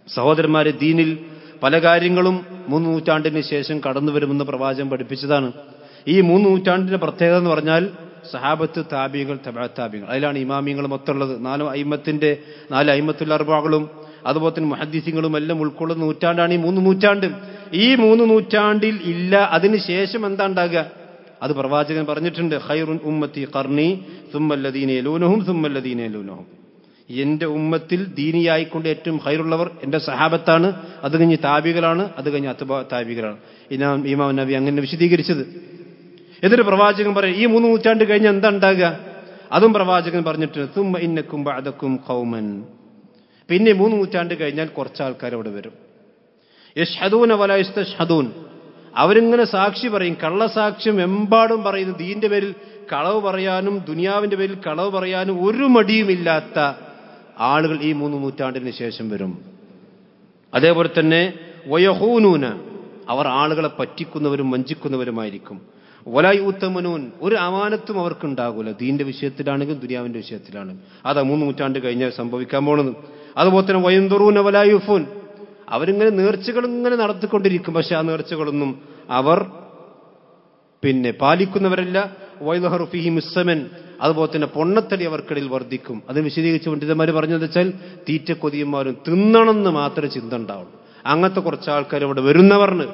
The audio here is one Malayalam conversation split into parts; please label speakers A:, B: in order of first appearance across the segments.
A: സഹോദരന്മാരെ ദീനിൽ പല കാര്യങ്ങളും മൂന്ന് നൂറ്റാണ്ടിന് ശേഷം കടന്നു വരുമെന്ന് പ്രവാചകൻ പഠിപ്പിച്ചതാണ് ഈ മൂന്ന് നൂറ്റാണ്ടിന്റെ പ്രത്യേകത എന്ന് പറഞ്ഞാൽ സഹാബത്ത് താബികൾ താബികൾ അതിലാണ് ഇമാമിയങ്ങളും മൊത്തമുള്ളത് നാല് അയിമത്തിന്റെ നാല് അയിമത്തുൽ അർബാകളും അതുപോലെ തന്നെ മുഹദ്ദിസിങ്ങളും എല്ലാം ഉൾക്കൊള്ളുന്ന നൂറ്റാണ്ടാണ് ഈ മൂന്ന് നൂറ്റാണ്ട് ഈ മൂന്ന് നൂറ്റാണ്ടിൽ ഇല്ല അതിന് ശേഷം എന്താ ഉണ്ടാകുക അത് പ്രവാചകൻ പറഞ്ഞിട്ടുണ്ട് ഖൈറുൻ ഉമ്മത്തി കർണി സുമ്മല്ലദീനൂനഹും സുമ്മല്ലദീനൂനഹും എന്റെ ഉമ്മത്തിൽ ദീനിയായിക്കൊണ്ട് ഏറ്റവും ഹൈറുള്ളവർ എന്റെ സഹാബത്താണ് അത് കഴിഞ്ഞ് താബികളാണ് അത് കഴിഞ്ഞ് അത്തുബ താബികളാണ് ഇനാം ഇമാം നബി അങ്ങനെ വിശദീകരിച്ചത് എന്നിട്ട് പ്രവാചകൻ പറയും ഈ മൂന്ന് നൂറ്റാണ്ട് കഴിഞ്ഞ് എന്താ ഉണ്ടാകുക അതും പ്രവാചകൻ പറഞ്ഞിട്ടുണ്ട് തുമ്മ ഇന്നക്കും ബാദക്കും കൗമൻ പിന്നെ മൂന്ന് നൂറ്റാണ്ട് കഴിഞ്ഞാൽ കുറച്ച് ആൾക്കാർ അവിടെ വരും യഷ്ഹദൂന വലസ്തൂൻ അവരിങ്ങനെ സാക്ഷി പറയും കള്ളസാക്ഷ്യം എമ്പാടും പറയുന്നു ദീന്റെ പേരിൽ കളവ് പറയാനും ദുനിയാവിന്റെ പേരിൽ കളവ് പറയാനും ഒരു മടിയുമില്ലാത്ത ആളുകൾ ഈ മൂന്ന് നൂറ്റാണ്ടിന് ശേഷം വരും അതേപോലെ തന്നെ വയഹൂനൂന അവർ ആളുകളെ പറ്റിക്കുന്നവരും വഞ്ചിക്കുന്നവരുമായിരിക്കും വലായി ഉത്തമനൂൻ ഒരു അമാനത്തും അവർക്ക് ഉണ്ടാകൂല ദീന്റെ വിഷയത്തിലാണെങ്കിലും ദുനിയാവിന്റെ വിഷയത്തിലാണെങ്കിലും അതാ മൂന്ന് നൂറ്റാണ്ട് കഴിഞ്ഞാൽ സംഭവിക്കാൻ പോണത് അതുപോലെ തന്നെ വയന്തറൂന വലായുഫൂൻ അവരിങ്ങനെ നേർച്ചകൾ ഇങ്ങനെ നടത്തിക്കൊണ്ടിരിക്കും പക്ഷെ ആ നേർച്ചകളൊന്നും അവർ പിന്നെ പാലിക്കുന്നവരല്ല വൈദഹറുഫിഹി മുസ്സമൻ അതുപോലെ തന്നെ പൊണ്ണത്തടി അവർക്കിടയിൽ വർദ്ധിക്കും അത് വിശദീകരിച്ച് പണ്ഡിതന്മാർ പറഞ്ഞത് വെച്ചാൽ തീറ്റ കൊതിയന്മാരും തിന്നണമെന്ന് മാത്രമേ ചിന്ത ഉണ്ടാവുള്ളൂ അങ്ങനത്തെ കുറച്ച് ആൾക്കാർ ഇവിടെ വരുന്നവർന്ന്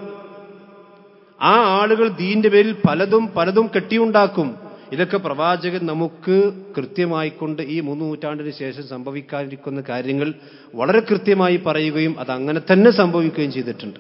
A: ആ ആളുകൾ ദീന്റെ പേരിൽ പലതും പലതും കെട്ടിയുണ്ടാക്കും ഇതൊക്കെ പ്രവാചകൻ നമുക്ക് കൃത്യമായിക്കൊണ്ട് ഈ മൂന്ന് നൂറ്റാണ്ടിന് ശേഷം സംഭവിക്കാതിരിക്കുന്ന കാര്യങ്ങൾ വളരെ കൃത്യമായി പറയുകയും അത് അങ്ങനെ തന്നെ സംഭവിക്കുകയും ചെയ്തിട്ടുണ്ട്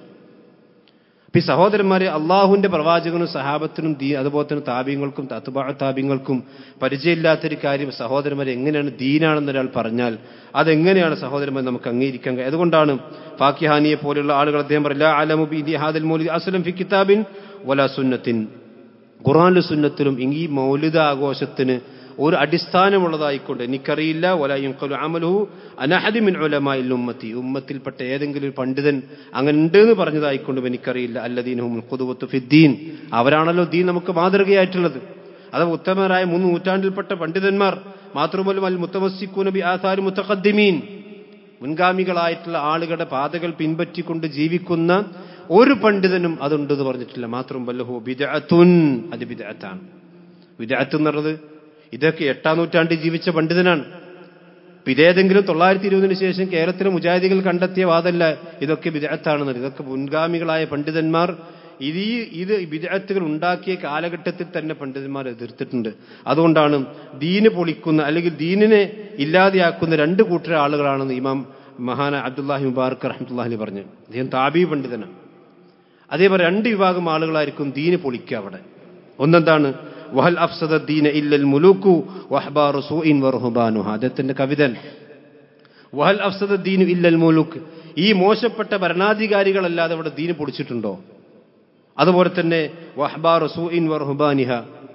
A: അപ്പൊ ഈ സഹോദരന്മാരെ അള്ളാഹുവിന്റെ പ്രവാചകനും സഹാബത്തിനും ദീ അതുപോലെ തന്നെ താപ്യങ്ങൾക്കും തത്തുബാ താപ്യങ്ങൾക്കും പരിചയമില്ലാത്തൊരു കാര്യം സഹോദരന്മാരെ എങ്ങനെയാണ് ദീനാണെന്ന് ഒരാൾ പറഞ്ഞാൽ അതെങ്ങനെയാണ് സഹോദരന്മാർ നമുക്ക് അംഗീകരിക്കാൻ കഴിയും അതുകൊണ്ടാണ് ഫാക്കിഹാനിയെ പോലെയുള്ള ആളുകൾ അദ്ദേഹം പറയില്ല അലമുബി ഹാദൽ മൗലിദ് അസ്ലം ഫി കിതാബിൻ വല സുന്നത്തിൻ ഖുറാനിലും സുന്നത്തിലും ഈ മൗലിദ ആഘോഷത്തിന് ഒരു അടിസ്ഥാനമുള്ളതായിക്കൊണ്ട് എനിക്കറിയില്ല വലായുക്കലു അമലുഹു അനഹദിമിൻ ഉലമായിൽ ഉമ്മത്തി ഉമ്മത്തിൽപ്പെട്ട ഏതെങ്കിലും ഒരു പണ്ഡിതൻ അങ്ങനെ ഉണ്ട് എന്ന് പറഞ്ഞതായിക്കൊണ്ടും എനിക്കറിയില്ല അല്ലദീനും കുതുവത്ത് ഫിദ്ദീൻ അവരാണല്ലോ ദീൻ നമുക്ക് മാതൃകയായിട്ടുള്ളത് അത് ഉത്തമരായ മൂന്ന് നൂറ്റാണ്ടിൽപ്പെട്ട പണ്ഡിതന്മാർ മാത്രമല്ല അൽ മുത്തമസിക്കുനബി ആസാരി മുത്തഖദ്ദിമീൻ മുൻഗാമികളായിട്ടുള്ള ആളുകളുടെ പാതകൾ പിൻപറ്റിക്കൊണ്ട് ജീവിക്കുന്ന ഒരു പണ്ഡിതനും അതുണ്ടെന്ന് പറഞ്ഞിട്ടില്ല മാത്രം വല്ലഹു ബിദഅത്തുൻ അത് ബിദഅത്താണ് ബിദഅത്ത് എന്ന് പറഞ്ഞത് ഇതൊക്കെ എട്ടാം നൂറ്റാണ്ടിൽ ജീവിച്ച പണ്ഡിതനാണ് ഇതേതെങ്കിലും തൊള്ളായിരത്തി ഇരുപതിനു ശേഷം കേരളത്തിലെ മുജാഹിദികൾ കണ്ടെത്തിയ വാദമല്ല ഇതൊക്കെ വിദഗ്ധാണെന്നത് ഇതൊക്കെ മുൻഗാമികളായ പണ്ഡിതന്മാർ ഇത് ഈ ഇത് വിദഗ്ധകൾ ഉണ്ടാക്കിയ കാലഘട്ടത്തിൽ തന്നെ പണ്ഡിതന്മാർ എതിർത്തിട്ടുണ്ട് അതുകൊണ്ടാണ് ദീന് പൊളിക്കുന്ന അല്ലെങ്കിൽ ദീനിനെ ഇല്ലാതെയാക്കുന്ന രണ്ട് കൂട്ടര ആളുകളാണെന്ന് ഇമാം മഹാന അബ്ദുല്ലാഹി മുബാർക്ക് റഹ്മത്തുല്ലാഹി പറഞ്ഞു അദ്ദേഹം താബി പണ്ഡിതനാണ് അതേപോലെ രണ്ട് വിഭാഗം ആളുകളായിരിക്കും ദീന് പൊളിക്കുക അവിടെ ഒന്നെന്താണ് വഹൽ അഫ്സദ ദീന ഇല്ലൽ മുലൂക്കു വഹ്ബാറു സൂഇൻ വറുഹബാനുഹ അദ്ദേഹത്തിന്റെ കവിത വഹൽ അഫ്സദ ദീനു ഇല്ലൽ മുലൂക്ക് ഈ മോശപ്പെട്ട ഭരണാധികാരികളല്ലാതെ അവിടെ ദീന് പൊടിച്ചിട്ടുണ്ടോ അതുപോലെ തന്നെ വഹ്ബാറു സൂഇൻ വറുഹബാനിഹ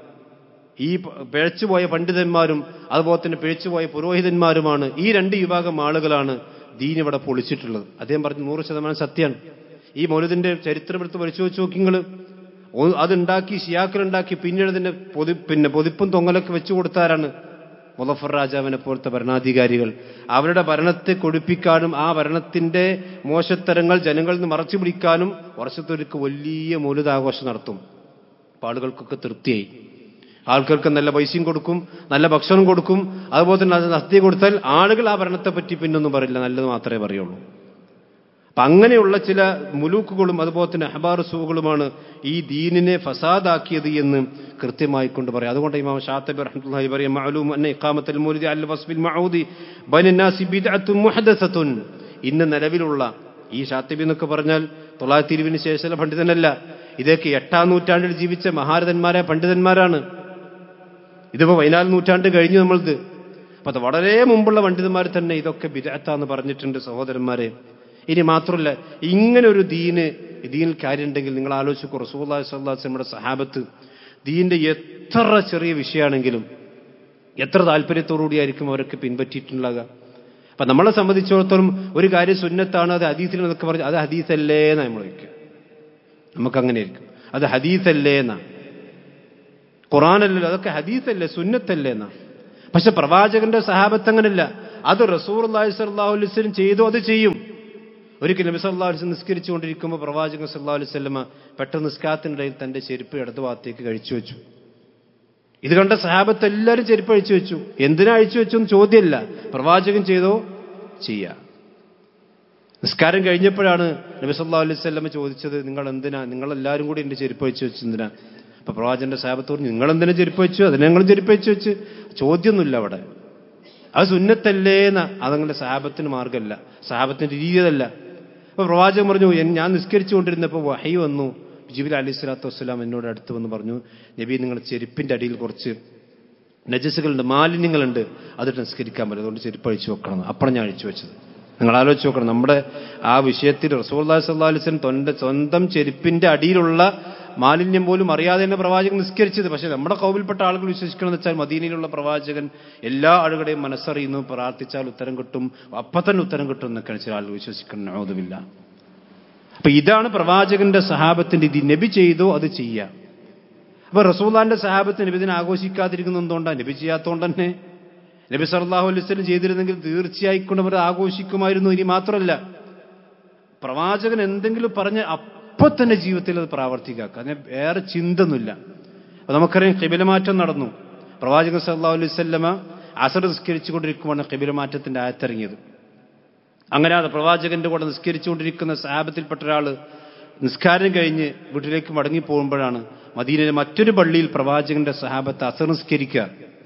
A: ഈ പിഴച്ചുപോയ പണ്ഡിതന്മാരും അതുപോലെ തന്നെ പിഴച്ചുപോയ പുരോഹിതന്മാരുമാണ് ഈ രണ്ട് വിഭാഗം ആളുകളാണ് ദീൻ ഇവിടെ പൊളിച്ചിട്ടുള്ളത് അദ്ദേഹം പറഞ്ഞു നൂറ് ശതമാനം സത്യമാണ് ഈ മൗലതിന്റെ ചരിത്രമെടുത്ത് പരിശോധിച്ച് നോക്കിങ്ങൾ അതുണ്ടാക്കി ഷിയാക്കളുണ്ടാക്കി പിന്നീട് അതിന്റെ പൊതി പിന്നെ പൊതിപ്പും തൊങ്ങലൊക്കെ വെച്ചു കൊടുത്താരാണ് മുലഫർ രാജാവിനെ പോലത്തെ ഭരണാധികാരികൾ അവരുടെ ഭരണത്തെ കൊടിപ്പിക്കാനും ആ ഭരണത്തിന്റെ മോശത്തരങ്ങൾ ജനങ്ങളിൽ നിന്ന് മറച്ചു പിടിക്കാനും വർഷത്തൊരുക്ക് വലിയ മൂലിതാഘോഷം നടത്തും അപ്പൊ ആളുകൾക്കൊക്കെ തൃപ്തിയായി ആൾക്കാർക്ക് നല്ല പൈസയും കൊടുക്കും നല്ല ഭക്ഷണം കൊടുക്കും അതുപോലെ തന്നെ അത് നസ്തി കൊടുത്താൽ ആളുകൾ ആ ഭരണത്തെ പറ്റി പിന്നൊന്നും പറയില്ല നല്ലത് മാത്രമേ പറയുള്ളൂ അപ്പൊ അങ്ങനെയുള്ള ചില മുലൂക്കുകളും അതുപോലെ തന്നെ അഹബാർ സൂകളുമാണ് ഈ ദീനിനെ ഫസാദാക്കിയത് എന്ന് കൃത്യമായി കൊണ്ട് പറയാം അതുകൊണ്ട് ഇമാം ഷാത്തബി റഹ്മത്തുള്ളാഹി പറയാം മഅലൂം അന്ന ഇഖാമത്തുൽ മൗലിദി അൽ വസ്ബിൽ മഊദി ബൈനന്നാസി ബിദ്അത്തുൻ മുഹദസത്തുൻ ഇന്ന് നിലവിലുള്ള ഈ ഷാത്തബി എന്നൊക്കെ പറഞ്ഞാൽ തൊള്ളായിരത്തി ഇരുപതിന് ശേഷമുള്ള പണ്ഡിതനല്ല ഇതൊക്കെ എട്ടാം നൂറ്റാണ്ടിൽ ജീവിച്ച മഹാരഥന്മാരായ പണ്ഡിതന്മാരാണ് ഇതിപ്പോ പതിനാല് നൂറ്റാണ്ട് കഴിഞ്ഞു നമ്മളത് അപ്പൊ അത് വളരെ മുമ്പുള്ള പണ്ഡിതന്മാർ തന്നെ ഇതൊക്കെ ബിദഅത്താന്ന് പറഞ്ഞിട്ടുണ്ട് സഹോദരന്മാരെ ഇനി മാത്രമല്ല ഇങ്ങനെ ഒരു ദീന് ദീനിൽ കാര്യമുണ്ടെങ്കിൽ നിങ്ങൾ ആലോചിച്ചു റസൂല്ലാ സ്വല്ലാസ് നമ്മുടെ സഹാബത്ത് ദീന്റെ എത്ര ചെറിയ വിഷയമാണെങ്കിലും എത്ര താല്പര്യത്തോടുകൂടിയായിരിക്കും അവരൊക്കെ പിൻപറ്റിയിട്ടുണ്ടാകുക അപ്പൊ നമ്മളെ സംബന്ധിച്ചിടത്തോളം ഒരു കാര്യം സുന്നത്താണ് അത് ഹദീസിൽ എന്നൊക്കെ പറഞ്ഞു അത് ഹദീസല്ലേ എന്നാ നമ്മൾ വയ്ക്കുക നമുക്കങ്ങനെ ആയിരിക്കും അത് ഹദീസല്ലേ എന്നാ ഖുറാനല്ലല്ലോ അതൊക്കെ ഹദീസല്ലേ സുന്നത്തല്ലേ എന്നാ പക്ഷെ പ്രവാചകന്റെ സഹാബത്ത് അങ്ങനല്ല അത് റസൂർ അള്ളാഹി സ്വല്ലാഹു അലൈസ്ലും ചെയ്തു അത് ചെയ്യും ഒരിക്കൽ നബി സല്ലാ അലിസ് നിസ്കരിച്ചുകൊണ്ടിരിക്കുമ്പോൾ പ്രവാചകൻ സല്ലാ അലൈഹി സ്വല്ലമ പെട്ടെന്ന് നിസ്കാത്തിനിടയിൽ തന്റെ ചെരുപ്പ് ഇടതു ഭാഗത്തേക്ക് കഴിച്ചു വെച്ചു ഇത് കണ്ട സഹാബത്ത് എല്ലാവരും ചെരുപ്പ് അഴിച്ചു വെച്ചു എന്തിനാ അഴിച്ചു വെച്ചു എന്ന് ചോദ്യമല്ല പ്രവാചകൻ ചെയ്തോ ചെയ്യാ നിസ്കാരം കഴിഞ്ഞപ്പോഴാണ് നബി സല്ലാ അലൈഹി സ്വല്ലമ ചോദിച്ചത് നിങ്ങൾ എന്തിനാ നിങ്ങൾ എല്ലാവരും കൂടി എന്റെ ചെരുപ്പ് അഴിച്ചു വെച്ചു എന്തിനാ അപ്പൊ പ്രവാചകന്റെ സാഹബത്ത് പറഞ്ഞു നിങ്ങൾ എന്തിനാ ചെരുപ്പ് വെച്ചു അതിനെ ഞങ്ങൾ ചെരുപ്പ് വെച്ച് വെച്ച് ചോദ്യമൊന്നുമില്ല അവിടെ അത് സുന്നത്തല്ലേന്ന് അതങ്ങനെ സാഹബത്തിന് മാർഗമല്ല സാഹബത്തിന്റെ രീതി അതല്ല അപ്പൊ പ്രവാചകൻ പറഞ്ഞു "എൻ- ഞാൻ നിസ്കരിച്ചുകൊണ്ടിരുന്നപ്പോൾ വഹി വന്നു ജിബിൽ അലി സ്വലാത്തു വസ്സലാം എന്നോട് അടുത്ത് വന്ന് പറഞ്ഞു നബി നിങ്ങൾ ചെരുപ്പിന്റെ അടിയിൽ കുറച്ച് നജസ്സുകളുണ്ട് മാലിന്യങ്ങളുണ്ട് അതിട്ട് നിസ്കരിക്കാൻ പറ്റും അതുകൊണ്ട് ചെരുപ്പ് അഴിച്ചു വെക്കണം അപ്പുറം ഞാൻ അഴിച്ചു വെച്ചത് നിങ്ങൾ ആലോചിച്ച് നോക്കണം നമ്മുടെ ആ വിഷയത്തിൽ റസൂൽ സല്ലാ അലിസ്ലം തൊന്റെ സ്വന്തം ചെരുപ്പിന്റെ അടിയിലുള്ള മാലിന്യം പോലും അറിയാതെ തന്നെ പ്രവാചകൻ നിസ്കരിച്ചത് പക്ഷെ നമ്മുടെ കൗവിൽപ്പെട്ട ആളുകൾ വിശ്വസിക്കണമെന്ന് വെച്ചാൽ മദീനയിലുള്ള പ്രവാചകൻ എല്ലാ ആളുകളുടെയും മനസ്സറിയുന്നു പ്രാർത്ഥിച്ചാൽ ഉത്തരം കിട്ടും അപ്പം തന്നെ ഉത്തരം കിട്ടും എന്നൊക്കെയാണ് ചില ആളുകൾ വിശ്വസിക്കണം നൗദുമില്ല അപ്പൊ ഇതാണ് പ്രവാചകന്റെ സഹാബത്തിന്റെ ഇത് നബി ചെയ്തോ അത് ചെയ്യാം അപ്പൊ റസൂലാന്റെ സഹാബത്ത് നബി ഇതിനെ ആഘോഷിക്കാതിരിക്കുന്നത് എന്തുകൊണ്ടാണ് നബി ചെയ്യാത്തതുകൊണ്ട് തന്നെ നബി സല്ലാഹു അലൈവല്ലം ചെയ്തിരുന്നെങ്കിൽ തീർച്ചയായിക്കൊണ്ട് അവർ ആഘോഷിക്കുമായിരുന്നു ഇനി മാത്രമല്ല പ്രവാചകൻ എന്തെങ്കിലും പറഞ്ഞ് അപ്പൊ തന്നെ ജീവിതത്തിൽ അത് പ്രാവർത്തികാക്കുക അതിന് വേറെ ചിന്തൊന്നുമില്ല അപ്പൊ നമുക്കറിയാം കിബിലമാറ്റം നടന്നു പ്രവാചകൻ സല്ലാ അലൈഹി സ്വല്ലമ അസർ നിസ്കരിച്ചുകൊണ്ടിരിക്കുമ്പോൾ കിബിലമാറ്റത്തിന്റെ ആയത്തിറങ്ങിയത് അങ്ങനെ അത് പ്രവാചകന്റെ കൂടെ നിസ്കരിച്ചുകൊണ്ടിരിക്കുന്ന സാഹബത്തിൽപ്പെട്ട ഒരാൾ നിസ്കാരം കഴിഞ്ഞ് വീട്ടിലേക്ക് മടങ്ങി പോകുമ്പോഴാണ് മദീനയിലെ മറ്റൊരു പള്ളിയിൽ പ്രവാചകന്റെ സഹാബത്ത് അസർ നിസ്കരിക്കുക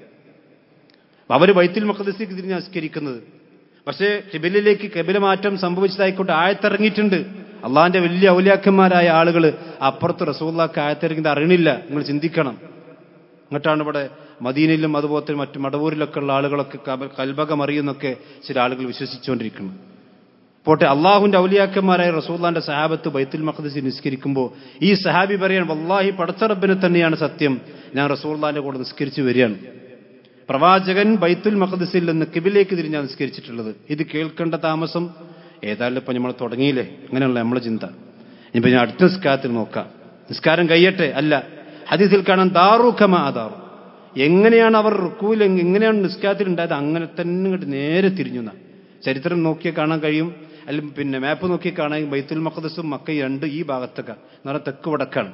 A: അവർ വൈത്തിൽ മഖദസിലേക്ക് തിരിഞ്ഞ് നിസ്കരിക്കുന്നത് പക്ഷേ കിബിലിലേക്ക് കബില മാറ്റം സംഭവിച്ചതായിക്കോട്ടെ ആയത്തിറങ്ങിയിട്ടുണ്ട് അള്ളാന്റെ വലിയ ഔലിയാക്കന്മാരായ ആളുകൾ അപ്പുറത്ത് റസൂള്ളാക്ക് ആയത്തിറങ്ങിയത് അറിയണില്ല നിങ്ങൾ ചിന്തിക്കണം എന്നിട്ടാണ് ഇവിടെ മദീനയിലും അതുപോലെ തന്നെ മറ്റു മടവൂരിലൊക്കെ ഉള്ള ആളുകളൊക്കെ കബ- കൽബകം അറിയുന്നൊക്കെ ചില ആളുകൾ വിശ്വസിച്ചുകൊണ്ടിരിക്കുന്നു പോട്ടെ അള്ളാഹുവിന്റെ ഔലിയാക്കന്മാരായ റസൂല്ലാന്റെ സഹാബത്ത് ബൈത്തുൽ മഖദസി നിസ്കരിക്കുമ്പോൾ ഈ സഹാബി പറയാൻ വല്ലാഹി പടച്ച റബ്ബിനെ തന്നെയാണ് സത്യം ഞാൻ റസൂല്ലാന്റെ കൂടെ നിസ്കരിച്ചു വരികയാണ് പ്രവാചകൻ ബൈത്തുൽ മഖദസിൽ നിന്ന് കിബിലേക്ക് തിരിഞ്ഞാണ് നിസ്കരിച്ചിട്ടുള്ളത് ഇത് കേൾക്കേണ്ട താമസം ഏതായാലും ഇപ്പൊ നമ്മൾ തുടങ്ങിയില്ലേ അങ്ങനെയുള്ള നമ്മളെ ചിന്ത ഇനിയിപ്പോ ഞാൻ അടുത്ത നിസ്കാരത്തിൽ നോക്കാം നിസ്കാരം കഴിയട്ടെ അല്ല ഹദീസിൽ കാണാൻ ദാറൂഖമ ആദാറു എങ്ങനെയാണ് അവർ റുക്കൂൽ എങ്ങനെയാണ് നിസ്കാരത്തിൽ ഉണ്ടായത് അങ്ങനെ തന്നെ ഇങ്ങോട്ട് നേരെ തിരിഞ്ഞു എന്നാ. ചരിത്രം നോക്കിയാൽ കാണാൻ കഴിയും അല്ലെങ്കിൽ പിന്നെ മാപ്പ് നോക്കി കാണാൻ ബൈത്തുൽ മഖദസും മക്കയും രണ്ട് ഈ ഭാഗത്തൊക്കെ എന്ന് പറഞ്ഞാൽ തെക്ക് വടക്കാണ്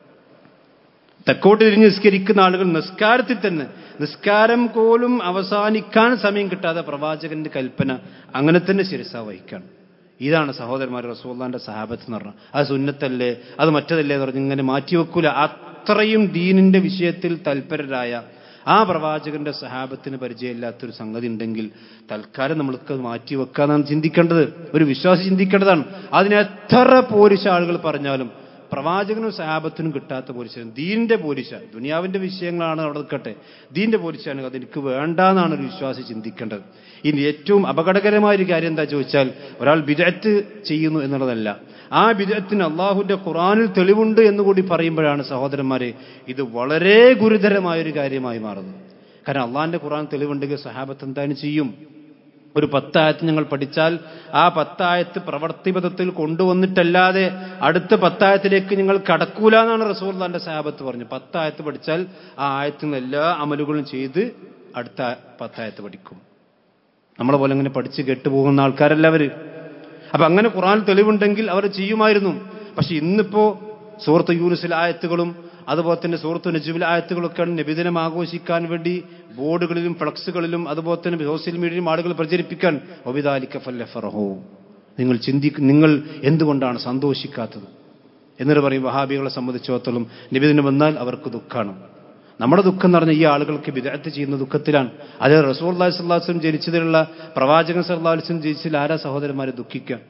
A: തെക്കോട്ട് തിരിഞ്ഞ് നിസ്കരിക്കുന്ന ആളുകൾ നിസ്കാരത്തിൽ തന്നെ നിസ്കാരം പോലും അവസാനിക്കാൻ സമയം കിട്ടാതെ പ്രവാചകന്റെ കൽപ്പന അങ്ങനെ തന്നെ ശിരസ വഹിക്കാണ് ഇതാണ് സഹോദരന്മാർ റസൂള്ളാന്റെ സഹാബത്ത് എന്ന് പറഞ്ഞാൽ അത് സുന്നത്തല്ലേ അത് മറ്റതല്ലേ എന്ന് പറഞ്ഞ് ഇങ്ങനെ മാറ്റിവെക്കൂല അത്രയും ദീനിന്റെ വിഷയത്തിൽ തൽപരരായ ആ പ്രവാചകന്റെ സഹാബത്തിന് പരിചയമില്ലാത്തൊരു സംഗതി ഉണ്ടെങ്കിൽ തൽക്കാലം നമ്മൾക്ക് അത് മാറ്റിവെക്കാന്നാണ് ചിന്തിക്കേണ്ടത് ഒരു വിശ്വാസം ചിന്തിക്കേണ്ടതാണ് അതിന് എത്ര പോരിശ ആളുകൾ പറഞ്ഞാലും പ്രവാചകനും സഹാബത്തിനും കിട്ടാത്ത പോലീശാണ് ദീനിന്റെ പോലീശ ദുനിയാവിന്റെ വിഷയങ്ങളാണ് അവിടെ നിൽക്കട്ടെ ദീന്റെ പോലീശാണ് അത് എനിക്ക് വേണ്ടാന്നാണ് ഒരു വിശ്വാസി ചിന്തിക്കേണ്ടത് ഇനി ഏറ്റവും അപകടകരമായ ഒരു കാര്യം എന്താ ചോദിച്ചാൽ ഒരാൾ ബിദഅത്ത് ചെയ്യുന്നു എന്നുള്ളതല്ല ആ ബിദഅത്തിന് അള്ളാഹുവിന്റെ ഖുറാനിൽ തെളിവുണ്ട് എന്ന് കൂടി പറയുമ്പോഴാണ് സഹോദരന്മാരെ ഇത് വളരെ ഗുരുതരമായ ഒരു കാര്യമായി മാറുന്നത് കാരണം അള്ളാഹിന്റെ ഖുറാൻ തെളിവുണ്ടെങ്കിൽ സഹാബത്ത് എന്തായാലും ചെയ്യും ഒരു പത്തായത്ത് ഞങ്ങൾ പഠിച്ചാൽ ആ പത്തായത്ത് പ്രവർത്തിപഥത്തിൽ കൊണ്ടുവന്നിട്ടല്ലാതെ അടുത്ത പത്തായത്തിലേക്ക് നിങ്ങൾ കടക്കൂല എന്നാണ് റസൂർദാന്റെ സാഹബത്ത് പറഞ്ഞു പത്തായത്ത് പഠിച്ചാൽ ആ ആയത്തിൽ നിന്ന് എല്ലാ അമലുകളും ചെയ്ത് അടുത്ത പത്തായത്ത് പഠിക്കും നമ്മളെ പോലെ അങ്ങനെ പഠിച്ച് കെട്ടുപോകുന്ന ആൾക്കാരല്ല അവര് അപ്പൊ അങ്ങനെ ഖുറാൻ തെളിവുണ്ടെങ്കിൽ അവർ ചെയ്യുമായിരുന്നു പക്ഷെ ഇന്നിപ്പോ സൂറത്ത് യൂനുസിൽ ആയത്തുകളും അതുപോലെ തന്നെ സൂറത്ത് നജുബിൽ ആയത്തുകളൊക്കെയാണ് നബിദിനം ആഘോഷിക്കാൻ വേണ്ടി ബോർഡുകളിലും ഫ്ലക്സുകളിലും അതുപോലെ തന്നെ സോഷ്യൽ മീഡിയയിലും ആളുകൾ പ്രചരിപ്പിക്കാൻ ഒബിദാലിക്ക ഫല്ലഫറഹോ നിങ്ങൾ ചിന്തിക്കും നിങ്ങൾ എന്തുകൊണ്ടാണ് സന്തോഷിക്കാത്തത് എന്നിട്ട് പറയും വഹാബികളെ സംബന്ധിച്ചിടത്തോളം നിബിദിനം വന്നാൽ അവർക്ക് ദുഃഖമാണ് നമ്മുടെ ദുഃഖം എന്ന് പറഞ്ഞാൽ ഈ ആളുകൾക്ക് വിദഗ്ധ ചെയ്യുന്ന ദുഃഖത്തിലാണ് അത് റസൂൽ അള്ളാഹി സ്വല്ലാസ്ലം ജനിച്ചതിലുള്ള പ്രവാചകൻ സല്ലാസ്ലം ജനിച്ചതിൽ ആരാ സഹോദരന്മാരെ ദുഃഖിക്കുക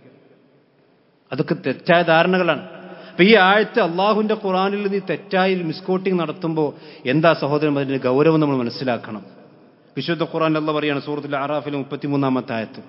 A: അതൊക്കെ തെറ്റായ ധാരണകളാണ് അപ്പൊ ഈ ആയത്ത് അള്ളാഹുവിന്റെ ഖുറാനിൽ നീ തെറ്റായി മിസ്കോട്ടിങ് നടത്തുമ്പോൾ എന്താ സഹോദരൻ അതിന്റെ ഗൗരവം നമ്മൾ മനസ്സിലാക്കണം വിശുദ്ധ ഖുറാൻ അല്ല പറയാണ് സൂറത്തിൽ അറാഫിലെ മുപ്പത്തിമൂന്നാമത്തെ ആയത്ത്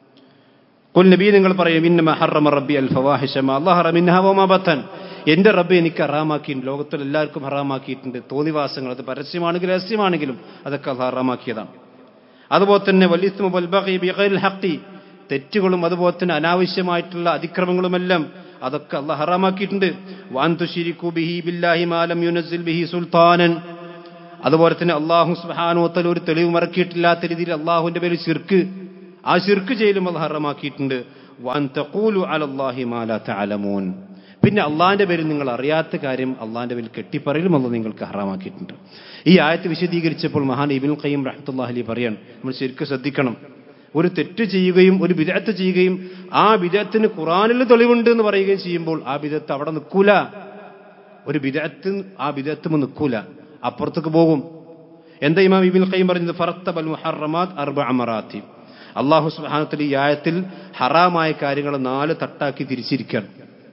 A: കൊൽ നബി നിങ്ങൾ പറയും ഇന്നമ ഹറമ റബ്ബി അൽ ഫവാഹിഷമ അല്ലാഹ് ഹറമിൻഹ വമാ ബത്തൻ എന്റെ റബ്ബ് എനിക്ക് ഹറാമാക്കിയിട്ടുണ്ട് ലോകത്തിൽ എല്ലാവർക്കും ഹറാമാക്കിയിട്ടുണ്ട് തോന്നിവാസങ്ങൾ അത് പരസ്യമാണെങ്കിലും രഹസ്യമാണെങ്കിലും അതൊക്കെ അള്ളാഹ് ഹറാമാക്കിയതാണ് അതുപോലെ തന്നെ വലിസ്മു വൽബഗി ബിഗൈറിൽ ഹഖി തെറ്റുകളും അതുപോലെ തന്നെ അനാവശ്യമായിട്ടുള്ള അതിക്രമങ്ങളുമെല്ലാം അതൊക്കെ അള്ളാഹ് ഹറാമാക്കിയിട്ടുണ്ട് വാൻ തുശിരിക്കു ബിഹി ബില്ലാഹി മാലം യുനസിൽ ബിഹി സുൽത്താനൻ അതുപോലെ തന്നെ അള്ളാഹു സുബ്ഹാനഹു ഒരു തെളിവ് മറക്കിയിട്ടില്ലാത്ത രീതിയിൽ അള്ളാഹുവിന്റെ പേര് ശിർക്ക് ആ ശിർക്ക് ചെയ്യലും അള്ളാഹ് ഹറമാക്കിയിട്ടുണ്ട് വഅൻ തഖൂലു അലല്ലാഹി മാ ലാ തഅലമൂൻ പിന്നെ അള്ളാഹിന്റെ പേരിൽ നിങ്ങൾ അറിയാത്ത കാര്യം അള്ളാഹിന്റെ പേരിൽ കെട്ടിപ്പറയലും അല്ല നിങ്ങൾക്ക് ഹറാമാക്കിയിട്ടുണ്ട് ഈ ആയത്ത് വിശദീകരിച്ചപ്പോൾ മഹാൻ ഇബിൻ ഖയ്യം റഹ്മത്തുല്ലാഹി അലി പറയാൻ നമ്മൾ ശരിക്കും ശ്രദ്ധിക്കണം ഒരു തെറ്റ് ചെയ്യുകയും ഒരു വിദഗ്ധ ചെയ്യുകയും ആ വിദഗ്ധത്തിന് ഖുറാനിൽ തെളിവുണ്ട് എന്ന് പറയുകയും ചെയ്യുമ്പോൾ ആ വിദഗ്ധ അവിടെ നിൽക്കൂല ഒരു വിദഗ്ധ ആ വിദഗ്ധം നിൽക്കൂല അപ്പുറത്തേക്ക് പോകും എന്താ ഇമാം ഇബിൻ ഖയ്യം പറഞ്ഞത് ഫറത്തബൽ മുഹറമാത് അർബ അമറാത്തി അള്ളാഹു സുബ്ഹാനത്തിൽ ഈ ആയത്തിൽ ഹറാമായ കാര്യങ്ങൾ നാല് തട്ടാക്കി തിരിച്ചിരിക്കുകയാണ്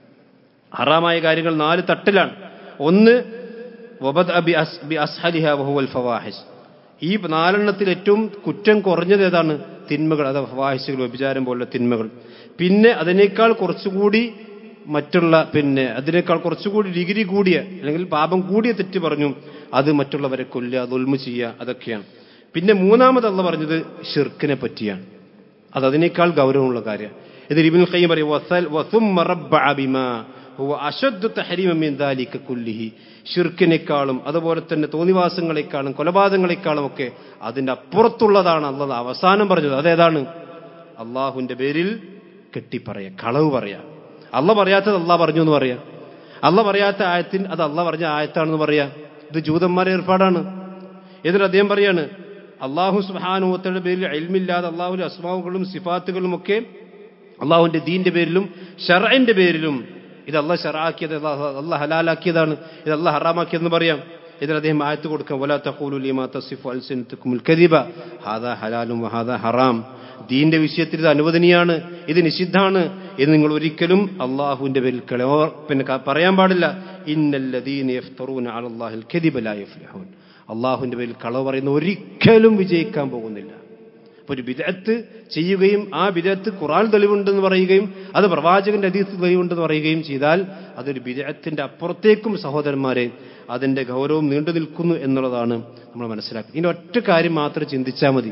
A: ഹറാമായ കാര്യങ്ങൾ നാല് തട്ടിലാണ് ഒന്ന് വബദ് ബി അസ് ബി അസ്ഹലിഹ വഹുവൽ ഫവാഹിസ് ഈ നാലെണ്ണത്തിൽ ഏറ്റവും കുറ്റം കുറഞ്ഞത് ഏതാണ് തിന്മകൾ അഥവാ ഫവാഹിസുകൾ വ്യഭിചാരം പോലുള്ള തിന്മകൾ പിന്നെ അതിനേക്കാൾ കുറച്ചുകൂടി മറ്റുള്ള പിന്നെ അതിനേക്കാൾ കുറച്ചുകൂടി ഡിഗ്രി കൂടിയ അല്ലെങ്കിൽ പാപം കൂടിയ തെറ്റ് പറഞ്ഞു അത് മറ്റുള്ളവരെ കൊല്ലുക ദുൽമ ചെയ്യുക അതൊക്കെയാണ് പിന്നെ മൂന്നാമതല്ല പറഞ്ഞത് ഷിർക്കിനെ പറ്റിയാണ് അത് അതിനേക്കാൾ ഗൗരവമുള്ള കാര്യം ഇത് ഇബിൻ ഖയ്യം പറയും വസൽ വസുമ്മ റബ്ബഅ ബിമാ ഹുവ അശദ്ദു തഹരീമ മിൻ ദാലിക കുല്ലിഹി ഷിർക്കിനേക്കാളും അതുപോലെ തന്നെ തോന്നിവാസങ്ങളെക്കാളും കൊലപാതകങ്ങളെക്കാളും ഒക്കെ അതിന്റെ അപ്പുറത്തുള്ളതാണ് അല്ലാഹ് അവസാനം പറഞ്ഞത് അതേതാണ് അള്ളാഹുവിന്റെ പേരിൽ കെട്ടിപ്പറയ കളവ് പറയാ അല്ല പറയാത്തത് അള്ളാഹ് പറഞ്ഞു എന്ന് പറയാം അല്ല പറയാത്ത ആയത്തിൽ അത് അല്ല പറഞ്ഞ ആയത്താണെന്ന് പറയാം ഇത് ജൂതന്മാരുടെ ഏർപ്പാടാണ് എന്നിട്ട് അദ്ദേഹം പറയാണ് അള്ളാഹു സുഹാനുവത്തയുടെ പേരിൽ അയൽമില്ലാതെ അള്ളാഹുവിന്റെ അസ്മാവുകളും സിഫാത്തുകളും ഒക്കെ അള്ളാഹുവിന്റെ ദീന്റെ പേരിലും ഷറൈന്റെ പേരിലും ഇത് അള്ളാഹ് ഷറാക്കിയത് അള്ളാഹ് ഹലാലാക്കിയതാണ് ഇത് അള്ളാഹ് ഹറാമാക്കിയതെന്ന് പറയാം ഇതിൽ അദ്ദേഹം ആയത്ത് കൊടുക്കാം വലാ തഖൂലു ലിമാ തസിഫു അൽസിനതുകുമുൽ കദിബ ഹാദാ ഹലാലും വഹാദാ ഹറാം ദീന്റെ വിഷയത്തിൽ ഇത് അനുവദനീയാണ് ഇത് നിഷിദ്ധാണ് എന്ന് നിങ്ങൾ ഒരിക്കലും അള്ളാഹുവിന്റെ പേരിൽ കളവ പിന്നെ പറയാൻ പാടില്ല ഇന്നല്ലദീന യഫ്തറൂന അലല്ലാഹിൽ കദിബ ലാ യഫ്ലിഹൂൻ അള്ളാഹുവിന്റെ പേരിൽ കളവ് പറയുന്ന ഒരിക്കലും വിജയിക്കാൻ പോകുന്നില്ല അപ്പൊ ഒരു വിദഗ്ധത്ത് ചെയ്യുകയും ആ വിദഗ്ധത്ത് ഖുറാൻ തെളിവുണ്ടെന്ന് പറയുകയും അത് പ്രവാചകന്റെ അതീത്ത് തെളിവുണ്ടെന്ന് പറയുകയും ചെയ്താൽ അതൊരു വിദഗ്ധത്തിന്റെ അപ്പുറത്തേക്കും സഹോദരന്മാരെ അതിന്റെ ഗൗരവം നീണ്ടു നിൽക്കുന്നു എന്നുള്ളതാണ് നമ്മൾ മനസ്സിലാക്കുന്നത് ഇനി ഒറ്റ കാര്യം മാത്രം ചിന്തിച്ചാൽ മതി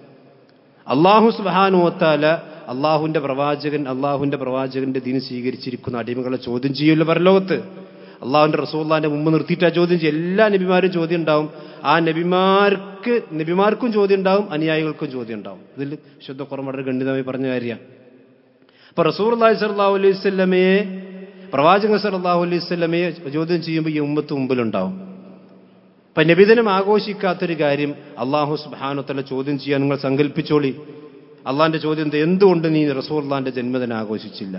A: അള്ളാഹു സുബാനുവത്താല അള്ളാഹുവിന്റെ പ്രവാചകൻ അള്ളാഹുവിന്റെ പ്രവാചകന്റെ ദീന് സ്വീകരിച്ചിരിക്കുന്ന അടിമകളെ ചോദ്യം ചെയ്യുമല്ലോ പരലോകത്ത് അള്ളാഹുവിന്റെ റസൂള്ളാന്റെ മുമ്പ് നിർത്തിയിട്ട് ആ ചോദ്യം ചെയ്യും എല്ലാ നബിമാരും ചോദ്യം ഉണ്ടാവും ആ നബിമാർക്ക് നബിമാർക്കും ചോദ്യം ഉണ്ടാവും അനുയായികൾക്കും ചോദ്യം ഉണ്ടാവും ഇതിൽ ശുദ്ധ കുറമടർ ഗണ്ഡിതമായി പറഞ്ഞ കാര്യമാണ് അപ്പൊ റസൂർ അള്ളാഹി സല്ലാഹു അലൈഹി സ്വല്ലമയെ പ്രവാചകൻ സല്ലാഹു അലൈഹി സ്വല്ലമയെ ചോദ്യം ചെയ്യുമ്പോൾ ഈ ഉമ്മത്ത് മുമ്പിലുണ്ടാവും അപ്പൊ നബിദിനം ആഘോഷിക്കാത്തൊരു കാര്യം അള്ളാഹു സുബാനുത്തല ചോദ്യം ചെയ്യാൻ നിങ്ങൾ സങ്കല്പിച്ചോളി അള്ളാന്റെ ചോദ്യം എന്തുകൊണ്ട് നീ റസൂർ അള്ളാന്റെ ജന്മദിനം ആഘോഷിച്ചില്ല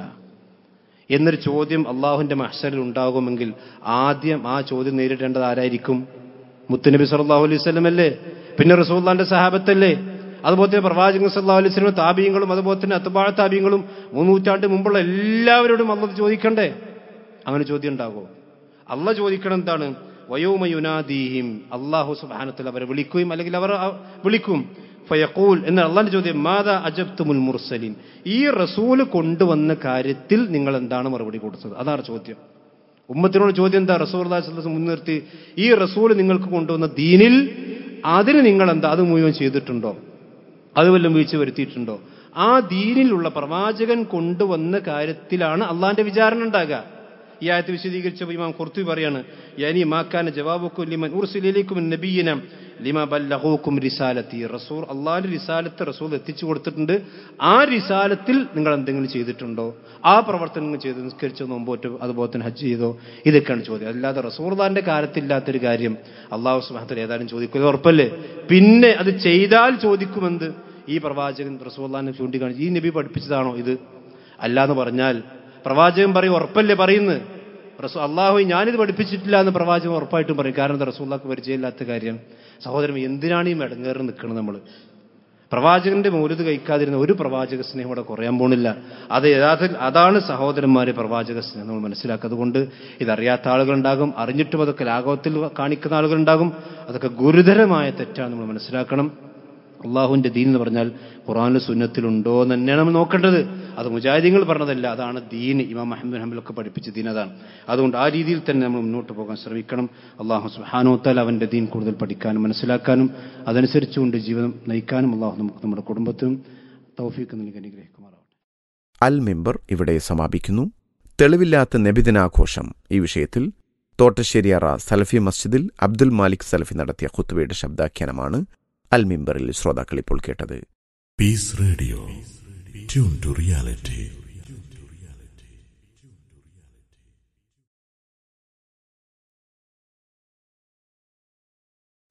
A: എന്നൊരു ചോദ്യം അള്ളാഹുവിന്റെ മഹ്സറിൽ ഉണ്ടാകുമെങ്കിൽ ആദ്യം ആ ചോദ്യം നേരിടേണ്ടത് ആരായിരിക്കും മുത്തുനബി സല്ലാഹു അലൈഹി സ്വലം അല്ലേ പിന്നെ റസൂല്ലാന്റെ സഹാബത്തല്ലേ അതുപോലെ തന്നെ പ്രവാചകൻ സല്ലാഹു അലൈഹി സ്വലം താപീയങ്ങളും അതുപോലെ തന്നെ അത്തുബാഴ താപീയങ്ങളും മൂന്നൂറ്റാണ്ട് മുമ്പുള്ള എല്ലാവരോടും അള്ളത് ചോദിക്കണ്ടേ അങ്ങനെ ചോദ്യം ഉണ്ടാകുമോ അള്ള ചോദിക്കണം എന്താണ് വയോമയുനാദീഹിം അള്ളാഹു സുബാനത്തിൽ അവരെ വിളിക്കുകയും അല്ലെങ്കിൽ അവർ വിളിക്കും ഫയക്കൂൽ എന്ന അള്ളാന്റെ ചോദ്യം മാതാ അജബ്തുമുൽ മുർസലിൻ ഈ റസൂല് കൊണ്ടുവന്ന കാര്യത്തിൽ നിങ്ങൾ എന്താണ് മറുപടി കൊടുത്തത് അതാണ് ചോദ്യം ഉമ്മത്തിനോട് ചോദ്യം എന്താ റസൂൽ മുൻനിർത്തി ഈ റസൂൽ നിങ്ങൾക്ക് കൊണ്ടുവന്ന ദീനിൽ അതിന് നിങ്ങൾ എന്താ അത് മുഴുവൻ ചെയ്തിട്ടുണ്ടോ അത് വല്ലതും വീഴ്ച വരുത്തിയിട്ടുണ്ടോ ആ ദീനിലുള്ള പ്രവാചകൻ കൊണ്ടുവന്ന കാര്യത്തിലാണ് അള്ളാന്റെ വിചാരണ ഉണ്ടാകുക ഈ ആയത്ത് വിശദീകരിച്ചപ്പോൾ ഇമാം കുർത്തി പറയാണ് യാനി മാക്കാന ജവാബുക്കും ലിമൻ ഉർസിലേക്കും നബീന ലിമ ബല്ലഹൂക്കും റിസാലത്തി റസൂൽ അള്ളാഹിന്റെ റിസാലത്ത് റസൂൽ എത്തിച്ചു കൊടുത്തിട്ടുണ്ട് ആ റിസാലത്തിൽ നിങ്ങൾ എന്തെങ്കിലും ചെയ്തിട്ടുണ്ടോ ആ പ്രവർത്തനങ്ങൾ ചെയ്ത് നിസ്കരിച്ചോ നോമ്പോറ്റോ അതുപോലെ തന്നെ ഹജ്ജ് ചെയ്തോ ഇതൊക്കെയാണ് ചോദ്യം അല്ലാതെ റസൂർദാന്റെ കാലത്തില്ലാത്തൊരു കാര്യം അള്ളാഹു സുബാഹത്തിൽ ഏതായാലും ചോദിക്കുക ഉറപ്പല്ലേ പിന്നെ അത് ചെയ്താൽ ചോദിക്കുമെന്ത് ഈ പ്രവാചകൻ റസൂർദാനെ ചൂണ്ടിക്കാണിച്ചു ഈ നബി പഠിപ്പിച്ചതാണോ ഇത് അല്ലാന്ന് പറഞ്ഞാൽ പ്രവാചകൻ പറയും ഉറപ്പല്ലേ പറയുന്നത് റസൂ അള്ളാഹു ഞാനിത് പഠിപ്പിച്ചിട്ടില്ല എന്ന് പ്രവാചകൻ ഉറപ്പായിട്ടും പറയും കാരണം എന്താ റസൂള്ളാക്ക് പരിചയമില്ലാത്ത കാര്യം സഹോദരൻ എന്തിനാണ് ഈ മെടങ്ങേറി നിൽക്കുന്നത് നമ്മൾ പ്രവാചകന്റെ മൂലത് കഴിക്കാതിരുന്ന ഒരു പ്രവാചക സ്നേഹം ഇവിടെ കുറയാൻ പോണില്ല അത് യഥാർത്ഥത്തിൽ അതാണ് സഹോദരന്മാരെ പ്രവാചക സ്നേഹം നമ്മൾ മനസ്സിലാക്കുക അതുകൊണ്ട് ഇതറിയാത്ത ആളുകളുണ്ടാകും അറിഞ്ഞിട്ടും അതൊക്കെ ലാഘവത്തിൽ കാണിക്കുന്ന ആളുകളുണ്ടാകും അതൊക്കെ ഗുരുതരമായ തെറ്റാണ് നമ്മൾ മനസ്സിലാക്കണം അള്ളാഹുവിന്റെ ദീൻ എന്ന് പറഞ്ഞാൽ ഖുറാനും സുന്നത്തിലുണ്ടോ എന്ന് തന്നെയാണ് നമ്മൾ നോക്കേണ്ടത് അത് മുജാഹിദീങ്ങൾ പറഞ്ഞതല്ല അതാണ് ദീൻ ഇമാം അഹമ്മദ് ഹംബലൊക്കെ പഠിപ്പിച്ച ദീൻ അതാണ് അതുകൊണ്ട് ആ രീതിയിൽ തന്നെ നമ്മൾ മുന്നോട്ട് പോകാൻ ശ്രമിക്കണം അള്ളാഹു സുഹാനോത്താൽ അവന്റെ ദീൻ കൂടുതൽ പഠിക്കാനും മനസ്സിലാക്കാനും അതനുസരിച്ചുകൊണ്ട് ജീവിതം നയിക്കാനും അള്ളാഹു നമുക്ക് നമ്മുടെ കുടുംബത്തിനും തൗഫീക്ക് നൽകി അനുഗ്രഹിക്കുമാറാവട്ടെ
B: അൽ മെമ്പർ ഇവിടെ സമാപിക്കുന്നു തെളിവില്ലാത്ത നബിദിനാഘോഷം ഈ വിഷയത്തിൽ തോട്ടശ്ശേരിയറ സലഫി മസ്ജിദിൽ അബ്ദുൽ മാലിക് സലഫി നടത്തിയ ഖുത്തുബയുടെ ശബ്ദാഖ്യാനമാണ് അൽ മിമ്പറിൽ ശ്രോതാക്കൾ ഇപ്പോൾ കേട്ടത്
C: Peace Radio. Tune to reality.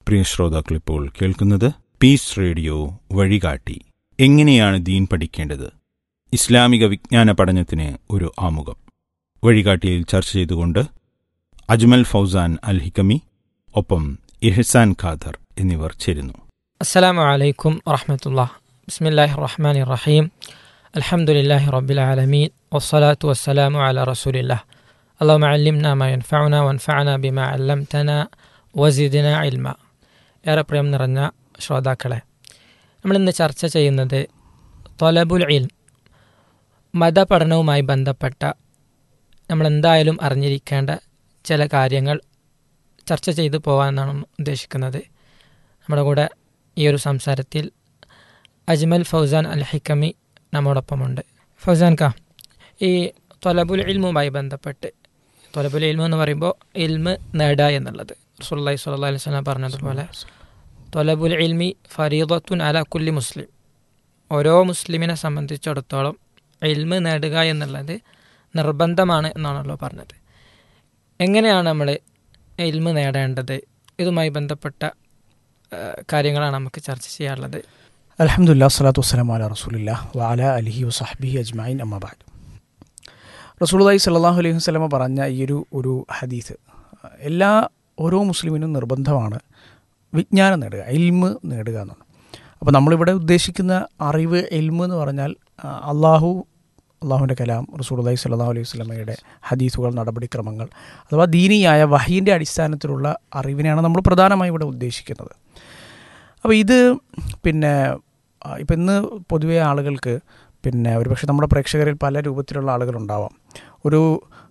C: പ്രിയ ശ്രോതാക്കളിപ്പോൾ കേൾക്കുന്നത് പീസ് റേഡിയോ വഴികാട്ടി എങ്ങനെയാണ് ദീൻ പഠിക്കേണ്ടത് ഇസ്ലാമിക വിജ്ഞാന പഠനത്തിന് ഒരു ആമുഖം വഴികാട്ടിയിൽ ചർച്ച ചെയ്തുകൊണ്ട് അജ്മൽ ഫൗസാൻ അൽ ഹിക്കമി ഒപ്പം ഇഹ്സാൻ ഖാദർ എന്നിവർ ചേരുന്നു
D: السلام عليكم ورحمة الله بسم الله الرحمن الرحيم الحمد لله رب العالمين والصلاة والسلام على رسول الله اللهم علمنا ما ينفعنا وانفعنا بما علمتنا وزدنا علما ഏറെ പ്രിയം നിറഞ്ഞ ശ്രോതാക്കളെ നമ്മളിന്ന് ചർച്ച ചെയ്യുന്നത് തൊലബുൽ ഇൽ മതപഠനവുമായി ബന്ധപ്പെട്ട നമ്മൾ എന്തായാലും അറിഞ്ഞിരിക്കേണ്ട ചില കാര്യങ്ങൾ ചർച്ച ചെയ്തു പോകാമെന്നാണ് ഉദ്ദേശിക്കുന്നത് നമ്മുടെ കൂടെ ഈ ഒരു സംസാരത്തിൽ അജ്മൽ ഫൗസാൻ അൽ ഹിക്കമി നമ്മോടൊപ്പമുണ്ട് ഫൗസാൻ ക ഈ തൊലബുൽ ഇൽമുമായി ബന്ധപ്പെട്ട് തൊലബുൽ ഇൽമു എന്ന് പറയുമ്പോൾ ഇൽമ് നേടുക എന്നുള്ളത് റസൂല്ലി സ്വല്ലി അലൈഹി സ്വലം പറഞ്ഞതുപോലെ തൊലബുൽ ഇൽമി ഫരീദത്തുൻ അല കുല്ലി മുസ്ലിം ഓരോ മുസ്ലിമിനെ സംബന്ധിച്ചിടത്തോളം ഇൽമ് നേടുക എന്നുള്ളത് നിർബന്ധമാണ് എന്നാണല്ലോ പറഞ്ഞത് എങ്ങനെയാണ് നമ്മൾ ഇൽമ് നേടേണ്ടത് ഇതുമായി ബന്ധപ്പെട്ട കാര്യങ്ങളാണ് നമുക്ക് ചർച്ച ചെയ്യാനുള്ളത്
E: അലഹമുല്ലാ സ്വലാത്തു വസ്സലാം അല റസൂലില്ല വാല അലിഹി വസഹബി അജ്മൈൻ അമ്മബാദ് റസൂലുല്ലാഹി സല്ലാഹു അലൈഹി വസ്ലമ പറഞ്ഞ ഈ ഒരു ഒരു ഹദീസ് എല്ലാ ഓരോ മുസ്ലിമിനും നിർബന്ധമാണ് വിജ്ഞാനം നേടുക എൽമ് നേടുക എന്നാണ് അപ്പോൾ നമ്മളിവിടെ ഉദ്ദേശിക്കുന്ന അറിവ് എൽമ് എന്ന് പറഞ്ഞാൽ അള്ളാഹു അള്ളാഹുവിൻ്റെ കലാം റസൂലുല്ലാഹി സല്ലാഹു അലൈഹി സ്വലമയുടെ ഹദീസുകൾ നടപടിക്രമങ്ങൾ അഥവാ ദീനിയായ വഹീൻ്റെ അടിസ്ഥാനത്തിലുള്ള അറിവിനെയാണ് നമ്മൾ പ്രധാനമായും ഇവിടെ ഉദ്ദേശിക്കുന്നത് അപ്പോൾ ഇത് പിന്നെ ഇപ്പം ഇന്ന് പൊതുവെ ആളുകൾക്ക് പിന്നെ ഒരുപക്ഷെ നമ്മുടെ പ്രേക്ഷകരിൽ പല രൂപത്തിലുള്ള ആളുകളുണ്ടാവാം ഒരു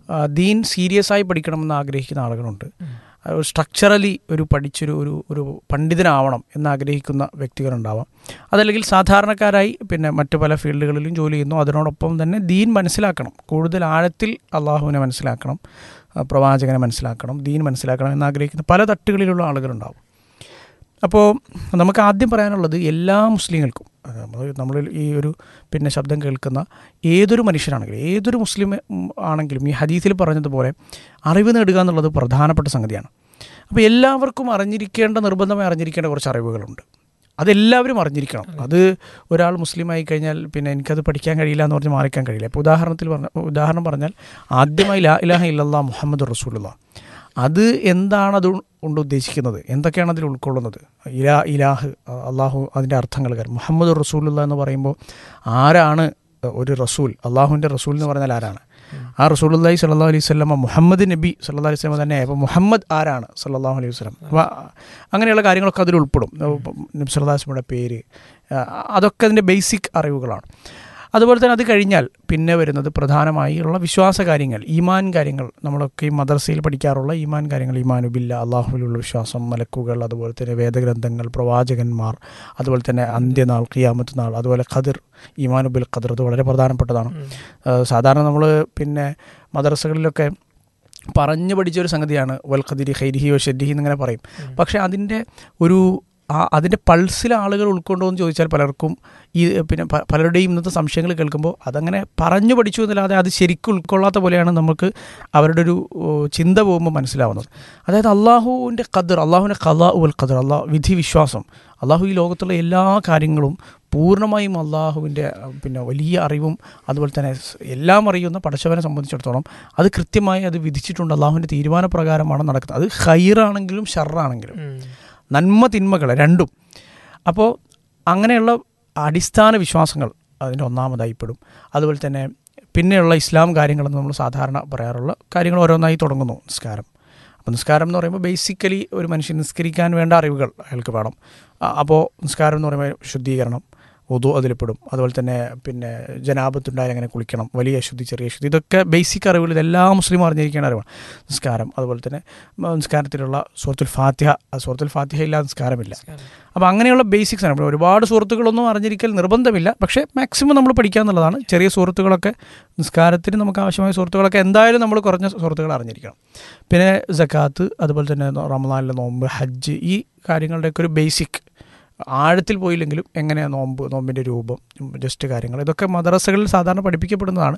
E: ദീൻ സീരിയസ് ആയി പഠിക്കണമെന്ന് ആഗ്രഹിക്കുന്ന ആളുകളുണ്ട് സ്ട്രക്ചറലി ഒരു പഠിച്ചൊരു ഒരു ഒരു പണ്ഡിതനാവണം എന്ന് ആഗ്രഹിക്കുന്ന വ്യക്തികളുണ്ടാവാം അതല്ലെങ്കിൽ സാധാരണക്കാരായി പിന്നെ മറ്റു പല ഫീൽഡുകളിലും ജോലി ചെയ്യുന്നു അതിനോടൊപ്പം തന്നെ ദീൻ മനസ്സിലാക്കണം കൂടുതൽ ആഴത്തിൽ അള്ളാഹുവിനെ മനസ്സിലാക്കണം പ്രവാചകനെ മനസ്സിലാക്കണം ദീൻ മനസ്സിലാക്കണം എന്ന് ആഗ്രഹിക്കുന്ന പല തട്ടുകളിലുള്ള ആളുകളുണ്ടാവും അപ്പോൾ നമുക്ക് ആദ്യം പറയാനുള്ളത് എല്ലാ മുസ്ലിങ്ങൾക്കും നമ്മൾ നമ്മൾ ഈ ഒരു പിന്നെ ശബ്ദം കേൾക്കുന്ന ഏതൊരു മനുഷ്യനാണെങ്കിലും ഏതൊരു മുസ്ലിം ആണെങ്കിലും ഈ ഹദീസിൽ പറഞ്ഞതുപോലെ അറിവ് നേടുക എന്നുള്ളത് പ്രധാനപ്പെട്ട സംഗതിയാണ് അപ്പോൾ എല്ലാവർക്കും അറിഞ്ഞിരിക്കേണ്ട നിർബന്ധമായി അറിഞ്ഞിരിക്കേണ്ട കുറച്ച് അറിവുകളുണ്ട് അതെല്ലാവരും അറിഞ്ഞിരിക്കണം അത് ഒരാൾ മുസ്ലിം ആയി കഴിഞ്ഞാൽ പിന്നെ എനിക്കത് പഠിക്കാൻ കഴിയില്ല എന്ന് പറഞ്ഞ് മാറിക്കാൻ കഴിയില്ല ഇപ്പോൾ ഉദാഹരണത്തിൽ പറഞ്ഞ ഉദാഹരണം പറഞ്ഞാൽ ആദ്യമായി ലാ ഇലാഹ ഇല്ലല്ലാ മുഹമ്മദ് റസൂലുള്ള അത് എന്താണ് അത് കൊണ്ട് ഉദ്ദേശിക്കുന്നത് എന്തൊക്കെയാണ് അതിൽ ഉൾക്കൊള്ളുന്നത് ഇലാ ഇലാഹ് അള്ളാഹു അതിൻ്റെ അർത്ഥങ്ങൾ കാര്യം മുഹമ്മദ് റസൂലുള്ള എന്ന് പറയുമ്പോൾ ആരാണ് ഒരു റസൂൽ അള്ളാഹുവിൻ്റെ റസൂൽ എന്ന് പറഞ്ഞാൽ ആരാണ് ആ റസൂലുല്ലാഹി സല്ലാ അലൈഹി സ്വലമ മുഹമ്മദ് നബി സല്ലാ അലൈഹി സ്വലമ തന്നെ അപ്പോൾ മുഹമ്മദ് ആരാണ് സല്ലാഹു അലൈഹി വസ്ലം അപ്പോൾ അങ്ങനെയുള്ള കാര്യങ്ങളൊക്കെ അതിൽ ഉൾപ്പെടും നബി സല്ലാസ്മയുടെ പേര് അതൊക്കെ അതിൻ്റെ ബേസിക് അറിവുകളാണ് അതുപോലെ തന്നെ അത് കഴിഞ്ഞാൽ പിന്നെ വരുന്നത് പ്രധാനമായുള്ള വിശ്വാസ കാര്യങ്ങൾ ഈമാൻ കാര്യങ്ങൾ നമ്മളൊക്കെ ഈ മദർസയിൽ പഠിക്കാറുള്ള ഈമാൻ കാര്യങ്ങൾ ഈമാനുബില്ല അള്ളാഹുവിലുള്ള വിശ്വാസം മലക്കുകൾ അതുപോലെ തന്നെ വേദഗ്രന്ഥങ്ങൾ പ്രവാചകന്മാർ അതുപോലെ തന്നെ അന്ത്യനാൾ ഖിയാമത്ത് നാൾ അതുപോലെ ഖദിർ ഈമാനുബിൽ ഖദർ അത് വളരെ പ്രധാനപ്പെട്ടതാണ് സാധാരണ നമ്മൾ പിന്നെ മദർസകളിലൊക്കെ പറഞ്ഞു പഠിച്ചൊരു സംഗതിയാണ് വൽ ഖദിരി ഖൈരിഹി വ ഷെരിഹി എന്നിങ്ങനെ പറയും പക്ഷേ അതിൻ്റെ ഒരു ആ അതിൻ്റെ പൾസിൽ ആളുകൾ ഉൾക്കൊണ്ടോ എന്ന് ചോദിച്ചാൽ പലർക്കും ഈ പിന്നെ പലരുടെയും ഇന്നത്തെ സംശയങ്ങൾ കേൾക്കുമ്പോൾ അതങ്ങനെ പറഞ്ഞു പഠിച്ചു എന്നല്ലാതെ അത് ശരിക്കും ഉൾക്കൊള്ളാത്ത പോലെയാണ് നമുക്ക് അവരുടെ ഒരു ചിന്ത പോകുമ്പോൾ മനസ്സിലാവുന്നത് അതായത് അള്ളാഹുവിൻ്റെ ഖദർ അള്ളാഹുവിൻ്റെ കലാ ഉൽ ഖദർ അള്ളാഹ് വിധി വിശ്വാസം അള്ളാഹു ഈ ലോകത്തുള്ള എല്ലാ കാര്യങ്ങളും പൂർണ്ണമായും അള്ളാഹുവിൻ്റെ പിന്നെ വലിയ അറിവും അതുപോലെ തന്നെ എല്ലാം അറിയുന്ന പടച്ചവനെ സംബന്ധിച്ചിടത്തോളം അത് കൃത്യമായി അത് വിധിച്ചിട്ടുണ്ട് അള്ളാഹുവിൻ്റെ തീരുമാനപ്രകാരമാണ് നടക്കുന്നത് അത് ഹൈറാണെങ്കിലും ഷറാണെങ്കിലും നന്മ തിന്മകൾ രണ്ടും അപ്പോൾ അങ്ങനെയുള്ള അടിസ്ഥാന വിശ്വാസങ്ങൾ അതിൻ്റെ ഒന്നാമതായിപ്പെടും അതുപോലെ തന്നെ പിന്നെയുള്ള ഇസ്ലാം കാര്യങ്ങളെന്ന് നമ്മൾ സാധാരണ പറയാറുള്ള കാര്യങ്ങൾ ഓരോന്നായി തുടങ്ങുന്നു നിസ്കാരം അപ്പോൾ നിസ്കാരം എന്ന് പറയുമ്പോൾ ബേസിക്കലി ഒരു മനുഷ്യൻ നിസ്കരിക്കാൻ വേണ്ട അറിവുകൾ അയാൾക്ക് വേണം അപ്പോൾ നിസ്കാരം എന്ന് പറയുമ്പോൾ ശുദ്ധീകരണം ഉതു അതിൽപ്പെടും അതുപോലെ തന്നെ പിന്നെ ജനാപത്തുണ്ടായാൽ എങ്ങനെ കുളിക്കണം വലിയ അശുദ്ധി ചെറിയ അശുദ്ധി ഇതൊക്കെ ബേസിക് അറിവുകൾ ഇതെല്ലാ മുസ്ലിം അറിഞ്ഞിരിക്കേണ്ട അറിവാണ് നിസ്കാരം അതുപോലെ തന്നെ നിസ്കാരത്തിലുള്ള സൂറത്തുൽ ഫാത്തിഹ സൂറത്തുൽ ഫാത്തിഹ ഇല്ലാതെ നിസ്കാരമില്ല അപ്പോൾ അങ്ങനെയുള്ള ബേസിക്സ് ആണ് ഒരുപാട് സുഹൃത്തുക്കളൊന്നും അറിഞ്ഞിരിക്കൽ നിർബന്ധമില്ല പക്ഷേ മാക്സിമം നമ്മൾ പഠിക്കുക എന്നുള്ളതാണ് ചെറിയ സുഹൃത്തുക്കളൊക്കെ നിസ്കാരത്തിന് നമുക്ക് ആവശ്യമായ സുഹൃത്തുക്കളൊക്കെ എന്തായാലും നമ്മൾ കുറഞ്ഞ സുഹൃത്തുക്കൾ അറിഞ്ഞിരിക്കണം പിന്നെ ജക്കാത്ത് അതുപോലെ തന്നെ റമദാനിലെ നോമ്പ് ഹജ്ജ് ഈ കാര്യങ്ങളുടെയൊക്കെ ഒരു ബേസിക് ആഴത്തിൽ പോയില്ലെങ്കിലും എങ്ങനെയാണ് നോമ്പ് നോമ്പിൻ്റെ രൂപം ജസ്റ്റ് കാര്യങ്ങൾ ഇതൊക്കെ മദ്രസകളിൽ സാധാരണ പഠിപ്പിക്കപ്പെടുന്നതാണ്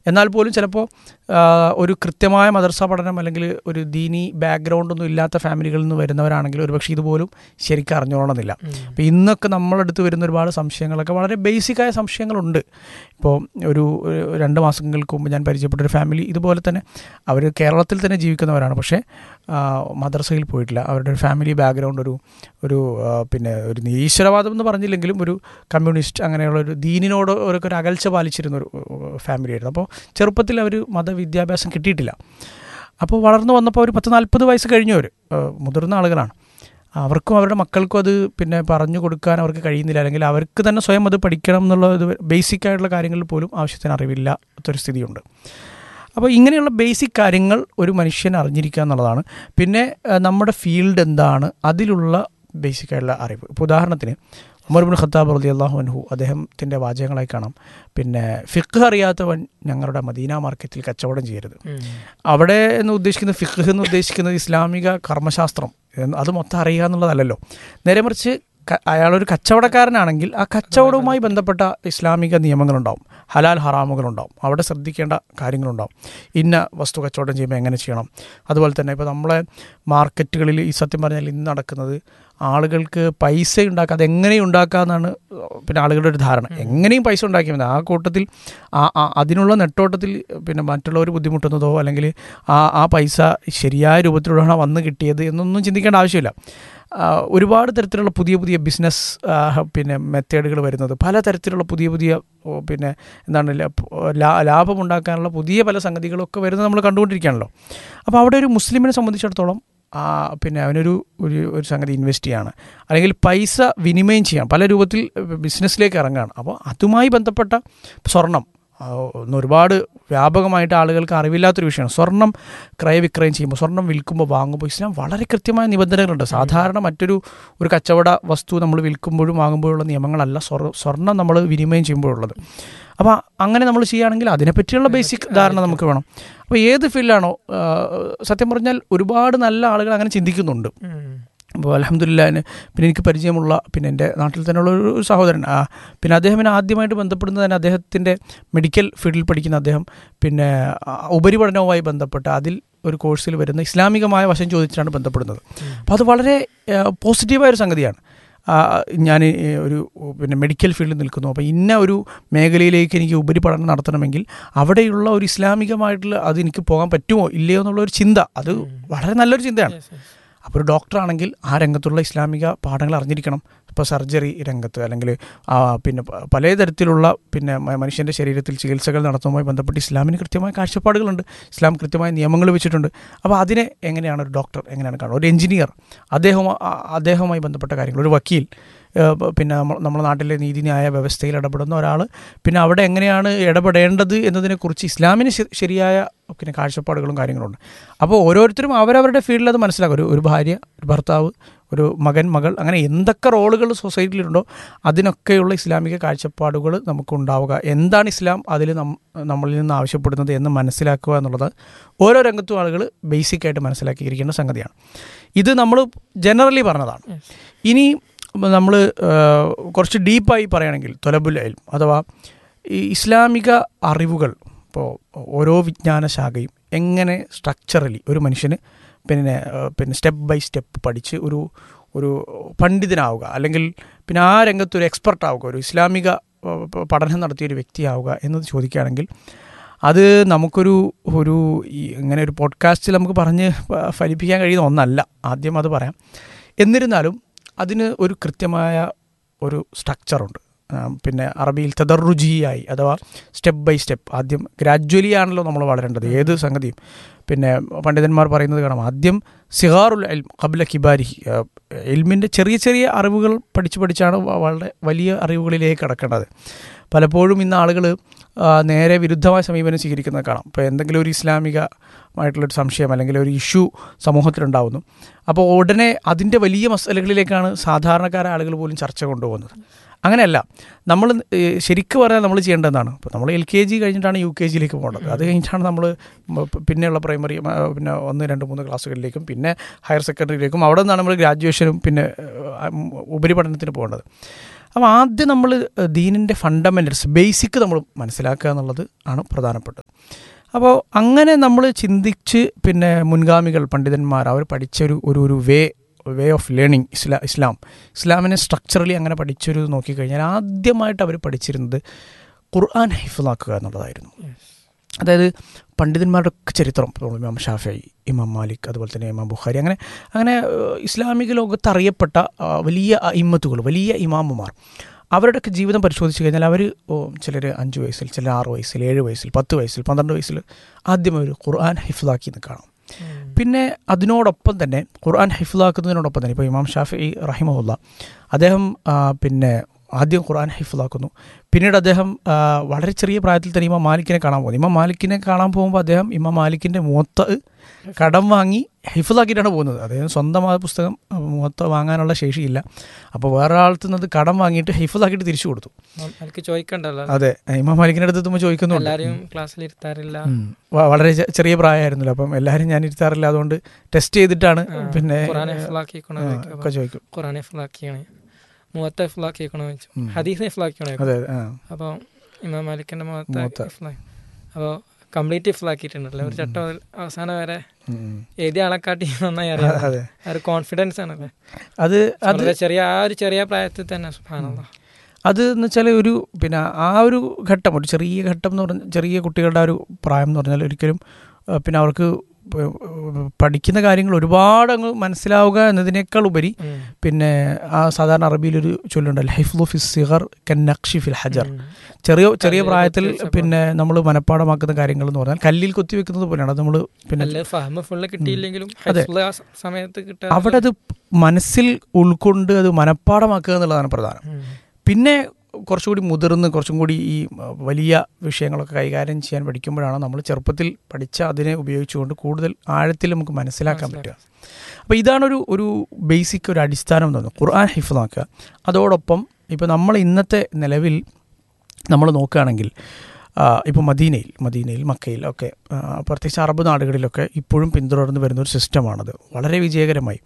E: എന്നാൽ പോലും ചിലപ്പോൾ ആ, ഒരു കൃത്യമായ മദർസ പഠനം അല്ലെങ്കിൽ ഒരു ദീനി ബാക്ക്ഗ്രൗണ്ടൊന്നും ഇല്ലാത്ത ഫാമിലികളിൽ നിന്ന് വരുന്നവരാണെങ്കിൽ ഒരുപക്ഷെ ഇതുപോലും ശരിക്കും അറിഞ്ഞോളണമെന്നില്ല അപ്പോൾ ഇന്നൊക്കെ നമ്മളടുത്ത് വരുന്ന ഒരുപാട് സംശയങ്ങളൊക്കെ വളരെ ബേസിക്കായ സംശയങ്ങളുണ്ട് ഇപ്പോൾ ഒരു ഒരു രണ്ട് മാസങ്ങൾക്ക് മുമ്പ് ഞാൻ പരിചയപ്പെട്ട ഒരു ഫാമിലി ഇതുപോലെ തന്നെ അവർ കേരളത്തിൽ തന്നെ ജീവിക്കുന്നവരാണ് പക്ഷേ ആ, മദ്രസയിൽ പോയിട്ടില്ല അവരുടെ ഒരു ഫാമിലി ബാക്ക്ഗ്രൗണ്ട് ഒരു ഒരു ആ, പിന്നെ ഒരു നിരീശ്വരവാദം എന്ന് പറഞ്ഞില്ലെങ്കിലും ഒരു കമ്മ്യൂണിസ്റ്റ് അങ്ങനെയുള്ള ഒരു ദീനിനോട് ഒരു ഒരു അകൽച്ച പാലിച്ചിരുന്ന ഒരു ഫാമിലി ആയിരുന്നു അപ്പോൾ ചെറുപ്പത്തിൽ അവർ മതവിദ്യാഭ്യാസം കിട്ടിയിട്ടില്ല അപ്പോൾ വളർന്നു വന്നപ്പോൾ ഒരു പത്ത് നാൽപ്പത് വയസ്സ് കഴിഞ്ഞവർ മുതിർന്ന ആളുകളാണ് അവർക്കും അവരുടെ മക്കൾക്കും അത് പിന്നെ പറഞ്ഞു കൊടുക്കാൻ അവർക്ക് കഴിയുന്നില്ല അല്ലെങ്കിൽ അവർക്ക് തന്നെ സ്വയം അത് പഠിക്കണം എന്നുള്ള ഇത് ബേസിക് ആയിട്ടുള്ള കാര്യങ്ങളിൽ പോലും ആവശ്യത്തിന് അറിവില്ലാത്തൊരു സ്ഥിതിയുണ്ട് അപ്പോൾ ഇങ്ങനെയുള്ള ബേസിക് കാര്യങ്ങൾ ഒരു മനുഷ്യൻ അറിഞ്ഞിരിക്കുക എന്നുള്ളതാണ് പിന്നെ ആ, നമ്മുടെ ഫീൽഡ് എന്താണ് അതിലുള്ള ബേസിക് ആയിട്ടുള്ള അറിവ് ഇപ്പോൾ ഉദാഹരണത്തിന് ഉമർബിൻ ഖത്താബ് റലി അള്ളാഹു അൻഹു അദ്ദേഹത്തിൻ്റെ വാചകങ്ങളായി കാണാം പിന്നെ ഫിഖ് അറിയാത്തവൻ ഞങ്ങളുടെ മദീന മാർക്കറ്റിൽ കച്ചവടം ചെയ്യരുത് അവിടെ എന്ന് ഉദ്ദേശിക്കുന്നത് ഫിഖ് എന്ന് ഉദ്ദേശിക്കുന്നത് ഇസ്ലാമിക കർമ്മശാസ്ത്രം എന്ന് അത് മൊത്തം അറിയുക എന്നുള്ളതല്ലല്ലോ നേരെ മറിച്ച് ക- അയാളൊരു കച്ചവടക്കാരനാണെങ്കിൽ ആ കച്ചവടവുമായി ബന്ധപ്പെട്ട ഇസ്ലാമിക നിയമങ്ങളുണ്ടാവും ഹലാൽ ഹറാമുകളുണ്ടാവും അവിടെ ശ്രദ്ധിക്കേണ്ട കാര്യങ്ങളുണ്ടാവും ഇന്ന വസ്തു കച്ചവടം ചെയ്യുമ്പോൾ എങ്ങനെ ചെയ്യണം അതുപോലെ തന്നെ ഇപ്പോൾ നമ്മളെ മാർക്കറ്റുകളിൽ ഈ സത്യം പറഞ്ഞാൽ ഇന്ന് നടക്കുന്നത് ആളുകൾക്ക് പൈസ ഉണ്ടാക്കുക അത് എങ്ങനെ ഉണ്ടാക്കാമെന്നാണ് പിന്നെ ആളുകളുടെ ഒരു ധാരണ എങ്ങനെയും പൈസ ഉണ്ടാക്കിയാൽ മതി ആ കൂട്ടത്തിൽ ആ ആ- അതിനുള്ള നെട്ടോട്ടത്തിൽ പിന്നെ മറ്റുള്ളവർ ബുദ്ധിമുട്ടുന്നതോ അല്ലെങ്കിൽ ആ ആ പൈസ ശരിയായ രൂപത്തിലാണ് വന്ന് കിട്ടിയത് എന്നൊന്നും ചിന്തിക്കേണ്ട ആവശ്യമില്ല ആ, ഒരുപാട് തരത്തിലുള്ള പുതിയ പുതിയ ബിസിനസ് പിന്നെ മെത്തേഡുകൾ വരുന്നത് പല തരത്തിലുള്ള പുതിയ പുതിയ ഓ, പിന്നെ എന്താണ് ലാ- ലാ- ലാഭമുണ്ടാക്കാനുള്ള പുതിയ പല സംഗതികളൊക്കെ വരുന്നത് നമ്മൾ കണ്ടുകൊണ്ടിരിക്കുകയാണല്ലോ അപ്പോൾ അവിടെ ഒരു മുസ്ലിമിനെ സംബന്ധിച്ചിടത്തോളം ആ, പിന്നെ അവനൊരു ഒരു ഒരു സംഗതി ഇൻവെസ്റ്റ് ചെയ്യാണ് അല്ലെങ്കിൽ പൈസ വിനിമയം ചെയ്യാം പല രൂപത്തിൽ ബിസിനസ്സിലേക്ക് ഇറങ്ങുകയാണ് അപ്പോൾ അതുമായി ബന്ധപ്പെട്ട സ്വർണം ആ, ഒന്ന് ഒരുപാട് വ്യാപകമായിട്ട് ആളുകൾക്ക് അറിവില്ലാത്തൊരു വിഷയമാണ് സ്വർണം ക്രയവിക്രയം ചെയ്യുമ്പോൾ സ്വർണം വിൽക്കുമ്പോൾ വാങ്ങുമ്പോൾ ഇസ്ലാം വളരെ കൃത്യമായ നിബന്ധനകളുണ്ട് സാധാരണ മറ്റൊരു ഒരു കച്ചവട വസ്തു നമ്മൾ വിൽക്കുമ്പോഴും വാങ്ങുമ്പോഴുള്ള നിയമങ്ങളല്ല സ്വർ- സ്വർണം നമ്മൾ വിനിമയം ചെയ്യുമ്പോഴുള്ളത് അപ്പോൾ അങ്ങനെ നമ്മൾ ചെയ്യുകയാണെങ്കിൽ അതിനെപ്പറ്റിയുള്ള ബേസിക് ധാരണ നമുക്ക് വേണം അപ്പോൾ ഏത് ഫീൽഡാണോ ആ, സത്യം പറഞ്ഞാൽ ഒരുപാട് നല്ല ആളുകൾ അങ്ങനെ ചിന്തിക്കുന്നുണ്ട് അപ്പോൾ അലഹമില്ല പിന്നെ എനിക്ക് പരിചയമുള്ള പിന്നെ എൻ്റെ നാട്ടിൽ തന്നെയുള്ള ഒരു ഒരു സഹോദരൻ ആ, പിന്നെ അദ്ദേഹം എന്നെ ആദ്യമായിട്ട് ബന്ധപ്പെടുന്നത് തന്നെ അദ്ദേഹത്തിൻ്റെ മെഡിക്കൽ ഫീൽഡിൽ പഠിക്കുന്ന അദ്ദേഹം പിന്നെ ആ, ഉപരിപഠനവുമായി ബന്ധപ്പെട്ട് അതിൽ ഒരു കോഴ്സിൽ വരുന്ന ഇസ്ലാമികമായ വശം ചോദിച്ചിട്ടാണ് ബന്ധപ്പെടുന്നത് അപ്പോൾ അത് വളരെ പോസിറ്റീവായ ഒരു സംഗതിയാണ് ആ, ഞാൻ ഈ ഒരു പിന്നെ മെഡിക്കൽ ഫീൽഡിൽ നിൽക്കുന്നു അപ്പോൾ ഇന്ന ഒരു മേഖലയിലേക്ക് എനിക്ക് ഉപരിപഠനം നടത്തണമെങ്കിൽ അവിടെയുള്ള ഒരു ഇസ്ലാമികമായിട്ടുള്ള അത് എനിക്ക് പോകാൻ പറ്റുമോ ഇല്ലയോ എന്നുള്ള ഒരു ചിന്ത അത് വളരെ നല്ലൊരു ചിന്തയാണ് അപ്പോൾ ഒരു ഡോക്ടറാണെങ്കിൽ ആ രംഗത്തുള്ള ഇസ്ലാമിക പാഠങ്ങൾ അറിഞ്ഞിരിക്കണം ഇപ്പോൾ സർജറി രംഗത്ത് അല്ലെങ്കിൽ ആ, പിന്നെ പ- പല തരത്തിലുള്ള പിന്നെ മ- മനുഷ്യൻ്റെ ശരീരത്തിൽ ചികിത്സകൾ നടത്തുന്നതുമായി ബന്ധപ്പെട്ട് ഇസ്ലാമിന് കൃത്യമായ കാഴ്ചപ്പാടുകളുണ്ട് ഇസ്ലാം കൃത്യമായ നിയമങ്ങൾ വെച്ചിട്ടുണ്ട് അപ്പോൾ അതിനെ എങ്ങനെയാണ് ഒരു ഡോക്ടർ എങ്ങനെയാണ് കാണുക ഒരു എഞ്ചിനീയർ അദ്ദേഹം ആ- അദ്ദേഹവുമായി ബന്ധപ്പെട്ട കാര്യങ്ങൾ ഒരു വക്കീൽ ഏഹ് പ- പിന്നെ നമ്മ- നമ്മുടെ നാട്ടിലെ നീതിന്യായ വ്യവസ്ഥയിൽ ഇടപെടുന്ന ഒരാൾ പിന്നെ അവിടെ എങ്ങനെയാണ് ഇടപെടേണ്ടത് എന്നതിനെക്കുറിച്ച് ഇസ്ലാമിന് ശ- ശരിയായ പിന്നെ കാഴ്ചപ്പാടുകളും കാര്യങ്ങളുണ്ട് അപ്പോൾ ഓരോരുത്തരും അവരവരുടെ ഫീൽഡിൽ അത് മനസ്സിലാക്കും ഒരു ഒരു ഭാര്യ ഒരു ഭർത്താവ് ഒരു മകൻ മകൾ അങ്ങനെ എന്തൊക്കെ റോളുകൾ സൊസൈറ്റിയിലുണ്ടോ അതിനൊക്കെയുള്ള ഇസ്ലാമിക കാഴ്ചപ്പാടുകൾ നമുക്കുണ്ടാവുക എന്താണ് ഇസ്ലാം അതിൽ നം നമ്മളിൽ നിന്ന് ആവശ്യപ്പെടുന്നത് എന്ന് മനസ്സിലാക്കുക എന്നുള്ളത് ഓരോ രംഗത്തും ആളുകൾ ബേസിക്കായിട്ട് മനസ്സിലാക്കിയിരിക്കേണ്ട സംഗതിയാണ് ഇത് നമ്മൾ ജനറലി പറഞ്ഞതാണ് ഇനി നമ്മൾ കുറച്ച് ഡീപ്പായി പറയുകയാണെങ്കിൽ തൊലബുൽ എൽം അഥവാ ഈ ഇസ്ലാമിക അറിവുകൾ ഇപ്പോൾ ഓരോ വിജ്ഞാന ശാഖയും എങ്ങനെ സ്ട്രക്ചറലി ഒരു മനുഷ്യന് പിന്നെ ആ, പിന്നെ സ്റ്റെപ്പ് ബൈ സ്റ്റെപ്പ് പഠിച്ച് ഒരു ഒരു പണ്ഡിതനാവുക അല്ലെങ്കിൽ പിന്നെ ആ രംഗത്ത് ഒരു എക്സ്പെർട്ട് ആവുക ഒരു ഇസ്ലാമിക ആ, പ- പഠനം നടത്തിയ ഒരു വ്യക്തിയാവുക എന്നത് ചോദിക്കുകയാണെങ്കിൽ അത് നമുക്കൊരു ഒരു ഈ ഇങ്ങനെ ഒരു പോഡ്കാസ്റ്റിൽ നമുക്ക് പറഞ്ഞ് ഫ- ഫലിപ്പിക്കാൻ കഴിയുന്ന ഒന്നല്ല ആദ്യം അത് പറയാം എന്നിരുന്നാലും അതിന് ഒരു കൃത്യമായ ഒരു സ്ട്രക്ചറുണ്ട് ആ, പിന്നെ അറബിയിൽ തദറുജിയായി അഥവാ സ്റ്റെപ്പ് ബൈ സ്റ്റെപ്പ് ആദ്യം ഗ്രാജ്വലി ആണല്ലോ നമ്മൾ വളരേണ്ടത് ഏത് സംഗതിയും പിന്നെ പണ്ഡിതന്മാർ പറയുന്നത് കാണാം ആദ്യം സിഹാറുൽ എൽം കബില കിബാരി എൽമിൻ്റെ ചെറിയ ചെറിയ അറിവുകൾ പഠിച്ച് പഠിച്ചാണ് വ- വളരെ വലിയ അറിവുകളിലേക്ക് കടക്കേണ്ടത് പലപ്പോഴും ഇന്ന് ആളുകൾ നേരെ വിരുദ്ധമായ സമീപനം സ്വീകരിക്കുന്നത് കാണാം ഇപ്പോൾ എന്തെങ്കിലും ഒരു ഇസ്ലാമികമായിട്ടുള്ളൊരു സംശയം അല്ലെങ്കിൽ ഒരു ഇഷ്യൂ സമൂഹത്തിലുണ്ടാവുന്നു അപ്പോൾ ഉടനെ അതിൻ്റെ വലിയ മസലകളിലേക്കാണ് സാധാരണക്കാരായ ആളുകൾ പോലും ചർച്ച കൊണ്ടുപോകുന്നത് അങ്ങനെയല്ല നമ്മൾ ശരിക്കും പറഞ്ഞാൽ നമ്മൾ ചെയ്യേണ്ടതാണ് ഇപ്പോൾ നമ്മൾ എൽ കെ ജി കഴിഞ്ഞിട്ടാണ് യു കെ ജിയിലേക്ക് പോകേണ്ടത് അത് കഴിഞ്ഞിട്ടാണ് നമ്മൾ പിന്നെയുള്ള പ്രൈമറി ആ, പിന്നെ ഒന്ന് രണ്ട് മൂന്ന് ക്ലാസ്സുകളിലേക്കും പിന്നെ ഹയർ സെക്കൻഡറിയിലേക്കും അവിടെ നിന്നാണ് നമ്മൾ ഗ്രാജുവേഷനും പിന്നെ ആ, ഉപരിപഠനത്തിന് പോകേണ്ടത് അപ്പോൾ ആദ്യം നമ്മൾ ദീനിൻ്റെ ഫണ്ടമെൻറ്റൽസ് ബേസിക് നമ്മൾ മനസ്സിലാക്കുക എന്നുള്ളത് ആണ് പ്രധാനപ്പെട്ടത് അപ്പോൾ അങ്ങനെ നമ്മൾ ചിന്തിച്ച് പിന്നെ മുൻഗാമികൾ പണ്ഡിതന്മാർ അവർ പഠിച്ചൊരു ഒരു ഒരു വേ വേ ഓഫ് ലേണിംഗ് ഇസ്ലാ ഇസ്ലാം ഇസ്ലാമിനെ സ്ട്രക്ചറലി അങ്ങനെ പഠിച്ചൊരു നോക്കിക്കഴിഞ്ഞാൽ ആദ്യമായിട്ട് അവർ പഠിച്ചിരുന്നത് ഖുർആൻ ഹിഫിലാക്കുക എന്നുള്ളതായിരുന്നു അതായത് പണ്ഡിതന്മാരുടെ ഒക്കെ ചരിത്രം ഇപ്പോൾ ഇമാം ഷാഫി ഇമാം മാലിക് അതുപോലെ തന്നെ ഇമാം ബുഖാരി അങ്ങനെ അങ്ങനെ ഏഹ്, ഇസ്ലാമിക ലോകത്ത് അറിയപ്പെട്ട ആ, വലിയ ഇമ്മത്തുകൾ വലിയ ഇമാമുമാർ അവരുടെയൊക്കെ ജീവിതം പരിശോധിച്ച് കഴിഞ്ഞാൽ അവർ ചിലർ അഞ്ച് വയസ്സിൽ ചിലർ ആറ് വയസ്സിൽ ഏഴ് വയസ്സിൽ പത്ത് വയസ്സിൽ പന്ത്രണ്ട് വയസ്സിൽ ആദ്യം അവർ ഖുർആൻ ഹിഫ്ലാക്കി എന്ന് കാണാം പിന്നെ അതിനോടൊപ്പം തന്നെ ഖുർആൻ ഹിഫ്ലാക്കുന്നതിനോടൊപ്പം തന്നെ ഇപ്പോൾ ഇമാം ഷാഫി റഹിമുല്ല അദ്ദേഹം ആ, പിന്നെ ആദ്യം ഖുർആൻ ഹിഫ്ലാക്കുന്നു പിന്നീട് അദ്ദേഹം ആ, വളരെ ചെറിയ പ്രായത്തിൽ തന്നെ ഇമാം മാലിക്കിനെ കാണാൻ പോകുന്നു ഇമാം മാലിക്കിനെ കാണാൻ പോകുമ്പോൾ അദ്ദേഹം ഇമാം മാലിക്കിൻ്റെ മുഹത്ത് കടം വാങ്ങി ഹിഫിലാക്കിയിട്ടാണ് പോകുന്നത് അദ്ദേഹം സ്വന്തമായ പുസ്തകം ആ, മുഹത്ത് വാങ്ങാനുള്ള ശേഷിയില്ല അപ്പോൾ വേറെ ആളത്ത് നിന്ന് അത് കടം വാങ്ങിയിട്ട് ഹിഫിലാക്കിയിട്ട് തിരിച്ചു കൊടുത്തു
D: എനിക്ക് ചോദിക്കണ്ടല്ലോ
E: അതെ ഇമാം മാലിക്കിൻ്റെ അടുത്ത് എത്തുമ്പോൾ ചോദിക്കുന്നുണ്ട്
D: എല്ലാരെയും ക്ലാസ്സിൽ ഇരുത്താറില്ല
E: ഉം. വ- വളരെ ചെ- ചെറിയ പ്രായമായിരുന്നല്ലോ അപ്പം എല്ലാവരും ഞാൻ ഇരുത്താറില്ല അതുകൊണ്ട് ടെസ്റ്റ് ചെയ്തിട്ടാണ്
D: ആ,
E: പിന്നെ
D: ഖുറാനെ ഫുള്ളാക്കിക്കണോ
E: ആ,
D: ചോദിക്കും.
E: ഒക്കെ ചോദിക്കും
D: ഖുറാനെ ഫുള്ളാക്കിയാണ് മൂവത്തെ ഫുള്ളാക്കിക്കണോ ചോദിച്ചു
E: ഉം.
D: ഹദീസിനെ ഫുള്ളാക്കിക്കണോ
E: അതെ ആ
D: അപ്പോൾ ഇമാം മാലിക്കിന്റെ
E: മുവത്ത.
D: മുഖത്ത് ഫുള്ളാക്കി അപ്പോൾ കംപ്ലീറ്റ് ഫുള്ളാക്കിയിട്ടുണ്ടല്ലോ ഒരു ചട്ടം മുതൽ അവസാനം വരെ
E: ഉം, ഉം.
D: എഴുതിയ ആളെക്കാട്ടി നന്നായി അറിയാം
E: അതെ
D: ആ ഒരു കോൺഫിഡൻസ് ആണല്ലേ
E: അത് അത്
D: വളരെ ചെറിയ ആ ഒരു ചെറിയ പ്രായത്തിൽ തന്നെ സുഭാനുള്ള
E: അത് എന്ന് വെച്ചാൽ ഒരു പിന്നെ ആ ഒരു ഘട്ടം ഒരു ചെറിയ ഘട്ടം എന്ന് പറഞ്ഞാൽ ചെറിയ കുട്ടികളുടെ ആ ഒരു പ്രായം എന്ന് പറഞ്ഞാൽ ഒരിക്കലും ആ, പിന്നെ അവർക്ക് പ- പഠിക്കുന്ന കാര്യങ്ങൾ ഒരുപാട് അങ്ങ് മനസ്സിലാവുക എന്നതിനേക്കാൾ ഉപരി പിന്നെ ആ സാധാരണ അറബിയിലൊരു ചൊല്ലുണ്ടല്ലോ ഹൈഫ്ലു ഫിസ് സിഹർ കൻ നക്ഷി ഫിൽ ഹജർ ചെറിയ ചെറിയ
D: കല്ലിൽ
E: പ്രായത്തിൽ
D: കൊത്തിവെച്ച
E: പിന്നെ നമ്മൾ മനഃപ്പാടമാക്കുന്ന കാര്യങ്ങൾ എന്ന് പറഞ്ഞാൽ കല്ലിൽ കൊത്തിവെക്കുന്നത് പോലെയാണ് അത് നമ്മൾ പിന്നെ
D: അല്ല ഫഹമ് ഫുള്ള് കിട്ടിയില്ലെങ്കിലും
E: അതെ.
D: ഹൈഫുള്ള് ആ സ- സമയത്ത് കിട്ടാൻ
E: അവിടെ അത് മനസ്സിൽ ഉൾക്കൊണ്ട് അത് മനഃപ്പാടമാക്കുക എന്നുള്ളതാണ് പ്രധാനം പിന്നെ കുറച്ചുകൂടി മുതിർന്ന് കുറച്ചും കൂടി ഈ ആ, വലിയ വിഷയങ്ങളൊക്കെ കൈകാര്യം ചെയ്യാൻ പഠിക്കുമ്പോഴാണ് നമ്മൾ ചെറുപ്പത്തിൽ പഠിച്ച അതിനെ ഉപയോഗിച്ചുകൊണ്ട് കൂടുതൽ ആഴത്തിൽ നമുക്ക് മനസ്സിലാക്കാൻ പറ്റുക അപ്പോൾ ഇതാണൊരു ഒരു ബേസിക് ഒരു അടിസ്ഥാനം എന്ന് പറയുന്നത് ഖുർആൻ ഹിഫ്ലാക്കുക അതോടൊപ്പം ഇപ്പോൾ നമ്മൾ ഇന്നത്തെ നിലവിൽ നമ്മൾ നോക്കുകയാണെങ്കിൽ ഇപ്പോൾ മദീനയിൽ മദീനയിൽ മക്കയിൽ ഒക്കെ ആ, പ്രത്യേകിച്ച് അറബ് നാടുകളിലൊക്കെ ഇപ്പോഴും പിന്തുടർന്ന് വരുന്ന ഒരു സിസ്റ്റമാണത് വളരെ വിജയകരമായി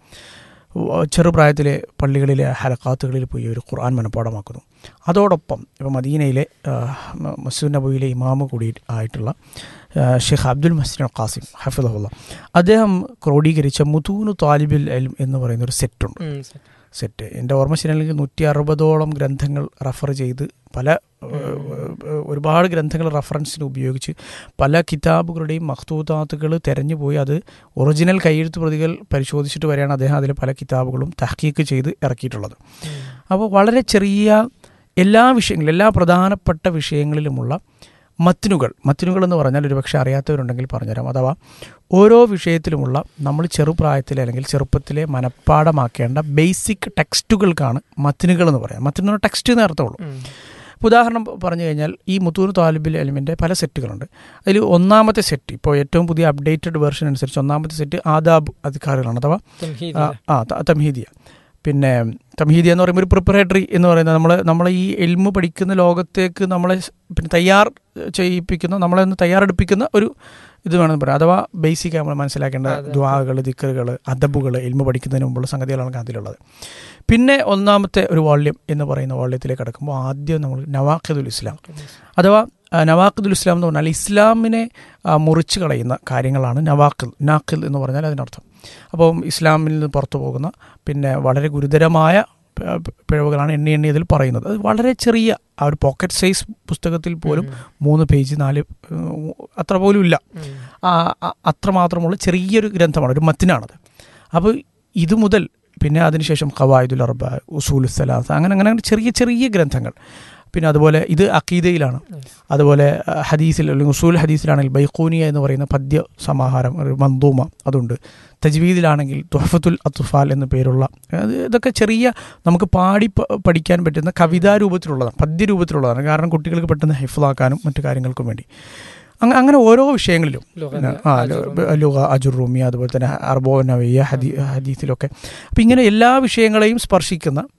E: വ- ചെറുപ്രായത്തിലെ പള്ളികളിലെ ഹലക്കാത്തുകളിൽ പോയി ഒരു ഖുർആൻ മനഃപ്പാടമാക്കുന്നു അതോടൊപ്പം ഇപ്പോൾ മദീനയിലെ ആ, മ- മസ്ജിദ് നബുവിലെ ഇമാമ് കൂടി ആയിട്ടുള്ള ആ, ഷെയ്ഖ് അബ്ദുൽ മസ്ജിദ് ഖാസിം ഹഫിദുള്ള അദ്ദേഹം ക്രോഡീകരിച്ച മുതൂനു താലിബിൽ എൽം എന്ന് പറയുന്ന ഒരു സെറ്റുണ്ട് സെറ്റ് എൻ്റെ ഓർമ്മ ശരിയല്ലെങ്കിൽ നൂറ്റി അറുപതോളം ഗ്രന്ഥങ്ങൾ റഫർ ചെയ്ത് പല ഏഹ്, ഏഹ്, ഒരുപാട് ഗ്രന്ഥങ്ങൾ റഫറൻസിന് ഉപയോഗിച്ച് പല കിതാബുകളുടെയും മഖ്തൂതാത്തുകൾ തെരഞ്ഞു പോയി അത് ഒറിജിനൽ കയ്യെഴുത്ത് പ്രതികൾ പരിശോധിച്ചിട്ട് വരെയാണ് അദ്ദേഹം അതിലെ പല കിതാബുകളും തഹ്ക്കീക്ക് ചെയ്ത് ഇറക്കിയിട്ടുള്ളത് അപ്പോൾ വളരെ ചെറിയ എല്ലാ വിഷയങ്ങളും എല്ലാ പ്രധാനപ്പെട്ട വിഷയങ്ങളിലുമുള്ള മത്തിനുകൾ മത്തിനുകൾ എന്ന് പറഞ്ഞാൽ ഒരുപക്ഷെ അറിയാത്തവരുണ്ടെങ്കിൽ പറഞ്ഞുതരാം അഥവാ ഓരോ വിഷയത്തിലുമുള്ള നമ്മൾ ചെറുപ്രായത്തിലെ അല്ലെങ്കിൽ ചെറുപ്പത്തിലെ മനഃപ്പാടമാക്കേണ്ട ബേസിക് ടെക്സ്റ്റുകൾക്കാണ് മത്തിനുകൾ എന്ന് പറയാം മത്തിനു പറഞ്ഞാൽ ടെക്സ്റ്റ് എന്ന് അർത്ഥമുള്ളൂ ഇപ്പോൾ ഉദാഹരണം പറഞ്ഞു കഴിഞ്ഞാൽ ഈ മുത്തൂർ താലിബിൽ എലിമിൻ്റെ പല സെറ്റുകളുണ്ട് അതിൽ ഒന്നാമത്തെ സെറ്റ് ഇപ്പോൾ ഏറ്റവും പുതിയ അപ്ഡേറ്റഡ് വേർഷൻ അനുസരിച്ച് ഒന്നാമത്തെ സെറ്റ് ആദാബ് അധികാരികളാണ് അഥവാ ആ, ആ ത- തംഹീദിയ പിന്നെ തംഹീദിയ എന്ന് പറയുമ്പോൾ ഒരു പ്രിപ്പറേറ്ററി എന്ന് പറയുന്നത് നമ്മൾ നമ്മൾ ഈ എൽമ് പഠിക്കുന്ന ലോകത്തേക്ക് നമ്മളെ സ് പിന്നെ തയ്യാർ ചെയ്യിപ്പിക്കുന്ന നമ്മളെ ഒന്ന് തയ്യാറെടുപ്പിക്കുന്ന ഒരു ഇത് വേണമെന്ന് പറയാം അഥവാ ബേസിക് നമ്മൾ മനസ്സിലാക്കേണ്ട
D: അതെ.
E: ദ്വാകൾ ദിക്കറുകൾ അദബുകൾ എൽമ് പഠിക്കുന്നതിന് മുമ്പുള്ള സംഗതികളാണ് അതിലുള്ളത് പിന്നെ ഒന്നാമത്തെ ഒരു വാള്യം എന്ന് പറയുന്ന വാള്യത്തിലേക്ക് കടക്കുമ്പോൾ ആദ്യം നമ്മൾ നവാഖിദുൽ ഇസ്ലാം അഥവാ ആ, നവാഖിദുൽ ഇസ്ലാം എന്ന് പറഞ്ഞാൽ ഇസ്ലാമിനെ ആ, മുറിച്ച് കളയുന്ന കാര്യങ്ങളാണ് നവാഖിൽ നാഖിൽ എന്ന് പറഞ്ഞാൽ അതിനർത്ഥം അപ്പം ഇസ്ലാമിൽ നിന്ന് പുറത്തു പോകുന്ന പിന്നെ വളരെ ഗുരുതരമായ പ- പ- പിഴവുകളാണ് എണ്ണി എണ്ണി ഇതിൽ പറയുന്നത് അത് വളരെ ചെറിയ ആ ഒരു പോക്കറ്റ് സൈസ് പുസ്തകത്തിൽ പോലും മൂന്ന് പേജ് നാല് ഉം, അത്ര പോലും ഇല്ല ആ, അ- അത്രമാത്രമുള്ള ചെറിയൊരു ഗ്രന്ഥമാണ് ഒരു മത്തിനാണത് അപ്പോൾ ഇത് മുതൽ പിന്നെ അതിനുശേഷം ഖവായിദുൽ അറബ ഉസൂൽ സലാസ് അങ്ങനെ അങ്ങനെ ചെറിയ ചെറിയ ഗ്രന്ഥങ്ങൾ പിന്നെ അതുപോലെ ഇത് അക്കീദയിലാണ് അതുപോലെ അഹ്, ഹദീസിൽ അല്ലെങ്കിൽ ഉസൂൽ ഹദീസിലാണെങ്കിൽ ബൈഖൂനിയ എന്ന് പറയുന്ന പദ്യ സമാഹാരം ഒരു മന്ദൂമ അതുണ്ട് തജ്വീദിലാണെങ്കിൽ തുഹഫത്തുൽ അത്തുഫാൽ എന്ന പേരുള്ള അത് ഇതൊക്കെ ചെറിയ നമുക്ക് പാടി പ- പഠിക്കാൻ പറ്റുന്ന കവിതാ രൂപത്തിലുള്ളതാണ് പദ്യ രൂപത്തിലുള്ളതാണ് കാരണം കുട്ടികൾക്ക് പെട്ടെന്ന് ഹെഫിലാക്കാനും മറ്റു കാര്യങ്ങൾക്കും വേണ്ടി അങ്ങ- അങ്ങനെ ഓരോ വിഷയങ്ങളിലും പിന്നെ ആ ലുഗ അജുറൂമി അതുപോലെ തന്നെ അർബോ നവയ്യ ഹദീ ഹദീസിലൊക്കെ അപ്പം ഇങ്ങനെ എല്ലാ വിഷയങ്ങളെയും സ്പർശിക്കുന്ന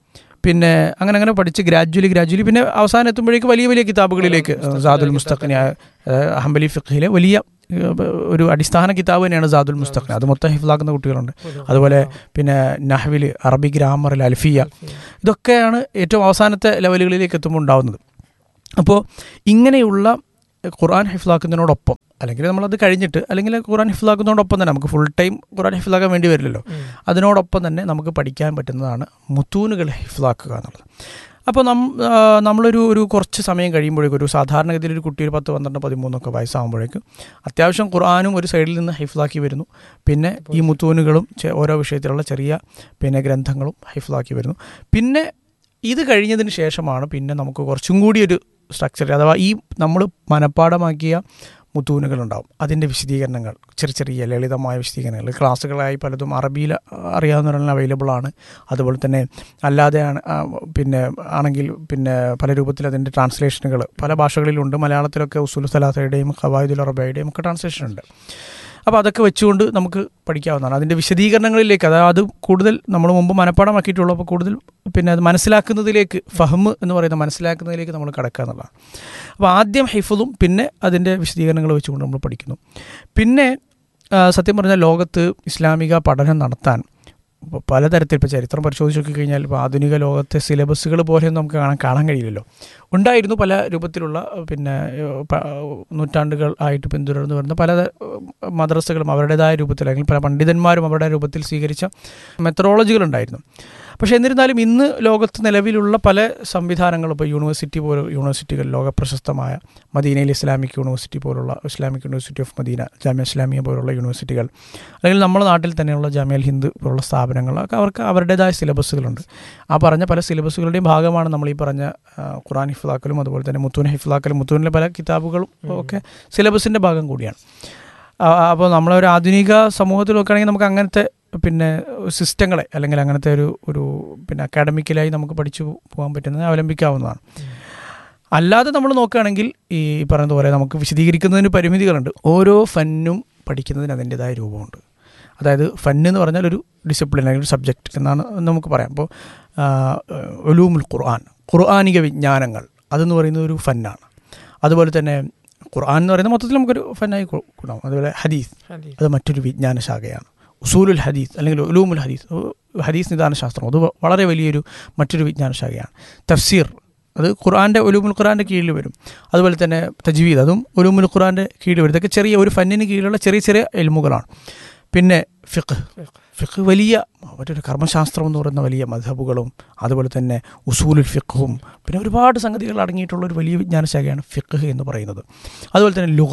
E: പിന്നെ അങ്ങനെ അങ്ങനെ പഠിച്ച് ഗ്രാജുവലി ഗ്രാജുവലി പിന്നെ അവസാനം എത്തുമ്പോഴേക്ക് വലിയ വലിയ കിതാബുകളിലേക്ക് സാദുൽ മുസ്തഖിനെ ഹംബലി ഫിഖിലെ വലിയ ഏഹ്, ഒരു അടിസ്ഥാന കിതാബ് തന്നെയാണ് സാദുൽ മുസ്തഖിന് അത് മൊത്തം ഹിഫ്ലാക്കുന്ന കുട്ടികളുണ്ട് അതുപോലെ പിന്നെ നഹ്വിൽ അറബി ഗ്രാമറിൽ അൽഫിയ ഇതൊക്കെയാണ് ഏറ്റവും അവസാനത്തെ ലെവലുകളിലേക്ക് എത്തുമ്പോൾ ഉണ്ടാവുന്നത് അപ്പോൾ ഇങ്ങനെയുള്ള ഖുർആൻ ഹിഫ്ലാക്കുന്നതിനോടൊപ്പം അല്ലെങ്കിൽ നമ്മളത് കഴിഞ്ഞിട്ട് അല്ലെങ്കിൽ ഖുർആൻ ഹിഫ്ലാക്കുന്നതിനോടൊപ്പം തന്നെ നമുക്ക് ഫുൾ ടൈം ഖുർആൻ ഹിഫ്ലാക്കാൻ വേണ്ടി വരില്ലല്ലോ അതിനോടൊപ്പം തന്നെ നമുക്ക് പഠിക്കാൻ പറ്റുന്നതാണ് മുത്തൂനുകൾ ഹിഫ്ലാക്കുക എന്നുള്ളത് അപ്പോൾ നം ആ, നമ്മളൊരു ഒരു കുറച്ച് സമയം കഴിയുമ്പോഴേക്കും ഒരു സാധാരണഗതിയിൽ ഒരു കുട്ടി ഒരു പത്ത് പന്ത്രണ്ട് പതിമൂന്നൊക്കെ വയസ്സാകുമ്പോഴേക്കും അത്യാവശ്യം ഖുർആാനും ഒരു സൈഡിൽ നിന്ന് ഹിഫ്ലാക്കി വരുന്നു പിന്നെ ഈ മുത്തൂനുകളും ചെ- ഓരോ വിഷയത്തിലുള്ള ചെറിയ പിന്നെ ഗ്രന്ഥങ്ങളും ഹിഫ്ലാക്കി വരുന്നു പിന്നെ ഇത് കഴിഞ്ഞതിന് ശേഷമാണ് പിന്നെ നമുക്ക് കുറച്ചും കൂടി ഒരു സ്ട്രക്ചർ അഥവാ ഈ നമ്മൾ മനഃപ്പാടമാക്കിയ മുത്തൂനുകളുണ്ടാവും അതിൻ്റെ വിശദീകരണങ്ങൾ ചെറിയ ചെറിയ ലളിതമായ വിശദീകരണങ്ങൾ ക്ലാസ്സുകളായി പലതും അറബിയിൽ അറിയാവുന്നവരെല്ലാം അവൈലബിൾ ആണ് അതുപോലെ തന്നെ അല്ലാതെയാണ് ആ, പിന്നെ ആണെങ്കിൽ പിന്നെ പല രൂപത്തിൽ അതിൻ്റെ ട്രാൻസ്ലേഷനുകൾ പല ഭാഷകളിലുണ്ട് മലയാളത്തിലൊക്കെ ഉസുൽ സലാത്തയുടെയും ഖവായുദുൽ അറബയുടെയും ഒക്കെ ട്രാൻസ്ലേഷൻ ഉണ്ട് അപ്പോൾ അതൊക്കെ വെച്ചുകൊണ്ട് നമുക്ക് പഠിക്കാവുന്നതാണ് അതിൻ്റെ വിശദീകരണങ്ങളിലേക്ക് അതായത് അത് കൂടുതൽ നമ്മൾ മുമ്പ് മനഃപ്പാടമാക്കിയിട്ടുള്ളൂ അപ്പോൾ കൂടുതൽ പിന്നെ അത് മനസ്സിലാക്കുന്നതിലേക്ക് ഫഹ്മ് എന്ന് പറയുന്ന മനസ്സിലാക്കുന്നതിലേക്ക് നമ്മൾ കടക്കുക എന്നുള്ളതാണ് അപ്പോൾ ആദ്യം ഹൈഫുതും പിന്നെ അതിൻ്റെ വിശദീകരണങ്ങൾ വെച്ചുകൊണ്ട് നമ്മൾ പഠിക്കുന്നു പിന്നെ ആ, സത്യം പറഞ്ഞാൽ ലോകത്ത് ഇസ്ലാമിക പഠനം നടത്താൻ ഇപ്പൊ പലതരത്തിൽ ഇപ്പോൾ ചരിത്രം പരിശോധിച്ച് നോക്കി കഴിഞ്ഞാൽ ഇപ്പോൾ ആധുനിക ലോകത്തെ സിലബസുകൾ പോലെയൊന്നും നമുക്ക് കാണാൻ കാണാൻ കഴിയില്ലല്ലോ ഉണ്ടായിരുന്നു പല രൂപത്തിലുള്ള പിന്നെ ഏഹ്, പ- നൂറ്റാണ്ടുകൾ ആയിട്ട് പിന്തുടർന്നു വരുന്ന പല ഏഹ്, മദ്രസകളും അവരുടേതായ രൂപത്തിൽ അല്ലെങ്കിൽ പല പണ്ഡിതന്മാരും അവരുടെ രൂപത്തിൽ സ്വീകരിച്ച മെത്തഡോളജികൾ ഉണ്ടായിരുന്നു പക്ഷേ എന്നിരുന്നാലും ഇന്ന് ലോകത്ത് നിലവിലുള്ള പല സംവിധാനങ്ങളും ഇപ്പോൾ യൂണിവേഴ്സിറ്റി പോലെ യൂണിവേഴ്സിറ്റികൾ ലോക പ്രശസ്തമായ മദീനയിൽ ഇസ്ലാമിക് യൂണിവേഴ്സിറ്റി പോലുള്ള ഇസ്ലാമിക് യൂണിവേഴ്സിറ്റി ഓഫ് മദീന ജാമ്യ ഇസ്ലാമിയ പോലുള്ള യൂണിവേഴ്സിറ്റികൾ അല്ലെങ്കിൽ നമ്മുടെ നാട്ടിൽ തന്നെയുള്ള ജാമ്യൽ ഹിന്ദ് പോലുള്ള സ്ഥാപനങ്ങളൊക്കെ അവർക്ക് അവരുടേതായ സിലബസുകളുണ്ട് ആ പറഞ്ഞ പല സിലബസുകളുടെയും ഭാഗമാണ് നമ്മൾ ഈ പറഞ്ഞ ആ, ഖുറാൻ ഹിഫ്ലാക്കലും അതുപോലെ തന്നെ മുത്തൂൻ ഹിഫ്ലാക്കലും മുത്തൂനിലെ പല കിതാബുകളും ഒക്കെ സിലബസിൻ്റെ ഭാഗം കൂടിയാണ് അപ്പോൾ നമ്മളൊരു ആധുനിക സമൂഹത്തിൽ നോക്കുകയാണെങ്കിൽ നമുക്ക് അങ്ങനത്തെ പിന്നെ സിസ്റ്റങ്ങളെ അല്ലെങ്കിൽ അങ്ങനത്തെ ഒരു ഒരു പിന്നെ അക്കാഡമിക്കലായി നമുക്ക് പഠിച്ചു പോകാൻ പറ്റുന്നത് അവലംബിക്കാവുന്നതാണ് അല്ലാതെ നമ്മൾ നോക്കുകയാണെങ്കിൽ ഈ പറയുന്നത് പോലെ നമുക്ക് വിശദീകരിക്കുന്നതിന് പരിമിതികളുണ്ട് ഓരോ ഫന്നും പഠിക്കുന്നതിന് അതിൻ്റെതായ രൂപമുണ്ട് അതായത് ഫന്ന് എന്ന് പറഞ്ഞാൽ ഒരു ഡിസിപ്ലിൻ അല്ലെങ്കിൽ ഒരു സബ്ജക്റ്റ് എന്നാണ് നമുക്ക് പറയാം അപ്പോൾ ഒലൂമുൽ ഖുർആൻ ഖുർആാനിക വിജ്ഞാനങ്ങൾ അതെന്ന് പറയുന്നത് ഒരു ഫന്നാണ് അതുപോലെ തന്നെ ഖുർആൻ എന്ന് പറയുന്നത് മൊത്തത്തിൽ നമുക്കൊരു ഫന്നായി കൊ- കൂടാം അതുപോലെ ഹദീസ് അത് മറ്റൊരു വിജ്ഞാന ശാഖയാണ് ഉസൂലുൽ ഹദീസ് അല്ലെങ്കിൽ ഉലൂമുൽ ഹദീസ് ഉ- ഹദീസ് നിദാന ശാസ്ത്രം അത് വ- വളരെ വലിയൊരു മറ്റൊരു വിജ്ഞാന ശാഖയാണ് തഫ്സീർ അത് ഖുർആൻ്റെ ഒലൂമുൽ ഖുർആൻ്റെ കീഴിൽ വരും അതുപോലെ തന്നെ തജ്വീദ് അതും ഒലൂമുൽ ഖുർആൻ്റെ കീഴിൽ വരും ഇതൊക്കെ ചെറിയ ഒരു ഫന്നിന് കീഴിലുള്ള ചെറിയ ചെറിയ എൽമുകളാണ് പിന്നെ ഫിഖ് ഫിഖ് വലിയ മറ്റൊരു കർമ്മശാസ്ത്രം എന്ന് പറയുന്ന വലിയ മധബുകളും അതുപോലെ തന്നെ ഉസൂലുൽ ഫിഖും പിന്നെ ഒരുപാട് സംഗതികൾ അടങ്ങിയിട്ടുള്ള ഒരു വലിയ വിജ്ഞാന ശാഖയാണ് ഫിഖ് എന്ന് പറയുന്നത് അതുപോലെ തന്നെ ലുഗ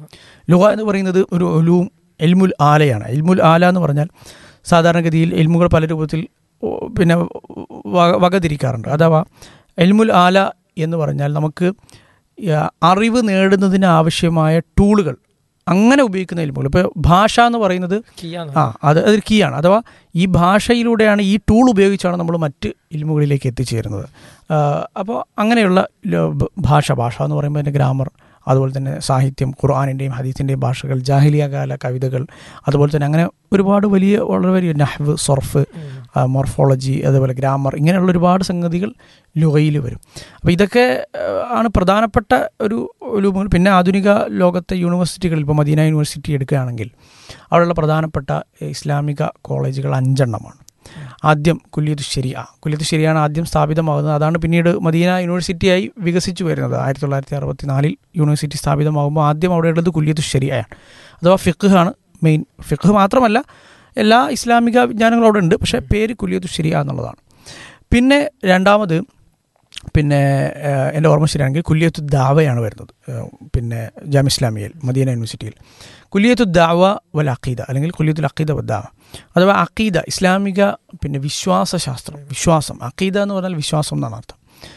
E: ലുഗ എന്ന് പറയുന്നത് ഒരു ഒലൂം എൽമുൽ ആലയാണ് എൽമുൽ ആല എന്ന് പറഞ്ഞാൽ സാധാരണഗതിയിൽ എൽമുകൾ പല രൂപത്തിൽ ഓ, പിന്നെ വക വകതിരിക്കാറുണ്ട് അഥവാ എൽമുൽ ആല എന്ന് പറഞ്ഞാൽ നമുക്ക് ആ, അറിവ് നേടുന്നതിന് ആവശ്യമായ ടൂളുകൾ അങ്ങനെ ഉപയോഗിക്കുന്ന എൽമുകൾ ഇപ്പോൾ ഭാഷ എന്ന് പറയുന്നത് ആ അത് അതൊരു കീ ആണ് അഥവാ ഈ ഭാഷയിലൂടെയാണ് ഈ ടൂൾ ഉപയോഗിച്ചാണ് നമ്മൾ മറ്റ് ഇൽമുകളിലേക്ക് എത്തിച്ചേരുന്നത് അപ്പോൾ അങ്ങനെയുള്ള ല- ബ- ഭാഷ ഭാഷ എന്ന് പറയുമ്പോൾ അതിൻ്റെ ഗ്രാമർ അതുപോലെ തന്നെ സാഹിത്യം ഖുർആാനിൻ്റെയും ഹദീസിൻ്റെയും ഭാഷകൾ ജാഹിലിയ കാല കവിതകൾ അതുപോലെ തന്നെ അങ്ങനെ ഒരുപാട് വലിയ വളരെ വലിയ നഹ്വ് സൊർഫ് മോർഫോളജി അതുപോലെ ഗ്രാമർ ഇങ്ങനെയുള്ള ഒരുപാട് സംഗതികൾ ലുഗയിൽ വരും അപ്പോൾ ഇതൊക്കെ ആ, ആണ് പ്രധാനപ്പെട്ട ഒരു ഒരു പിന്നെ ആധുനിക ലോകത്തെ യൂണിവേഴ്സിറ്റികൾ ഇപ്പോൾ മദീന യൂണിവേഴ്സിറ്റി എടുക്കുകയാണെങ്കിൽ അവിടെയുള്ള പ്രധാനപ്പെട്ട ഇസ്ലാമിക കോളേജുകൾ അഞ്ചെണ്ണമാണ് ആദ്യം കുല്യത്ത് ശരിയ കുല്യത്ത് ശരിയാണ് ആദ്യം സ്ഥാപിതമാകുന്നത് അതാണ് പിന്നീട് മദീന യൂണിവേഴ്സിറ്റിയായി വികസിച്ചു വരുന്നത് ആയിരത്തി തൊള്ളായിരത്തി അറുപത്തി നാലിൽ യൂണിവേഴ്സിറ്റി സ്ഥാപിതമാകുമ്പോൾ ആദ്യം അവിടെയുള്ളത് കുല്യത്ത് ശരിയാണ് അഥവാ ഫിഖ് ആണ് മെയിൻ ഫിഖ് മാത്രമല്ല എല്ലാ ഇസ്ലാമിക വിജ്ഞാനങ്ങളും അവിടെ ഉണ്ട് പക്ഷേ പേര് കുല്യത്ത് ശരിയ എന്നുള്ളതാണ് പിന്നെ രണ്ടാമത് പിന്നെ ഏഹ്, എൻ്റെ ഓർമ്മ ശരിയാണെങ്കിൽ കുല്യത്തു ദാവയാണ് വരുന്നത് ഏഹ്, പിന്നെ ജാമി ഇസ്ലാമിയയിൽ മദീന യൂണിവേഴ്സിറ്റിയിൽ കുല്യത്തു ദാവ വൽ അഖീദ അല്ലെങ്കിൽ കുല്യത്തുൽ അഖീദ വദ്ദാവ അഥവാ അഖീദ ഇസ്ലാമിക പിന്നെ വിശ്വാസശാസ്ത്രം വിശ്വാസം അഖീദ എന്ന് പറഞ്ഞാൽ വിശ്വാസം എന്നാണ് അർത്ഥം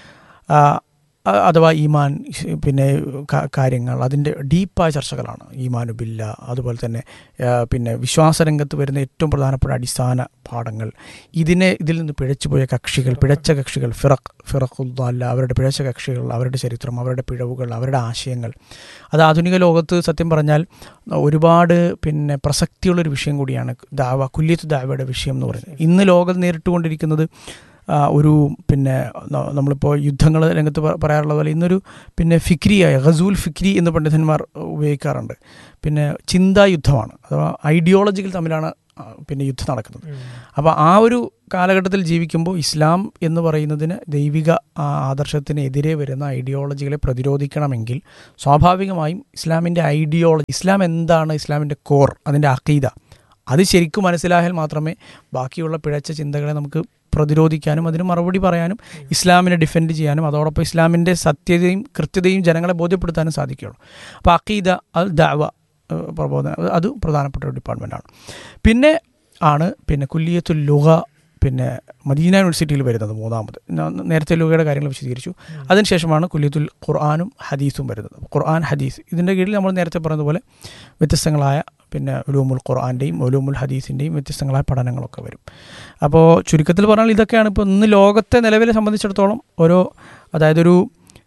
E: ആ, അ- അഥവാ ഈമാൻ ഇസ് പിന്നെ ക- കാര്യങ്ങൾ അതിൻ്റെ ഡീപ്പായ ചർച്ചകളാണ് ഈമാനു ബില്ല അതുപോലെ തന്നെ ആ, പിന്നെ വിശ്വാസരംഗത്ത് വരുന്ന ഏറ്റവും പ്രധാനപ്പെട്ട അടിസ്ഥാന പാഠങ്ങൾ ഇതിനെ ഇതിൽ നിന്ന് പിഴച്ചുപോയ കക്ഷികൾ പിഴച്ച കക്ഷികൾ ഫിറഖ് ഫിറഖുല്ല അവരുടെ പിഴച്ച കക്ഷികൾ അവരുടെ ചരിത്രം അവരുടെ പിഴവുകൾ അവരുടെ ആശയങ്ങൾ അത് ആധുനിക ലോകത്ത് സത്യം പറഞ്ഞാൽ ഒരുപാട് പിന്നെ പ്രസക്തിയുള്ളൊരു വിഷയം കൂടിയാണ് ദാവ കുല്യത്ത് ദാവയുടെ വിഷയം എന്ന് പറയുന്നത് ഇന്ന് ലോകം നേരിട്ടുകൊണ്ടിരിക്കുന്നത് ആ, ഒരു പിന്നെ ന- നമ്മളിപ്പോൾ യുദ്ധങ്ങൾ രംഗത്ത് പ- പറയാറുള്ള പോലെ ഇന്നൊരു പിന്നെ ഫിക്രിയായ ഗസൂൽ ഫിക്രി എന്ന് പണ്ഡിതന്മാർ ഉപയോഗിക്കാറുണ്ട് പിന്നെ ചിന്താ യുദ്ധമാണ് അഥവാ ഐഡിയോളജികൾ തമ്മിലാണ് ആ, പിന്നെ യുദ്ധം നടക്കുന്നത് അപ്പോൾ ആ ഒരു കാലഘട്ടത്തിൽ ജീവിക്കുമ്പോൾ ഇസ്ലാം എന്ന് പറയുന്നതിന് ദൈവിക ആ, ആദർശത്തിനെതിരെ വരുന്ന ഐഡിയോളജികളെ പ്രതിരോധിക്കണമെങ്കിൽ സ്വാഭാവികമായും ഇസ്ലാമിൻ്റെ ഐഡിയോളജി ഇസ്ലാം എന്താണ് ഇസ്ലാമിൻ്റെ കോർ അതിൻ്റെ അക്കീത അത് ശരിക്കും മനസ്സിലായാൽ മാത്രമേ ബാക്കിയുള്ള പിഴച്ച ചിന്തകളെ നമുക്ക് പ്രതിരോധിക്കാനും അതിന് മറുപടി പറയാനും ഇസ്ലാമിനെ ഡിഫെൻഡ് ചെയ്യാനും അതോടൊപ്പം ഇസ്ലാമിൻ്റെ സത്യതയും കൃത്യതയും ജനങ്ങളെ ബോധ്യപ്പെടുത്താനും സാധിക്കുകയുള്ളൂ അപ്പോൾ അക്കീദ അത് ദാവ ഏഹ്, പ്രബോധനം അത് അത് പ്രധാനപ്പെട്ട ഒരു ഡിപ്പാർട്ട്മെൻറ്റാണ് പിന്നെ ആണ് പിന്നെ കുല്ലിയത്തുൽ ലുഗ പിന്നെ മദീന യൂണിവേഴ്സിറ്റിയിൽ വരുന്നത് മൂന്നാമത് ഞാൻ നേരത്തെ ലുഗയുടെ കാര്യങ്ങൾ വിശദീകരിച്ചു അതിനുശേഷമാണ് കുല്ലിയത്തുൽ ഖുർആാനും ഹദീസും വരുന്നത് ഖുർആൻ ഹദീസ് ഇതിൻ്റെ കീഴിൽ നമ്മൾ നേരത്തെ പറഞ്ഞതുപോലെ വ്യത്യസ്തങ്ങളായ പിന്നെ ഉലൂമുൽ ഖുർആൻ്റെയും ഉലൂമുൽ ഹദീസിൻ്റെയും വ്യത്യസ്തങ്ങളായ പഠനങ്ങളൊക്കെ വരും അപ്പോൾ ചുരുക്കത്തിൽ പറഞ്ഞാൽ ഇതൊക്കെയാണ് ഇപ്പോൾ ഇന്ന് ലോകത്തെ നിലവിലെ സംബന്ധിച്ചിടത്തോളം ഓരോ അതായത് ഒരു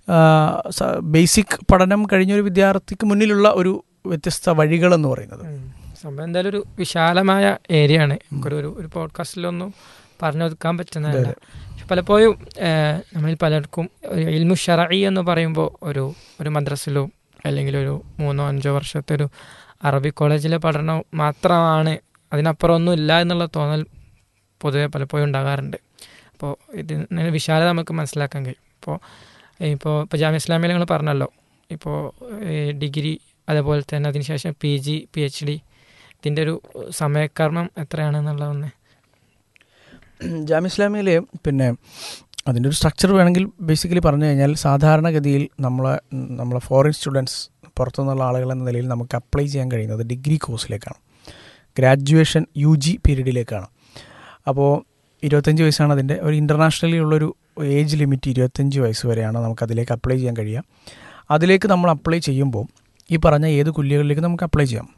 E: ബേസിക് പഠനം കഴിഞ്ഞൊരു വിദ്യാർത്ഥിക്ക് മുന്നിലുള്ള ഒരു വ്യത്യസ്ത വഴികളെന്ന് പറയുന്നത്
D: ഉം. സംഭവം എന്തായാലും ഒരു വിശാലമായ ഏരിയ ആണ് നമുക്കൊരു ഒരു ഒരു പോഡ്കാസ്റ്റിലൊന്നും പറഞ്ഞു ഒതുക്കാൻ പറ്റുന്നതല്ല പക്ഷെ പലപ്പോഴും ഏഹ്, നമ്മളിൽ പലർക്കും ഒരു ഇൽമു ഷറഈ എന്ന് പറയുമ്പോൾ ഒരു ഒരു മദ്രസിലോ അല്ലെങ്കിൽ ഒരു മൂന്നോ അഞ്ചോ വർഷത്തെ ഒരു അറബി കോളേജിലെ പഠനം മാത്രമാണ് അതിനപ്പുറം ഒന്നും ഇല്ല എന്നുള്ള തോന്നൽ പൊതുവെ പലപ്പോഴും ഉണ്ടാകാറുണ്ട് അപ്പോൾ ഇതിന് വിശാലത നമുക്ക് മനസ്സിലാക്കാൻ കഴിയും ഇപ്പോൾ ഇപ്പോൾ ഇപ്പോൾ ജാമ്യ ഇസ്ലാമിയിൽ നിങ്ങൾ പറഞ്ഞല്ലോ ഇപ്പോൾ ഡിഗ്രി അതേപോലെ തന്നെ അതിനുശേഷം P G P H D ഇതിൻ്റെ ഒരു സമയക്രമം എത്രയാണെന്നുള്ളതൊന്ന്
E: ജാമ്യ ഇസ്ലാമിയിൽ പിന്നെ അതിൻ്റെ ഒരു സ്ട്രക്ചർ വേണമെങ്കിൽ ബേസിക്കലി പറഞ്ഞു കഴിഞ്ഞാൽ സാധാരണഗതിയിൽ നമ്മളെ നമ്മളെ ഫോറിൻ സ്റ്റുഡൻസ് പുറത്തുനിന്നുള്ള ആളുകൾ എന്ന നിലയിൽ നമുക്ക് അപ്ലൈ ചെയ്യാൻ കഴിയുന്നത് ഡിഗ്രി കോഴ്സിലേക്കാണ് ഗ്രാജുവേഷൻ യു ജി പീരീഡിലേക്കാണ് അപ്പോൾ ഇരുപത്തഞ്ച് വയസ്സാണ് അതിൻ്റെ ഒരു ഇൻ്റർനാഷണലി ഉള്ളൊരു ഏജ് ലിമിറ്റ് ഇരുപത്തഞ്ച് വയസ്സ് വരെയാണ് നമുക്ക് അതിലേക്ക് അപ്ലൈ ചെയ്യാൻ കഴിയുക അതിലേക്ക് നമ്മൾ അപ്ലൈ ചെയ്യുമ്പോൾ ഈ പറഞ്ഞ ഏത് കുല്യകളിലേക്ക് നമുക്ക് അപ്ലൈ ചെയ്യാം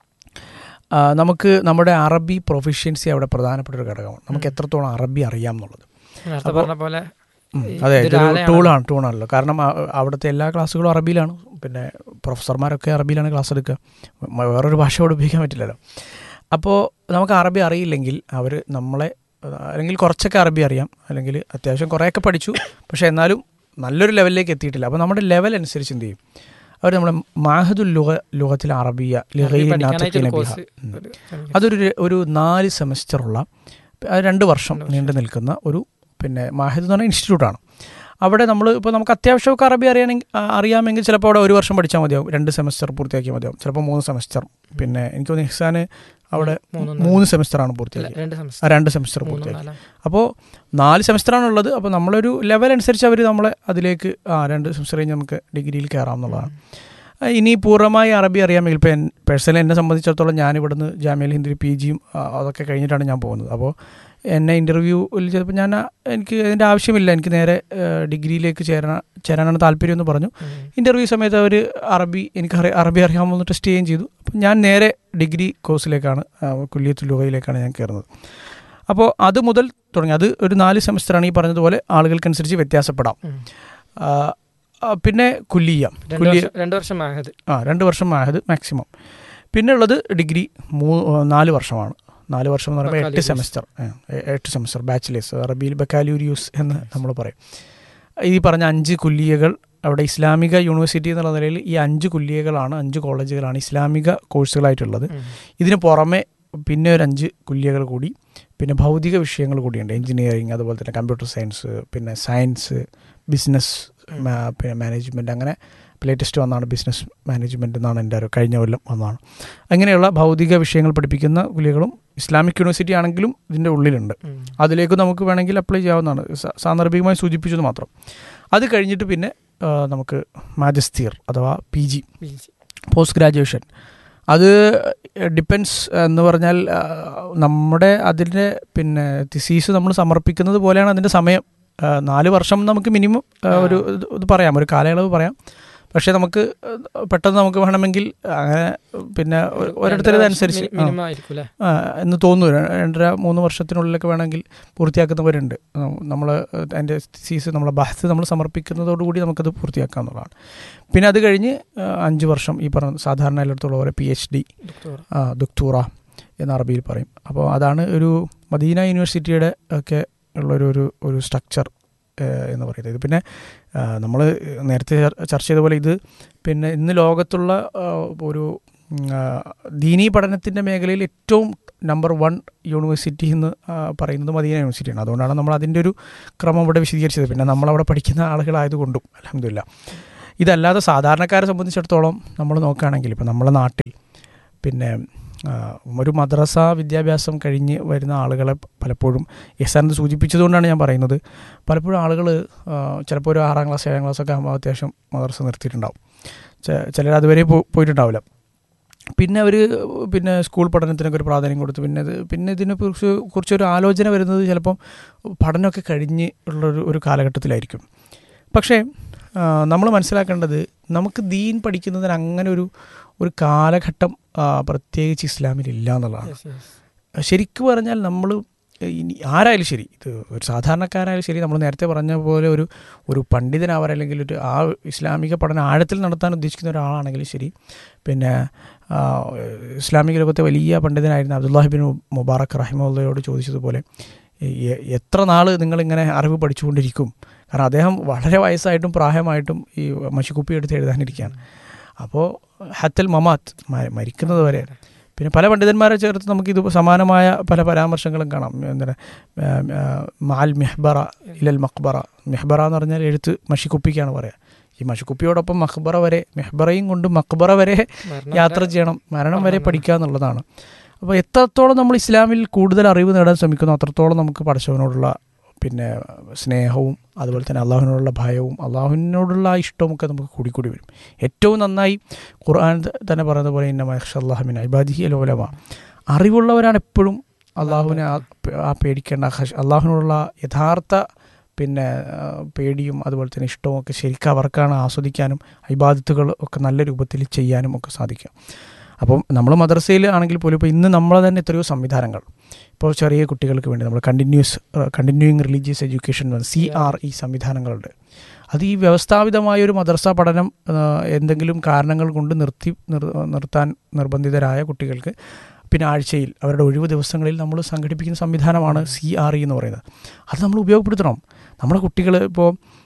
E: ആ, നമുക്ക് നമ്മുടെ അറബി പ്രൊഫിഷ്യൻസി അവിടെ പ്രധാനപ്പെട്ട ഒരു ഘടകമാണ് നമുക്ക് എത്രത്തോളം അറബി അറിയാം എന്നുള്ളത്
D: നേരത്തെ
E: അപ്പോ-
D: പറഞ്ഞ പോലെ
E: ഉം,
D: ഈ
E: അതെ
D: ഇതൊരു
E: ഇതൊരു
D: ആലയാണ്.
E: ടൂളാണ് ടൂണാണല്ലോ കാരണം ആ, അവിടുത്തെ എല്ലാ ക്ലാസ്സുകളും അറബിയിലാണ് പിന്നെ പ്രൊഫസർമാരൊക്കെ അറബിയിലാണ് ക്ലാസ് എടുക്കുക മ- വേറൊരു ഭാഷ അവിടെ ഉപയോഗിക്കാൻ പറ്റില്ലല്ലോ അപ്പോൾ നമുക്ക് അറബി അറിയില്ലെങ്കിൽ അവർ നമ്മളെ അല്ലെങ്കിൽ കുറച്ചൊക്കെ അറബി അറിയാം അല്ലെങ്കിൽ അത്യാവശ്യം കുറേയൊക്കെ പഠിച്ചു പക്ഷേ എന്നാലും നല്ലൊരു ലെവലിലേക്ക് എത്തിയിട്ടില്ല അപ്പോൾ നമ്മുടെ ലെവൽ അനുസരിച്ച് എന്ത് ചെയ്യും അവർ നമ്മളെ മാഹദുൽ ലുഗ ലുഗത്തിൽ അറബിയ
D: അറബി
E: ലിഗയിൽ
D: പഠിക്കാനായിട്ട് ഒരു
E: നബിഹ
D: കോഴ്സ്
E: ഉം.
D: ഒരു-
E: അതൊരു ര- ഒരു നാല് സെമസ്റ്ററുള്ള അത് രണ്ട് വർഷം നീണ്ടു നിൽക്കുന്ന ഒരു പിന്നെ മാഹിദ് എന്ന് പറഞ്ഞ ഇൻസ്റ്റിറ്റ്യൂട്ടാണ് അവിടെ നമ്മൾ ഇപ്പോൾ നമുക്ക് അത്യാവശ്യമൊക്കെ അറബി അറിയണമെങ്കിൽ ആ, അറിയാമെങ്കിൽ ചിലപ്പോൾ അവിടെ ഒരു വർഷം പഠിച്ചാൽ മതിയാവും രണ്ട് സെമസ്റ്റർ പൂർത്തിയാക്കിയാൽ മതിയാവും ചിലപ്പോൾ മൂന്ന് സെമസ്റ്റർ പിന്നെ എനിക്ക് തോന്നുന്നു ഇഹ്സാന് അവിടെ
D: മൂന്നും
E: മൂന്ന് സെമസ്റ്ററാണ്
D: അല്ല,
E: പൂർത്തിയാക്കിയത്
D: രണ്ട്
E: ആ
D: സെമസ്റ്റർ
E: രണ്ട് സെമസ്റ്റർ
D: മൂന്നും
E: പൂർത്തിയാക്കി
D: നാലാം
E: അപ്പോൾ നാല് സെമസ്റ്ററാണ് ഉള്ളത് അപ്പോൾ നമ്മളൊരു ലെവൽ അനുസരിച്ച് അവർ നമ്മളെ അതിലേക്ക് ആ രണ്ട് സെമസ്റ്റർ കഴിഞ്ഞ് നമുക്ക് ഡിഗ്രിയിൽ കയറാം എന്നുള്ളതാണ് ആ, ഇനി പൂർണ്ണമായി അറബി അറിയാമെങ്കിൽ ഇപ്പോൾ പേഴ്സണലി എന്നെ സംബന്ധിച്ചിടത്തോളം ഞാൻ ഇവിടുന്ന് ജാമ്യയിൽ ഹിന്ദി പി ജിയും അതൊക്കെ കഴിഞ്ഞിട്ടാണ് ഞാൻ പോകുന്നത് അപ്പോൾ എന്നെ ഇൻ്റർവ്യൂവിൽ ചിലപ്പോൾ ഞാൻ ആ, എനിക്ക് അതിൻ്റെ ആവശ്യമില്ല എനിക്ക് നേരെ ആ, ഡിഗ്രിയിലേക്ക് ചേരാൻ ചേരാനാണ് താല്പര്യം എന്ന് പറഞ്ഞു
D: ഉം.
E: ഇൻ്റർവ്യൂ സമയത്ത് അവർ അറബി എനിക്ക് അറി- അറബി അറിയാമോ എന്ന് ടെസ്റ്റ് ചെയ്യുകയും ചെയ്തു അപ്പം ഞാൻ നേരെ ഡിഗ്രി കോഴ്സിലേക്കാണ് ആ, കുല്യത്ത് ലുഹയിലേക്കാണ് ഞാൻ കയറുന്നത് അപ്പോൾ അത് മുതൽ തുടങ്ങി അത് ഒരു നാല് സെമസ്റ്ററാണ് ഈ പറഞ്ഞതുപോലെ ആളുകൾക്കനുസരിച്ച് വ്യത്യാസപ്പെടാം
D: ഉം.
E: ആ, ആ, പിന്നെ കുല്ലിയ
D: രണ്ട്
E: കുല്ലിയ
D: വർഷം രണ്ട് വർഷം ആയത്
E: ആ രണ്ട് വർഷം ആയത് മാക്സിമം പിന്നെ ഉള്ളത് ഡിഗ്രി മൂ നാല് വർഷമാണ് നാല് വർഷം എന്ന് പറയുമ്പോൾ എട്ട്
D: ബക്കാലിയൂരിയസ്.
E: സെമസ്റ്റർ എട്ട് സെമസ്റ്റർ ബാച്ചിലേഴ്സ് അറബിയിൽ ബക്കാലൂരിയൂസ് എന്ന് നമ്മൾ പറയും ഈ പറഞ്ഞ അഞ്ച് കുല്ലിയകൾ അവിടെ ഇസ്ലാമിക യൂണിവേഴ്സിറ്റി എന്നുള്ള നിലയിൽ ഈ അഞ്ച് കുല്ലിയകളാണ് അഞ്ച് കോളേജുകളാണ് ഇസ്ലാമിക കോഴ്സുകളായിട്ടുള്ളത്
D: ഉം.
E: ഇതിന് പുറമെ പിന്നെ ഒരു അഞ്ച് കുല്യകൾ കൂടി പിന്നെ ഭൗതിക വിഷയങ്ങൾ കൂടിയുണ്ട് എഞ്ചിനീയറിങ് അതുപോലെ തന്നെ കമ്പ്യൂട്ടർ സയൻസ് പിന്നെ സയൻസ് ബിസിനസ് പിന്നെ മാനേജ്മെൻറ്റ് അങ്ങനെ ലേറ്റസ്റ്റ് വന്നാണ് ബിസിനസ് മാനേജ്മെൻറ്റ് എന്നാണ് എൻ്റെ ഒരു കഴിഞ്ഞ കൊല്ലം വന്നതാണ് അങ്ങനെയുള്ള ഭൗതിക വിഷയങ്ങൾ പഠിപ്പിക്കുന്ന കുലികളും ഇസ്ലാമിക് യൂണിവേഴ്സിറ്റി ആണെങ്കിലും ഇതിൻ്റെ ഉള്ളിലുണ്ട്
D: ഉം.
E: അതിലേക്ക് നമുക്ക് വേണമെങ്കിൽ അപ്ലൈ ചെയ്യാവുന്നതാണ് സ- സാന്ദർഭികമായി സൂചിപ്പിച്ചത് മാത്രം അത് കഴിഞ്ഞിട്ട് പിന്നെ ആ, നമുക്ക് മാജസ്തീർ അഥവാ P G
D: PG.
E: Post graduation അത് ഡിപ്പെൻസ് എന്ന് പറഞ്ഞാൽ ആ, നമ്മുടെ അതിൻ്റെ പിന്നെ തിസീസ് നമ്മൾ സമർപ്പിക്കുന്നത് പോലെയാണ് അതിൻ്റെ സമയം ആ, നാല് വർഷം നമുക്ക് മിനിമം ആ, ഒരു ഇത് ഇത് പറയാം ഒരു കാലയളവ് പറയാം പക്ഷേ നമുക്ക് പെട്ടെന്ന് നമുക്ക് വേണമെങ്കിൽ അങ്ങനെ പിന്നെ ഒ- ഓരോരുത്തരും
D: രണ്ട്
E: ഇതനുസരിച്ച്
D: വർഷം
E: ആ.
D: മിനിമം ആയിരിക്കും അല്ലേ
E: ആ, എന്ന് തോന്നുന്നു ര- രണ്ടര മൂന്ന് വർഷത്തിനുള്ളിലൊക്കെ വേണമെങ്കിൽ പൂർത്തിയാക്കുന്നവരുണ്ട് നമ്മൾ അതിൻ്റെ സീസ് നമ്മളെ ബഹസ് നമ്മൾ സമർപ്പിക്കുന്നതോടുകൂടി നമുക്കത് പൂർത്തിയാക്കാവുന്നതാണ് പിന്നെ അത് കഴിഞ്ഞ് ആ, അഞ്ച് വർഷം ഈ പറഞ്ഞ സാധാരണ എല്ലായിടത്തുള്ള പോലെ പി എച്ച് ഡി
D: ഡോക്ടർ
E: ദുക്തൂറ എന്ന അറബിയിൽ പറയും അപ്പോൾ അതാണ് ഒരു മദീന യൂണിവേഴ്സിറ്റിയുടെ ഒക്കെ ഉള്ളൊരു ഒരു ഒരു സ്ട്രക്ചർ എന്ന് പറയുന്നത് ഇത് പിന്നെ നമ്മൾ നേരത്തെ ചർ- ചർച്ച ചെയ്ത പോലെ ഇത് പിന്നെ ഇന്ന് ലോകത്തുള്ള ആ, ഒരു ഉം, ആ, ദീനീ പഠനത്തിൻ്റെ മേഖലയിൽ ഏറ്റവും നമ്പർ വൺ യൂണിവേഴ്സിറ്റി എന്ന് ആ, പറയുന്നത് മദീന യൂണിവേഴ്സിറ്റിയാണ് അതുകൊണ്ടാണ് നമ്മൾ അതിൻ്റെ ഒരു ക്രമം ഇവിടെ വിശദീകരിച്ചത് പിന്നെ നമ്മളവിടെ പഠിക്കുന്ന ആളുകളായതുകൊണ്ടും അലഹമില്ല ഇതല്ലാതെ സാധാരണക്കാരെ സംബന്ധിച്ചിടത്തോളം നമ്മൾ നോക്കുകയാണെങ്കിൽ ഇപ്പോൾ നമ്മുടെ നാട്ടിൽ പിന്നെ ആ, ഒരു മദ്രസ വിദ്യാഭ്യാസം കഴിഞ്ഞ് വരുന്ന ആളുകളെ പലപ്പോഴും എസാനത് സൂചിപ്പിച്ചതുകൊണ്ടാണ് ഞാൻ പറയുന്നത് പലപ്പോഴും ആളുകൾ ചിലപ്പോൾ ഒരു ആറാം ക്ലാസ് ഏഴാം ക്ലാസ് ഒക്കെ ആകുമ്പോൾ അത്യാവശ്യം മദ്രസ നിർത്തിയിട്ടുണ്ടാവും ചെ- ചിലർ അതുവരെ പോ- പോയിട്ടുണ്ടാവില്ല പിന്നെ അവർ പിന്നെ സ്കൂൾ പഠനത്തിനൊക്കെ ഒരു പ്രാധാന്യം കൊടുത്ത് പിന്നെ ഇത് പിന്നെ ഇതിനെ കുറിച്ച് കുറിച്ചൊരു ആലോചന വരുന്നത് ചിലപ്പം പഠനമൊക്കെ കഴിഞ്ഞ് ഉള്ളൊരു ഒരു കാലഘട്ടത്തിലായിരിക്കും പക്ഷേ നമ്മൾ മനസ്സിലാക്കേണ്ടത് നമുക്ക് ദീൻ പഠിക്കുന്നതിന് അങ്ങനെ ഒരു ഒരു കാലഘട്ടം ആ, പ്രത്യേകിച്ച് ഇസ്ലാമിൽ ഇല്ല എന്നുള്ളതാണ്
D: Yes, yes.
E: ശരിക്കും പറഞ്ഞാൽ നമ്മൾ ഇനി ആരായാലും ശരി ഇത് ഒരു സാധാരണക്കാരായാലും ശരി നമ്മൾ നേരത്തെ പറഞ്ഞ പോലെ ഒരു ഒരു പണ്ഡിതനാവാൻ അല്ലെങ്കിൽ ഒരു ആ ഇസ്ലാമിക പഠനം ആഴത്തിൽ നടത്താൻ ഉദ്ദേശിക്കുന്ന ഒരാളാണെങ്കിലും ശരി പിന്നെ ആ, ഇസ്ലാമിക ലോകത്തെ വലിയ പണ്ഡിതനായിരുന്ന അബ്ദുല്ലാഹിബിൻ മുബാറക് റഹിമുള്ളയോട് ചോദിച്ചതുപോലെ എ- എത്ര നാൾ നിങ്ങളിങ്ങനെ അറിവ് പഠിച്ചുകൊണ്ടിരിക്കും കാരണം അദ്ദേഹം വളരെ വയസ്സായിട്ടും പ്രായമായിട്ടും ഈ മഷിക്കുപ്പി എടുത്ത് എഴുതാനിരിക്കുകയാണ് അപ്പോൾ ഹത്തൽ മമാത്ത് മ- മരിക്കുന്നത് വരെ പിന്നെ പല പണ്ഡിതന്മാരെ ചേർത്ത് നമുക്കിത് സമാനമായ പല പരാമർശങ്ങളും കാണാം എന്താണ് മാൽ മെഹ്ബറ ഇലൽ മക്ബറ മെഹ്ബറ എന്ന് പറഞ്ഞാൽ എഴുത്ത് മഷിക്കുപ്പിക്കാണ് പറയുക ഈ മഷിക്കുപ്പിയോടൊപ്പം മക്ബറ വരെ മെഹ്ബറയും കൊണ്ട് മക്ബറ വരെ
D: മരണം
E: യാത്ര
D: വരെ
E: ചെയ്യണം മരണം വരെ
D: പഠനം
E: പഠിക്കുക എന്നുള്ളതാണ് അപ്പോൾ എത്രത്തോളം നമ്മൾ ഇസ്ലാമിൽ കൂടുതൽ അറിവ് നേടാൻ ശ്രമിക്കുന്നു അത്രത്തോളം നമുക്ക് പഠിച്ചവനോടുള്ള പിന്നെ സ്നേഹവും അതുപോലെ തന്നെ അള്ളാഹുവിനോടുള്ള ഭയവും അള്ളാഹുവിനോടുള്ള ആ ഇഷ്ടവും ഒക്കെ നമുക്ക് കൂടിക്കൂടി വരും ഏറ്റവും നന്നായി ഖുർആൻ ത- തന്നെ പറയുന്ന പോലെ ഇന്ന മഹ്ഷല്ലാഹമിൻ ഇബാദിഹി അലോലമ അറിവുള്ളവരാണ് എപ്പോഴും അള്ളാഹുവിനെ ആ പേ- ആ പേടിക്കേണ്ട ഹഷ് അള്ളാഹുവിനോടുള്ള യഥാർത്ഥ പിന്നെ ആ, പേടിയും അതുപോലെ തന്നെ ഇഷ്ടവും ഒക്കെ ശരിക്കും അവർക്കാണ് ആസ്വദിക്കാനും ഇബാദത്തുകൾ ഒക്കെ നല്ല രൂപത്തിൽ ചെയ്യാനും ഒക്കെ സാധിക്കുക അപ്പം നമ്മൾ മദ്രസയിൽ ആണെങ്കിൽ പോലും ഇപ്പോൾ ഇന്ന് നമ്മൾ തന്നെ എത്രയോ സംവിധാനങ്ങൾ ഇപ്പോൾ ചെറിയ കുട്ടികൾക്ക് വേണ്ടി നമ്മൾ continues continuing religious education C R E സംവിധാനങ്ങളുണ്ട് അത് ഈ വ്യവസ്ഥാപിതമായ ഒരു മദ്രസ പഠനം ആ, എന്തെങ്കിലും കാരണങ്ങൾ കൊണ്ട് നിർത്തി നിർ നിർത്താൻ നിർബന്ധിതരായ കുട്ടികൾക്ക് പിന്നെ ആഴ്ചയിൽ അവരുടെ ഒഴിവ് ദിവസങ്ങളിൽ നമ്മൾ സംഘടിപ്പിക്കുന്ന സംവിധാനമാണ് സി ആർ ഇ എന്ന് പറയുന്നത് അത് നമ്മൾ ഉപയോഗപ്പെടുത്തണം നമ്മുടെ കുട്ടികൾ ഇപ്പോൾ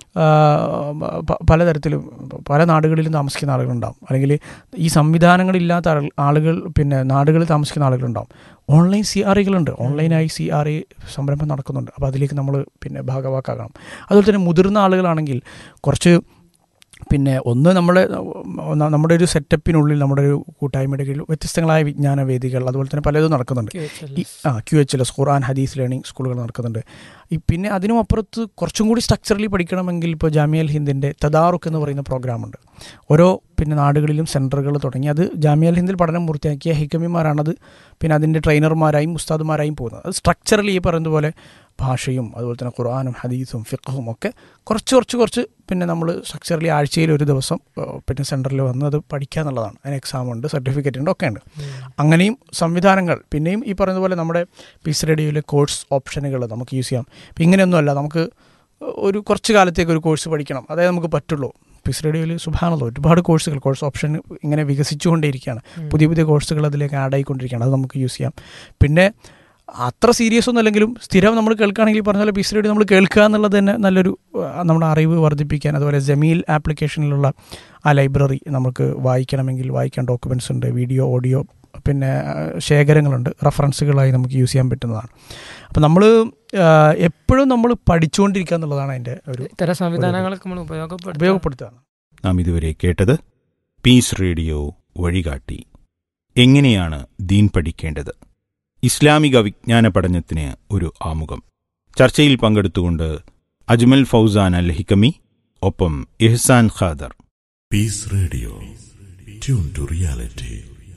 E: പ- പലതരത്തിലും പല നാടുകളിലും താമസിക്കുന്ന ആളുകളുണ്ടാവും അല്ലെങ്കിൽ ഈ സംവിധാനങ്ങളില്ലാത്ത ആൾ- ആളുകൾ പിന്നെ നാടുകളിൽ താമസിക്കുന്ന ആളുകളുണ്ടാവും ഓൺലൈൻ സി ആർ ഇകളുണ്ട് ഓൺലൈനായി സി ആർ ഇ സംരംഭം നടക്കുന്നുണ്ട് അപ്പോൾ അതിലേക്ക് നമ്മൾ പിന്നെ ഭാഗവാക്കാകണം അതുപോലെ തന്നെ മുതിർന്ന ആളുകളാണെങ്കിൽ കുറച്ച് പിന്നെ ഒന്ന് നമ്മുടെ ന- നമ്മുടെ ഒരു സെറ്റപ്പിനുള്ളിൽ നമ്മുടെ ഒരു കൂട്ടായ്മയുടെ കീഴിൽ വ്യത്യസ്തങ്ങളായ വിജ്ഞാന വേദികൾ അതുപോലെ തന്നെ പലതും നടക്കുന്നുണ്ട് ഈ ആ ക്യു എച്ച് എൽ എസ് ഖുർആൻ ഹദീസ് ലേണിംഗ് സ്കൂളുകൾ നടക്കുന്നുണ്ട് ഈ പിന്നെ അതിനും അപ്പുറത്ത് കുറച്ചും കൂടി സ്ട്രക്ചറലി പഠിക്കണമെങ്കിൽ ഇപ്പോൾ ജാമിയൽ ഹിന്ദിൻ്റെ തദാറുക്ക് എന്ന് പറയുന്ന പ്രോഗ്രാമുണ്ട് ഓരോ പിന്നെ നാടുകളിലും സെൻറ്ററുകൾ തുടങ്ങി അത് ജാമിയൽ ഹിന്ദിൽ പഠനം പൂർത്തിയാക്കിയ ഹിക്കമിമാരാണത് പിന്നെ അതിൻ്റെ ട്രെയിനർമാരായും ഉസ്താദുമാരായും പോകുന്നത് അത് സ്ട്രക്ചറലി ഈ പറയുന്ന പോലെ ഭാഷയും അതുപോലെ തന്നെ ഖുർആാനും ഹദീസും ഫിഖും ഒക്കെ കുറച്ച് കുറച്ച് കുറച്ച് പിന്നെ നമ്മൾ സ്ട്രക്ചറലി ആഴ്ചയിൽ ഒരു ദിവസം ഏഹ്, പിന്നെ സെൻറ്ററിൽ വന്ന് അത് പഠിക്കുക എന്നുള്ളതാണ് അതിന് എക്സാം ഉണ്ട് സർട്ടിഫിക്കറ്റ് ഉണ്ട് ഒക്കെ ഉണ്ട് അങ്ങനെയും സംവിധാനങ്ങൾ പിന്നെയും ഈ പറയുന്ന പോലെ നമ്മുടെ പീസ് റേഡിയോയിലെ കോഴ്സ് ഓപ്ഷനുകൾ നമുക്ക് യൂസ് ചെയ്യാം ഇപ്പം ഇങ്ങനെയൊന്നുമല്ല നമുക്ക് ഒരു കുറച്ച് കാലത്തേക്ക് ഒരു കോഴ്സ് പഠിക്കണം അതേ നമുക്ക് പറ്റുള്ളൂ പീസ് റേഡിയോയിൽ സുഭാനല്ലോ ഒരുപാട് കോഴ്സുകൾ കോഴ്സ് ഓപ്ഷൻ ഇങ്ങനെ വികസിച്ചുകൊണ്ടേയിരിക്കുകയാണ് പുതിയ പുതിയ കോഴ്സുകൾ അതിലേക്ക് ആഡ് ആയിക്കൊണ്ടിരിക്കുകയാണ് അത് നമുക്ക് യൂസ് ചെയ്യാം പിന്നെ അത്ര സീരിയസ് ഒന്നും അല്ലെങ്കിലും സ്ഥിരം നമ്മൾ കേൾക്കുകയാണെങ്കിൽ പറഞ്ഞ പോലെ പീസ് റേഡിയോ നമ്മൾ കേൾക്കുക എന്നുള്ളത് തന്നെ നല്ലൊരു ആ, നമ്മുടെ അറിവ് വർദ്ധിപ്പിക്കാൻ അതുപോലെ ജമീൽ ആപ്ലിക്കേഷനിലുള്ള ആ ലൈബ്രറി നമുക്ക് വായിക്കണമെങ്കിൽ വായിക്കാൻ ഡോക്യുമെൻറ്റ്സ് ഉണ്ട് വീഡിയോ ഓഡിയോ പിന്നെ ആ, ശേഖരങ്ങളുണ്ട് റെഫറൻസുകളായി നമുക്ക് യൂസ് ചെയ്യാൻ പറ്റുന്നതാണ് അപ്പം നമ്മൾ എപ്പോഴും നമ്മൾ പഠിച്ചുകൊണ്ടിരിക്കുക എന്നുള്ളതാണ് അതിൻ്റെ ഒരു
D: ഇത്തരം സംവിധാനങ്ങളൊക്കെ നമ്മൾ ഉപയോഗപ്പെടുത്തുക
E: ഉപയോഗപ്പെടുത്തുക
C: നാം ഇതുവരെ കേട്ടത് പീസ് റേഡിയോ വഴികാട്ടി എങ്ങനെയാണ് ദീൻ പഠിക്കേണ്ടത് ഇസ്ലാമിക വിജ്ഞാന പഠനത്തിന് ഒരു ആമുഖം ചർച്ചയിൽ പങ്കെടുത്തുകൊണ്ട് അജ്മൽ ഫൗസാൻ അൽ ഹിക്കമി ഒപ്പം Ihsan Khader
F: Peace Radio. Tune to reality.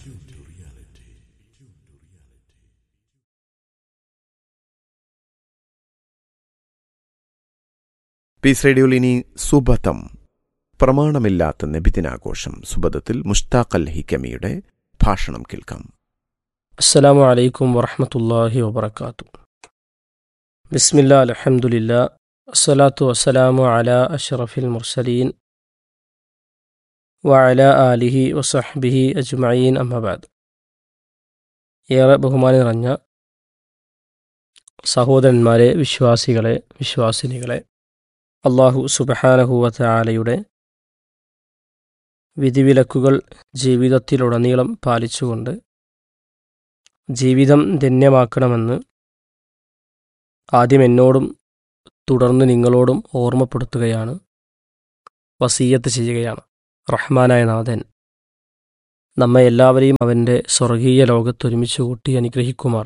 B: Peace റേഡിയോയിൽ ഇനി സുബതം പ്രമാണമില്ലാത്ത നബിദിനാഘോഷം സുബതത്തിൽ മുഷ്താഖ് അൽ ഹിക്കമിയുടെ ഭാഷണം കേൾക്കാം
G: السلام عليكم ورحمة الله وبركاته بسم الله الحمد لله الصلاة والسلام على أشرف المرسلين وعلى آله وصحبه أجمعين أما بعد ഏറെ ബഹുമാനം നിറഞ്ഞ സഹോദരന്മാരെ വിശ്വാസികളെ വിശ്വാസിനികളെ അള്ളാഹു സുബഹാനഹുവത്ത ആലയുടെ വിധിവിലക്കുകൾ ജീവിതത്തിലുടനീളം പാലിച്ചുകൊണ്ട് ജീവിതം ധന്യമാക്കണമെന്ന് ആദ്യം എന്നോടും തുടർന്ന് നിങ്ങളോടും ഓർമ്മപ്പെടുത്തുകയാണ് വസീയത്ത് ചെയ്യുകയാണ് റഹ്മാനായ നാഥൻ നമ്മെ എല്ലാവരെയും അവൻ്റെ സ്വർഗീയ ലോകത്ത് ഒരുമിച്ച് കൂട്ടി അനുഗ്രഹിക്കുമാർ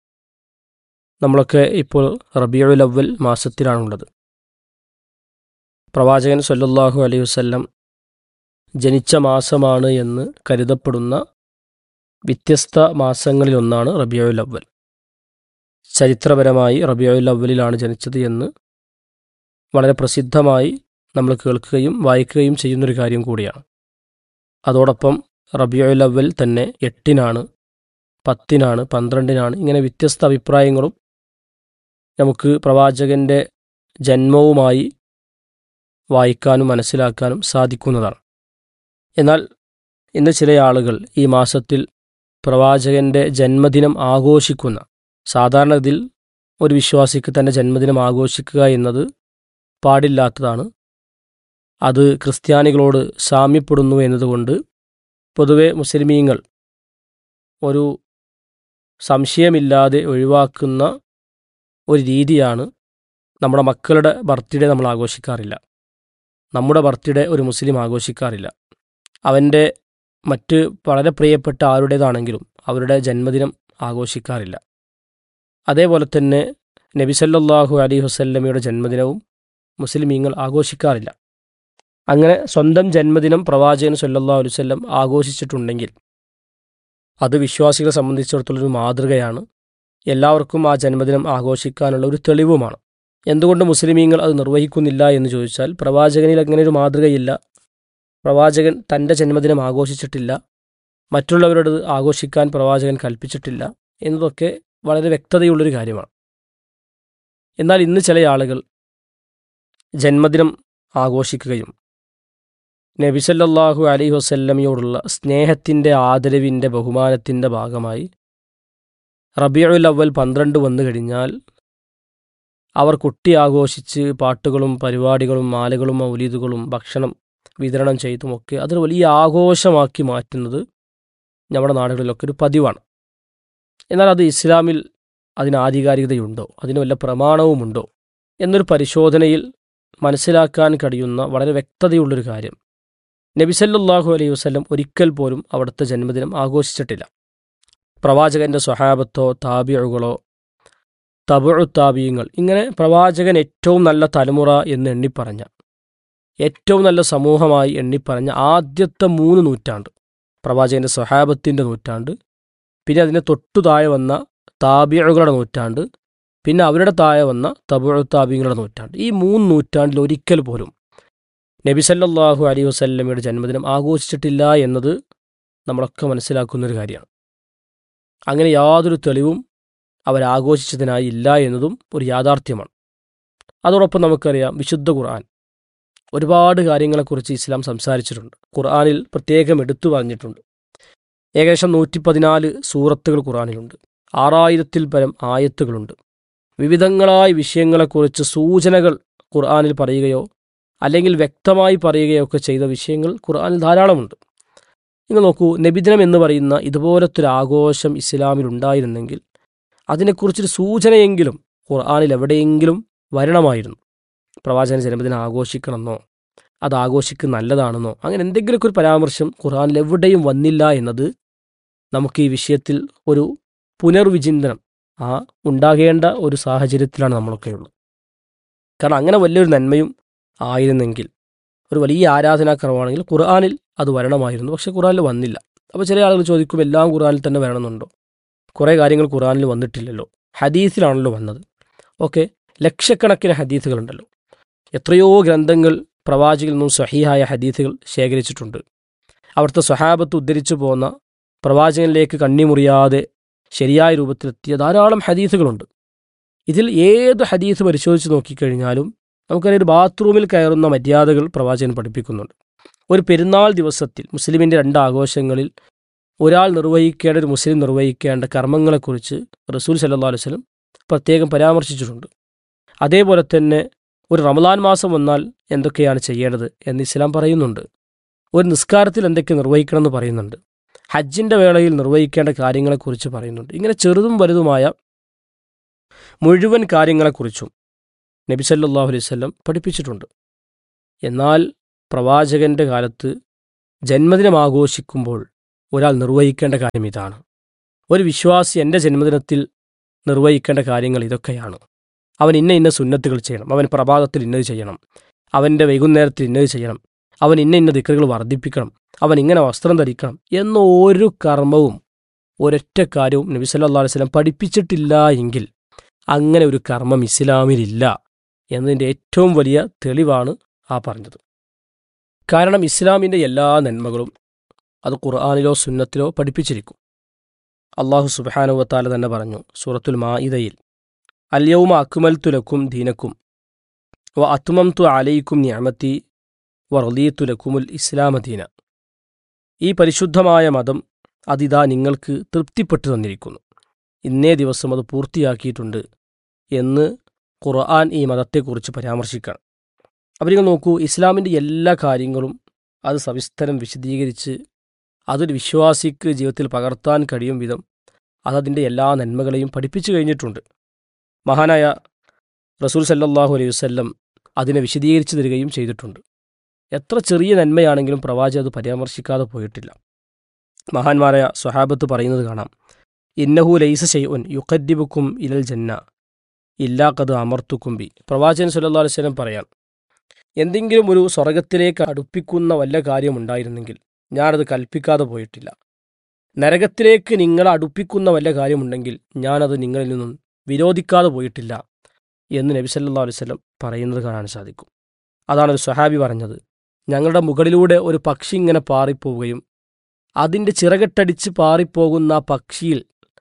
G: നമ്മളൊക്കെ ഇപ്പോൾ റബിയുൽ അവൽ മാസത്തിലാണുള്ളത് പ്രവാചകൻ സല്ലല്ലാഹു അലൈഹി വസല്ലം ജനിച്ച മാസമാണ് എന്ന് കരുതപ്പെടുന്ന വ്യത്യസ്ത മാസങ്ങളിലൊന്നാണ് റബിയുൽ അവൽ ചരിത്രപരമായി റബിയുൽ അവലിലാണ് ജനിച്ചത് എന്ന് വളരെ പ്രസിദ്ധമായി നമ്മൾ കേൾക്കുകയും വായിക്കുകയും ചെയ്യുന്നൊരു കാര്യം കൂടിയാണ് അതോടൊപ്പം റബിയുൽ അവൽ തന്നെ എട്ടിനാണ് പത്തിനാണ് പന്ത്രണ്ടിനാണ് ഇങ്ങനെ വ്യത്യസ്ത അഭിപ്രായങ്ങളും നമുക്ക് പ്രവാചകൻ്റെ ജന്മവുമായി വായിക്കാനും മനസ്സിലാക്കാനും സാധിക്കുന്നതാണ് എന്നാൽ ഇന്ന് ചില ആളുകൾ ഈ മാസത്തിൽ പ്രവാചകൻ്റെ ജന്മദിനം ആഘോഷിക്കുന്ന സാധാരണ ഇതിൽ ഒരു വിശ്വാസിക്ക് തൻ്റെ ജന്മദിനം ആഘോഷിക്കുക എന്നത് പാടില്ലാത്തതാണ് അത് ക്രിസ്ത്യാനികളോട് സാമ്യപ്പെടുന്നു എന്നതുകൊണ്ട് പൊതുവെ മുസ്ലിമീങ്ങൾ ഒരു സംശയമില്ലാതെ ഒഴിവാക്കുന്ന ഒരു രീതിയാണ് നമ്മുടെ മക്കളുടെ ബർത്ത്ഡേ നമ്മൾ ആഘോഷിക്കാറില്ല നമ്മുടെ ബർത്ത്ഡേ ഒരു മുസ്ലിം ആഘോഷിക്കാറില്ല അവൻ്റെ മറ്റ് വളരെ പ്രിയപ്പെട്ട ആരുടേതാണെങ്കിലും അവരുടെ ജന്മദിനം ആഘോഷിക്കാറില്ല അതേപോലെ തന്നെ നബി സല്ലല്ലാഹു അലൈഹി വസല്ലമയുടെ ജന്മദിനവും മുസ്ലിമീങ്ങൾ ആഘോഷിക്കാറില്ല അങ്ങനെ സ്വന്തം ജന്മദിനം പ്രവാചകൻ സല്ലല്ലാഹു അലൈഹി വസല്ലം ആഘോഷിച്ചിട്ടുണ്ടെങ്കിൽ അത് വിശ്വാസികളെ സംബന്ധിച്ചിടത്തോളം ഒരു മാതൃകയാണ് എല്ലാവർക്കും ആ ജന്മദിനം ആഘോഷിക്കാനുള്ള ഒരു തെളിവുമാണ് എന്തുകൊണ്ട് മുസ്ലിമീങ്ങൾ അത് നിർവഹിക്കുന്നില്ല എന്ന് ചോദിച്ചാൽ പ്രവാചകനിൽ അങ്ങനെ ഒരു മാതൃകയില്ല പ്രവാചകൻ തൻ്റെ ജന്മദിനം ആഘോഷിച്ചിട്ടില്ല മറ്റുള്ളവരോട് ആഘോഷിക്കാൻ പ്രവാചകൻ കൽപ്പിച്ചിട്ടില്ല എന്നതൊക്കെ വളരെ വ്യക്തതയുള്ളൊരു കാര്യമാണ് എന്നാൽ ഇന്ന് ചില ആളുകൾ ജന്മദിനം ആഘോഷിക്കുകയും നബിസല്ലാഹു അലൈഹി വസല്ലമയോടുള്ള സ്നേഹത്തിൻ്റെ ആദരവിൻ്റെ ബഹുമാനത്തിൻ്റെ ഭാഗമായി റബിയുൽ അവൽ പന്ത്രണ്ട് വന്നു കഴിഞ്ഞാൽ അവർ കുട്ടി ആഘോഷിച്ച് പാട്ടുകളും പരിപാടികളും മാലകളും മൗലീദുകളും ഭക്ഷണം വിതരണം ചെയ്തുമൊക്കെ അതൊരു വലിയ ആഘോഷമാക്കി മാറ്റുന്നത് നമ്മുടെ നാടുകളിലൊക്കെ ഒരു പതിവാണ് എന്നാൽ അത് ഇസ്ലാമിൽ അതിന് ആധികാരികതയുണ്ടോ അതിന് വല്ല പ്രമാണവുമുണ്ടോ എന്നൊരു പരിശോധനയിൽ മനസ്സിലാക്കാൻ കഴിയുന്ന വളരെ വ്യക്തതയുള്ളൊരു കാര്യം നബിസല്ലാഹു അലൈഹി വസ്ലം ഒരിക്കൽ പോലും അവിടുത്തെ ജന്മദിനം ആഘോഷിച്ചിട്ടില്ല പ്രവാചകന്റെ സ്വഹാബത്തോ താബിഴുകളോ തബുഴു താബിയങ്ങൾ ഇങ്ങനെ പ്രവാചകൻ ഏറ്റവും നല്ല തലമുറ എന്ന് എണ്ണിപ്പറഞ്ഞ ഏറ്റവും നല്ല സമൂഹമായി എണ്ണിപ്പറഞ്ഞ ആദ്യത്തെ മൂന്ന് നൂറ്റാണ്ട് പ്രവാചകന്റെ സ്വഹാബത്തിൻ്റെ നൂറ്റാണ്ട് പിന്നെ അതിന് തൊട്ടു താഴെ വന്ന താബിഴുകളുടെ നൂറ്റാണ്ട് പിന്നെ അവരുടെ താഴെ വന്ന തബുഴു താബിങ്ങളുടെ നൂറ്റാണ്ട് ഈ മൂന്ന് നൂറ്റാണ്ടിൽ ഒരിക്കൽ പോലും നബി സല്ലല്ലാഹു അലൈഹി വസല്ലമയുടെ ജന്മദിനം ആഘോഷിച്ചിട്ടില്ല എന്നത് നമ്മളൊക്കെ മനസ്സിലാക്കുന്നൊരു കാര്യമാണ് അങ്ങനെ യാതൊരു തെളിവും അവരാഘോഷിച്ചതിനായി ഇല്ല എന്നതും ഒരു യാഥാർത്ഥ്യമാണ് അതോടൊപ്പം നമുക്കറിയാം വിശുദ്ധ ഖുർആൻ ഒരുപാട് കാര്യങ്ങളെക്കുറിച്ച് ഇസ്ലാം സംസാരിച്ചിട്ടുണ്ട് ഖുർആനിൽ പ്രത്യേകം എടുത്തു പറഞ്ഞിട്ടുണ്ട് ഏകദേശം നൂറ്റി പതിനാല് സൂറത്തുകൾ ഖുർആനിലുണ്ട് ആറായിരത്തിൽ പരം ആയത്തുകളുണ്ട് വിവിധങ്ങളായ വിഷയങ്ങളെക്കുറിച്ച് സൂചനകൾ ഖുർആനിൽ പറയുകയോ അല്ലെങ്കിൽ വ്യക്തമായി പറയുകയോ ഒക്കെ ചെയ്ത വിഷയങ്ങൾ ഖുർആനിൽ ധാരാളമുണ്ട് നിങ്ങൾ നോക്കൂ നബിദിനം എന്ന് പറയുന്ന ഇതുപോലത്തെ ഒരു ആഘോഷം ഇസ്ലാമിൽ ഉണ്ടായിരുന്നെങ്കിൽ അതിനെക്കുറിച്ചൊരു സൂചനയെങ്കിലും ഖുർആനിൽ എവിടെയെങ്കിലും വരണമായിരുന്നു പ്രവാചകന ജന്മദിനം ആഘോഷിക്കണമെന്നോ അത് ആഘോഷിക്കുന്ന നല്ലതാണെന്നോ അങ്ങനെ എന്തെങ്കിലുമൊക്കെ ഒരു പരാമർശം ഖുർആനിൽ എവിടെയും വന്നില്ല എന്നത് നമുക്ക് ഈ വിഷയത്തിൽ ഒരു പുനർവിചിന്തനം ആ ഉണ്ടാകേണ്ട ഒരു സാഹചര്യത്തിലാണ് നമ്മളൊക്കെ ഉള്ളത് കാരണം അങ്ങനെ വലിയൊരു നന്മയും ആയിരുന്നെങ്കിൽ ഒരു വലിയ ആരാധനാക്രമമാണെങ്കിൽ ഖുർആാനിൽ അത് വരണമായിരുന്നു പക്ഷെ ഖുർആനിൽ വന്നില്ല അപ്പോൾ ചില ആളുകൾ ചോദിക്കും എല്ലാം ഖുർആനിൽ തന്നെ വരണമെന്നുണ്ടോ കുറേ കാര്യങ്ങൾ ഖുർആനിൽ വന്നിട്ടില്ലല്ലോ ഹദീസിലാണല്ലോ വന്നത് ഓക്കെ ലക്ഷക്കണക്കിന് ഹദീസുകളുണ്ടല്ലോ എത്രയോ ഗ്രന്ഥങ്ങൾ പ്രവാചകിൽ നിന്നും സഹീഹായ ഹദീസുകൾ ശേഖരിച്ചിട്ടുണ്ട് അവിടുത്തെ സ്വഹാബത്ത് ഉദ്ധരിച്ചു പോന്ന പ്രവാചകനിലേക്ക് കണ്ണിമുറിയാതെ ശരിയായ രൂപത്തിലെത്തിയ ധാരാളം ഹദീസുകളുണ്ട് ഇതിൽ ഏത് ഹദീസ് പരിശോധിച്ച് നോക്കിക്കഴിഞ്ഞാലും നമുക്കറിയാം ഒരു ബാത്റൂമിൽ കയറുന്ന മര്യാദകൾ പ്രവാചകൻ പഠിപ്പിക്കുന്നുണ്ട് ഒരു പെരുന്നാൾ ദിവസത്തിൽ മുസ്ലിമിൻ്റെ രണ്ട് ആഘോഷങ്ങളിൽ ഒരാൾ നിർവഹിക്കേണ്ട ഒരു മുസ്ലിം നിർവഹിക്കേണ്ട കർമ്മങ്ങളെക്കുറിച്ച് റസൂൽ സല്ലാ അലൈഹി വസല്ലം പ്രത്യേകം പരാമർശിച്ചിട്ടുണ്ട് അതേപോലെ തന്നെ ഒരു റമദാൻ മാസം വന്നാൽ എന്തൊക്കെയാണ് ചെയ്യേണ്ടത് എന്ന് ഇസ്ലാം പറയുന്നുണ്ട് ഒരു നിസ്കാരത്തിൽ എന്തൊക്കെ നിർവഹിക്കണം എന്ന് പറയുന്നുണ്ട് ഹജ്ജിൻ്റെ വേളയിൽ നിർവഹിക്കേണ്ട കാര്യങ്ങളെക്കുറിച്ച് പറയുന്നുണ്ട് ഇങ്ങനെ ചെറുതും വലുതുമായ മുഴുവൻ കാര്യങ്ങളെക്കുറിച്ചും നബി സല്ലല്ലാഹു അലൈഹി വസല്ലം പഠിപ്പിച്ചിട്ടുണ്ട് എന്നാൽ പ്രവാചകന്റെ കാലത്ത് ജന്മദിനം ആഘോഷിക്കുമ്പോൾ ഒരാൾ നിർവഹിക്കേണ്ട കാര്യം ഇതാണ് ഒരു വിശ്വാസി എൻ്റെ ജന്മദിനത്തിൽ നിർവഹിക്കേണ്ട കാര്യങ്ങൾ ഇതൊക്കെയാണ് അവൻ ഇന്ന ഇന്ന സുന്നത്തുകൾ ചെയ്യണം അവൻ പ്രഭാതത്തിൽ ഇന്നത് ചെയ്യണം അവൻ്റെ വൈകുന്നേരത്തിൽ ഇന്നത് ചെയ്യണം അവൻ ഇന്ന ഇന്ന ദിക്കറുകൾ വർദ്ധിപ്പിക്കണം അവൻ ഇങ്ങനെ വസ്ത്രം ധരിക്കണം എന്ന ഒരു കർമ്മവും ഒരൊറ്റ കാര്യവും നബി സല്ലല്ലാഹു അലൈഹി വസല്ലം പഠിപ്പിച്ചിട്ടില്ല എങ്കിൽ അങ്ങനെ ഒരു കർമ്മം ഇസ്ലാമിലില്ല എന്നതിൻ്റെ ഏറ്റവും വലിയ തെളിവാണ് ആ പറഞ്ഞത് കാരണം ഇസ്ലാമിൻ്റെ എല്ലാ നന്മകളും അത് ഖുർആാനിലോ സുന്നത്തിലോ പഠിപ്പിച്ചിരിക്കും അള്ളാഹു സുബാനുവത്താല തന്നെ പറഞ്ഞു സൂറത്തുൽ മാഇദയിൽ അല്യവുമ അക്മൽത്തുലക്കും ദീനക്കും വ അത്മംതു അലയിക്കും ഞാമത്തി വർലീത്തുലക്കുമുൽ ഇസ്ലാമ ദീന ഈ പരിശുദ്ധമായ മതം അതിതാ നിങ്ങൾക്ക് തൃപ്തിപ്പെട്ടു തന്നിരിക്കുന്നു ഇന്നേ ദിവസം അത് പൂർത്തിയാക്കിയിട്ടുണ്ട് എന്ന് ഖുർആൻ ഈ മതത്തെക്കുറിച്ച് പരാമർശിക്കണം അപ്പോൾ നിങ്ങൾ നോക്കൂ ഇസ്ലാമിൻ്റെ എല്ലാ കാര്യങ്ങളും അത് സവിസ്തരം വിശദീകരിച്ച് അതൊരു വിശ്വാസിക്ക് ജീവിതത്തിൽ പകർത്താൻ കഴിയും വിധം അതതിൻ്റെ എല്ലാ നന്മകളെയും പഠിപ്പിച്ചു കഴിഞ്ഞിട്ടുണ്ട് മഹാനായ റസൂൽ സല്ലല്ലാഹു അലൈഹി വസല്ലം അതിനെ വിശദീകരിച്ചു തരികയും ചെയ്തിട്ടുണ്ട് എത്ര ചെറിയ നന്മയാണെങ്കിലും പ്രവാചകൻ അത് പരാമർശിക്കാതെ പോയിട്ടില്ല മഹാന്മാരായ സ്വഹാബത്ത് പറയുന്നത് കാണാം ഇന്നഹു ലൈസ ഷെയ്ഉൻ യുഖദ്ദിബുക്കും ഇലൽ ജന്ന ഇല്ലാ കത് അമർത്തുക്കും ബി പ്രവാചകൻ സല്ലല്ലാഹു അലൈഹി വസല്ലം പറയാം എന്തെങ്കിലും ഒരു സ്വർഗത്തിലേക്ക് അടുപ്പിക്കുന്ന വല്ല കാര്യമുണ്ടായിരുന്നെങ്കിൽ ഞാനത് കൽപ്പിക്കാതെ പോയിട്ടില്ല നരകത്തിലേക്ക് നിങ്ങളെ അടുപ്പിക്കുന്ന വല്ല കാര്യമുണ്ടെങ്കിൽ ഞാനത് നിങ്ങളിൽ നിന്നും വിരോധിക്കാതെ പോയിട്ടില്ല എന്ന് നബി സല്ലല്ലാഹു അലൈഹി വസല്ലം പറയുന്നത് കാണാൻ സാധിക്കും അതാണ് ഒരു സ്വഹാബി പറഞ്ഞത് ഞങ്ങളുടെ മുകളിലൂടെ ഒരു പക്ഷി ഇങ്ങനെ പാറിപ്പോവുകയും അതിൻ്റെ ചിറകട്ടടിച്ച് പാറിപ്പോകുന്ന ആ പക്ഷിയിൽ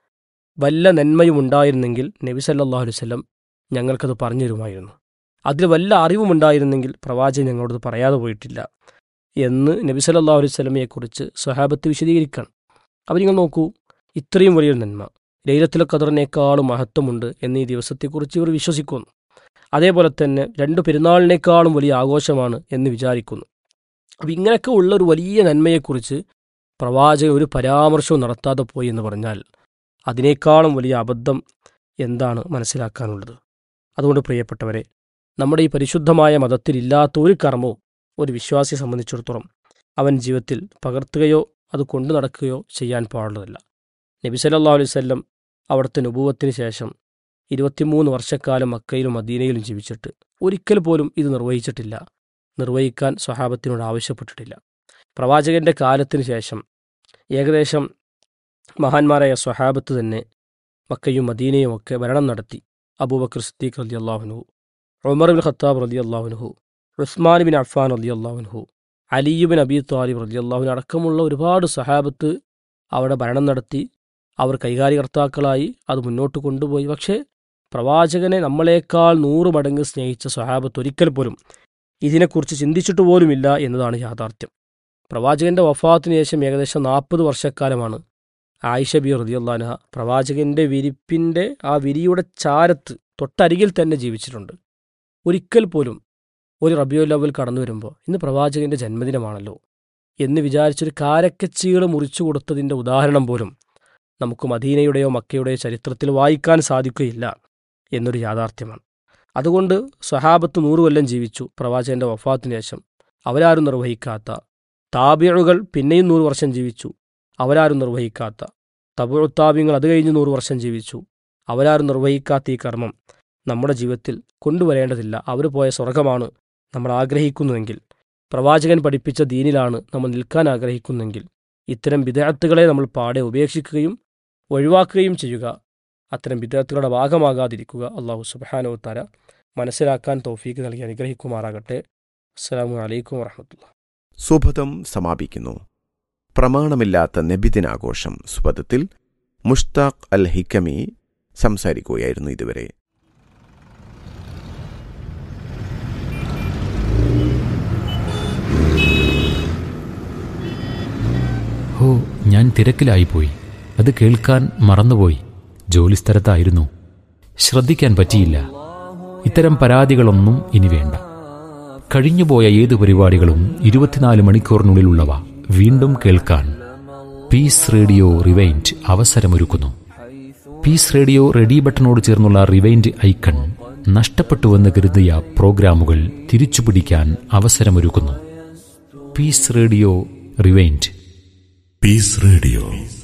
G: വല്ല നന്മയും ഉണ്ടായിരുന്നെങ്കിൽ നബി സല്ലല്ലാഹു അലൈഹി വസല്ലം ഞങ്ങൾക്കത് പറഞ്ഞു തരുമായിരുന്നു അതിൽ വല്ല അറിവുമുണ്ടായിരുന്നെങ്കിൽ പ്രവാചകൻ ഞങ്ങളോട് പറയാതെ പോയിട്ടില്ല എന്ന് നബി സല്ലല്ലാഹു അലൈഹി വസല്ലമയെക്കുറിച്ച് സ്വഹാബത്ത് വിശദീകരിക്കണം അപ്പോൾ നിങ്ങൾ നോക്കൂ ഇത്രയും വലിയൊരു നന്മ ലൈലത്തുൽ ഖദറിനേക്കാളും മഹത്വമുണ്ട് എന്നീ ദിവസത്തെക്കുറിച്ച് ഇവർ വിശ്വസിക്കുന്നു അതേപോലെ തന്നെ രണ്ട് പെരുന്നാളിനേക്കാളും വലിയ ആഘോഷമാണ് എന്ന് വിചാരിക്കുന്നു അപ്പോൾ ഇങ്ങനെയൊക്കെ ഉള്ള ഒരു വലിയ നന്മയെക്കുറിച്ച് പ്രവാചകൻ ഒരു പരാമർശവും നടത്താതെ പോയി എന്ന് പറഞ്ഞാൽ അതിനേക്കാളും വലിയ അബദ്ധം എന്താണ് മനസ്സിലാക്കാനുള്ളത് അതുകൊണ്ട് പ്രിയപ്പെട്ടവരെ നമ്മുടെ ഈ പരിശുദ്ധമായ മതത്തിലില്ലാത്ത ഒരു കർമ്മവും ഒരു വിശ്വാസിയെ സംബന്ധിച്ചിടത്തോളം അവൻ ജീവിതത്തിൽ പകർത്തുകയോ അത് കൊണ്ടു നടക്കുകയോ ചെയ്യാൻ പാടുള്ളതല്ല നബി സല്ലല്ലാഹു അലൈഹി വസല്ലം അവിടുത്തെ നുപൂവത്തിന് ശേഷം ഇരുപത്തിമൂന്ന് വർഷക്കാലം മക്കയിലും മദീനയിലും ജീവിച്ചിട്ട് ഒരിക്കൽ പോലും ഇത് നിർവഹിച്ചിട്ടില്ല നിർവഹിക്കാൻ സ്വഹാബത്തിനോട് ആവശ്യപ്പെട്ടിട്ടില്ല പ്രവാചകന്റെ കാലത്തിന് ശേഷം ഏകദേശം മഹാന്മാരായ സ്വഹാബത്ത് തന്നെ മക്കയും മദീനയും ഒക്കെ ഭരണം നടത്തി അബൂബക്കർ സിദ്ദീഖ് റലി അള്ളാഹുനുഹു ഉമർ ബിൻ ഖത്താബ് റലി അള്ളാഹുനുഹു ഉസ്മാൻ ബിൻ അഫ്ഫാൻ റലി അള്ളാഹുനുഹു അലിയുബിൻ അബി താലിബ് റലി അള്ളാഹുവിന് അടക്കമുള്ള ഒരുപാട് സഹാബത്ത് അവിടെ ഭരണം നടത്തി അവർ കൈകാര്യകർത്താക്കളായി അത് മുന്നോട്ട് കൊണ്ടുപോയി പക്ഷേ പ്രവാചകനെ നമ്മളെക്കാൾ നൂറ് മടങ്ങ് സ്നേഹിച്ച സഹാബത്ത് ഒരിക്കൽ പോലും ഇതിനെക്കുറിച്ച് ചിന്തിച്ചിട്ട് പോലുമില്ല എന്നതാണ് യാഥാർത്ഥ്യം പ്രവാചകന്റെ വഫാത്തിന് ശേഷം ഏകദേശം നാൽപ്പത് വർഷക്കാലമാണ് ആയിഷ ബി റതിയുള്ളാനഹ പ്രവാചകന്റെ വിരിപ്പിന്റെ ആ വിരിയുടെ ചാരത്ത് തൊട്ടരികിൽ തന്നെ ജീവിച്ചിട്ടുണ്ട് ഒരിക്കൽ പോലും ഒരു റബിയോ ലെവൽ കടന്നു വരുമ്പോൾ ഇന്ന് പ്രവാചകന്റെ ജന്മദിനമാണല്ലോ എന്ന് വിചാരിച്ചൊരു കാരക്കച്ചീള് മുറിച്ചു കൊടുത്തതിൻ്റെ ഉദാഹരണം പോലും നമുക്ക് മദീനയുടെയോ മക്കയുടെയോ ചരിത്രത്തിൽ വായിക്കാൻ സാധിക്കുകയില്ല എന്നൊരു യാഥാർത്ഥ്യമാണ് അതുകൊണ്ട് സ്വഹാബത്ത് നൂറ് കൊല്ലം ജീവിച്ചു പ്രവാചകന്റെ വഫാത്തിന് ശേഷം അവരാരും നിർവഹിക്കാത്ത താബിഴുകൾ പിന്നെയും നൂറ് വർഷം ജീവിച്ചു അവരാരും നിർവഹിക്കാത്ത തബുത്താബിങ്ങൾ അത് കഴിഞ്ഞ് നൂറ് വർഷം ജീവിച്ചു അവരാരും നിർവഹിക്കാത്ത ഈ കർമ്മം നമ്മുടെ ജീവിതത്തിൽ കൊണ്ടുവരേണ്ടതില്ല അവർ പോയ സ്വർഗമാണ് നമ്മൾ ആഗ്രഹിക്കുന്നുവെങ്കിൽ പ്രവാചകൻ പഠിപ്പിച്ച ദീനിലാണ് നമ്മൾ നിൽക്കാൻ ആഗ്രഹിക്കുന്നെങ്കിൽ ഇത്തരം വിദഗ്ധകളെ നമ്മൾ പാടെ ഉപേക്ഷിക്കുകയും ഒഴിവാക്കുകയും ചെയ്യുക അത്തരം വിദഗ്ധകളുടെ ഭാഗമാകാതിരിക്കുക അള്ളാഹു സുബാനോത്താര മനസ്സിലാക്കാൻ തൗഫീക്ക് നൽകി അനുഗ്രഹിക്കുമാറാകട്ടെ അസ്സാം വലൈക്കും വാഹമത്തുള്ള
B: സുഭതം സമാപിക്കുന്നു പ്രമാണമില്ലാത്ത നബിദിനാഘോഷം സുഭതത്തിൽ മുഷ്താഖ് അൽ ഹിക്കമി സംസാരിക്കുകയായിരുന്നു ഇതുവരെ
H: ഹോ ഞാൻ തിരക്കിലായിപ്പോയി അത് കേൾക്കാൻ മറന്നുപോയി ജോലിസ്ഥലത്തായിരുന്നു ശ്രദ്ധിക്കാൻ പറ്റിയില്ല ഇത്തരം പരാതികളൊന്നും ഇനി വേണ്ട കഴിഞ്ഞുപോയ ഏത് പരിപാടികളും ഇരുപത്തിനാല് മണിക്കൂറിനുള്ളിലുള്ളവ വീണ്ടും കേൾക്കാൻ പീസ് റേഡിയോ റിവൈൻഡ് അവസരമൊരുക്കുന്നു പീസ് റേഡിയോ റെഡി ബട്ടണോട് ചേർന്നുള്ള റിവൈൻഡ് ഐക്കൺ നഷ്ടപ്പെട്ടുവെന്ന് കരുതിയ പ്രോഗ്രാമുകൾ തിരിച്ചുപിടിക്കാൻ അവസരമൊരുക്കുന്നു peace radio rewind
F: Peace Radio.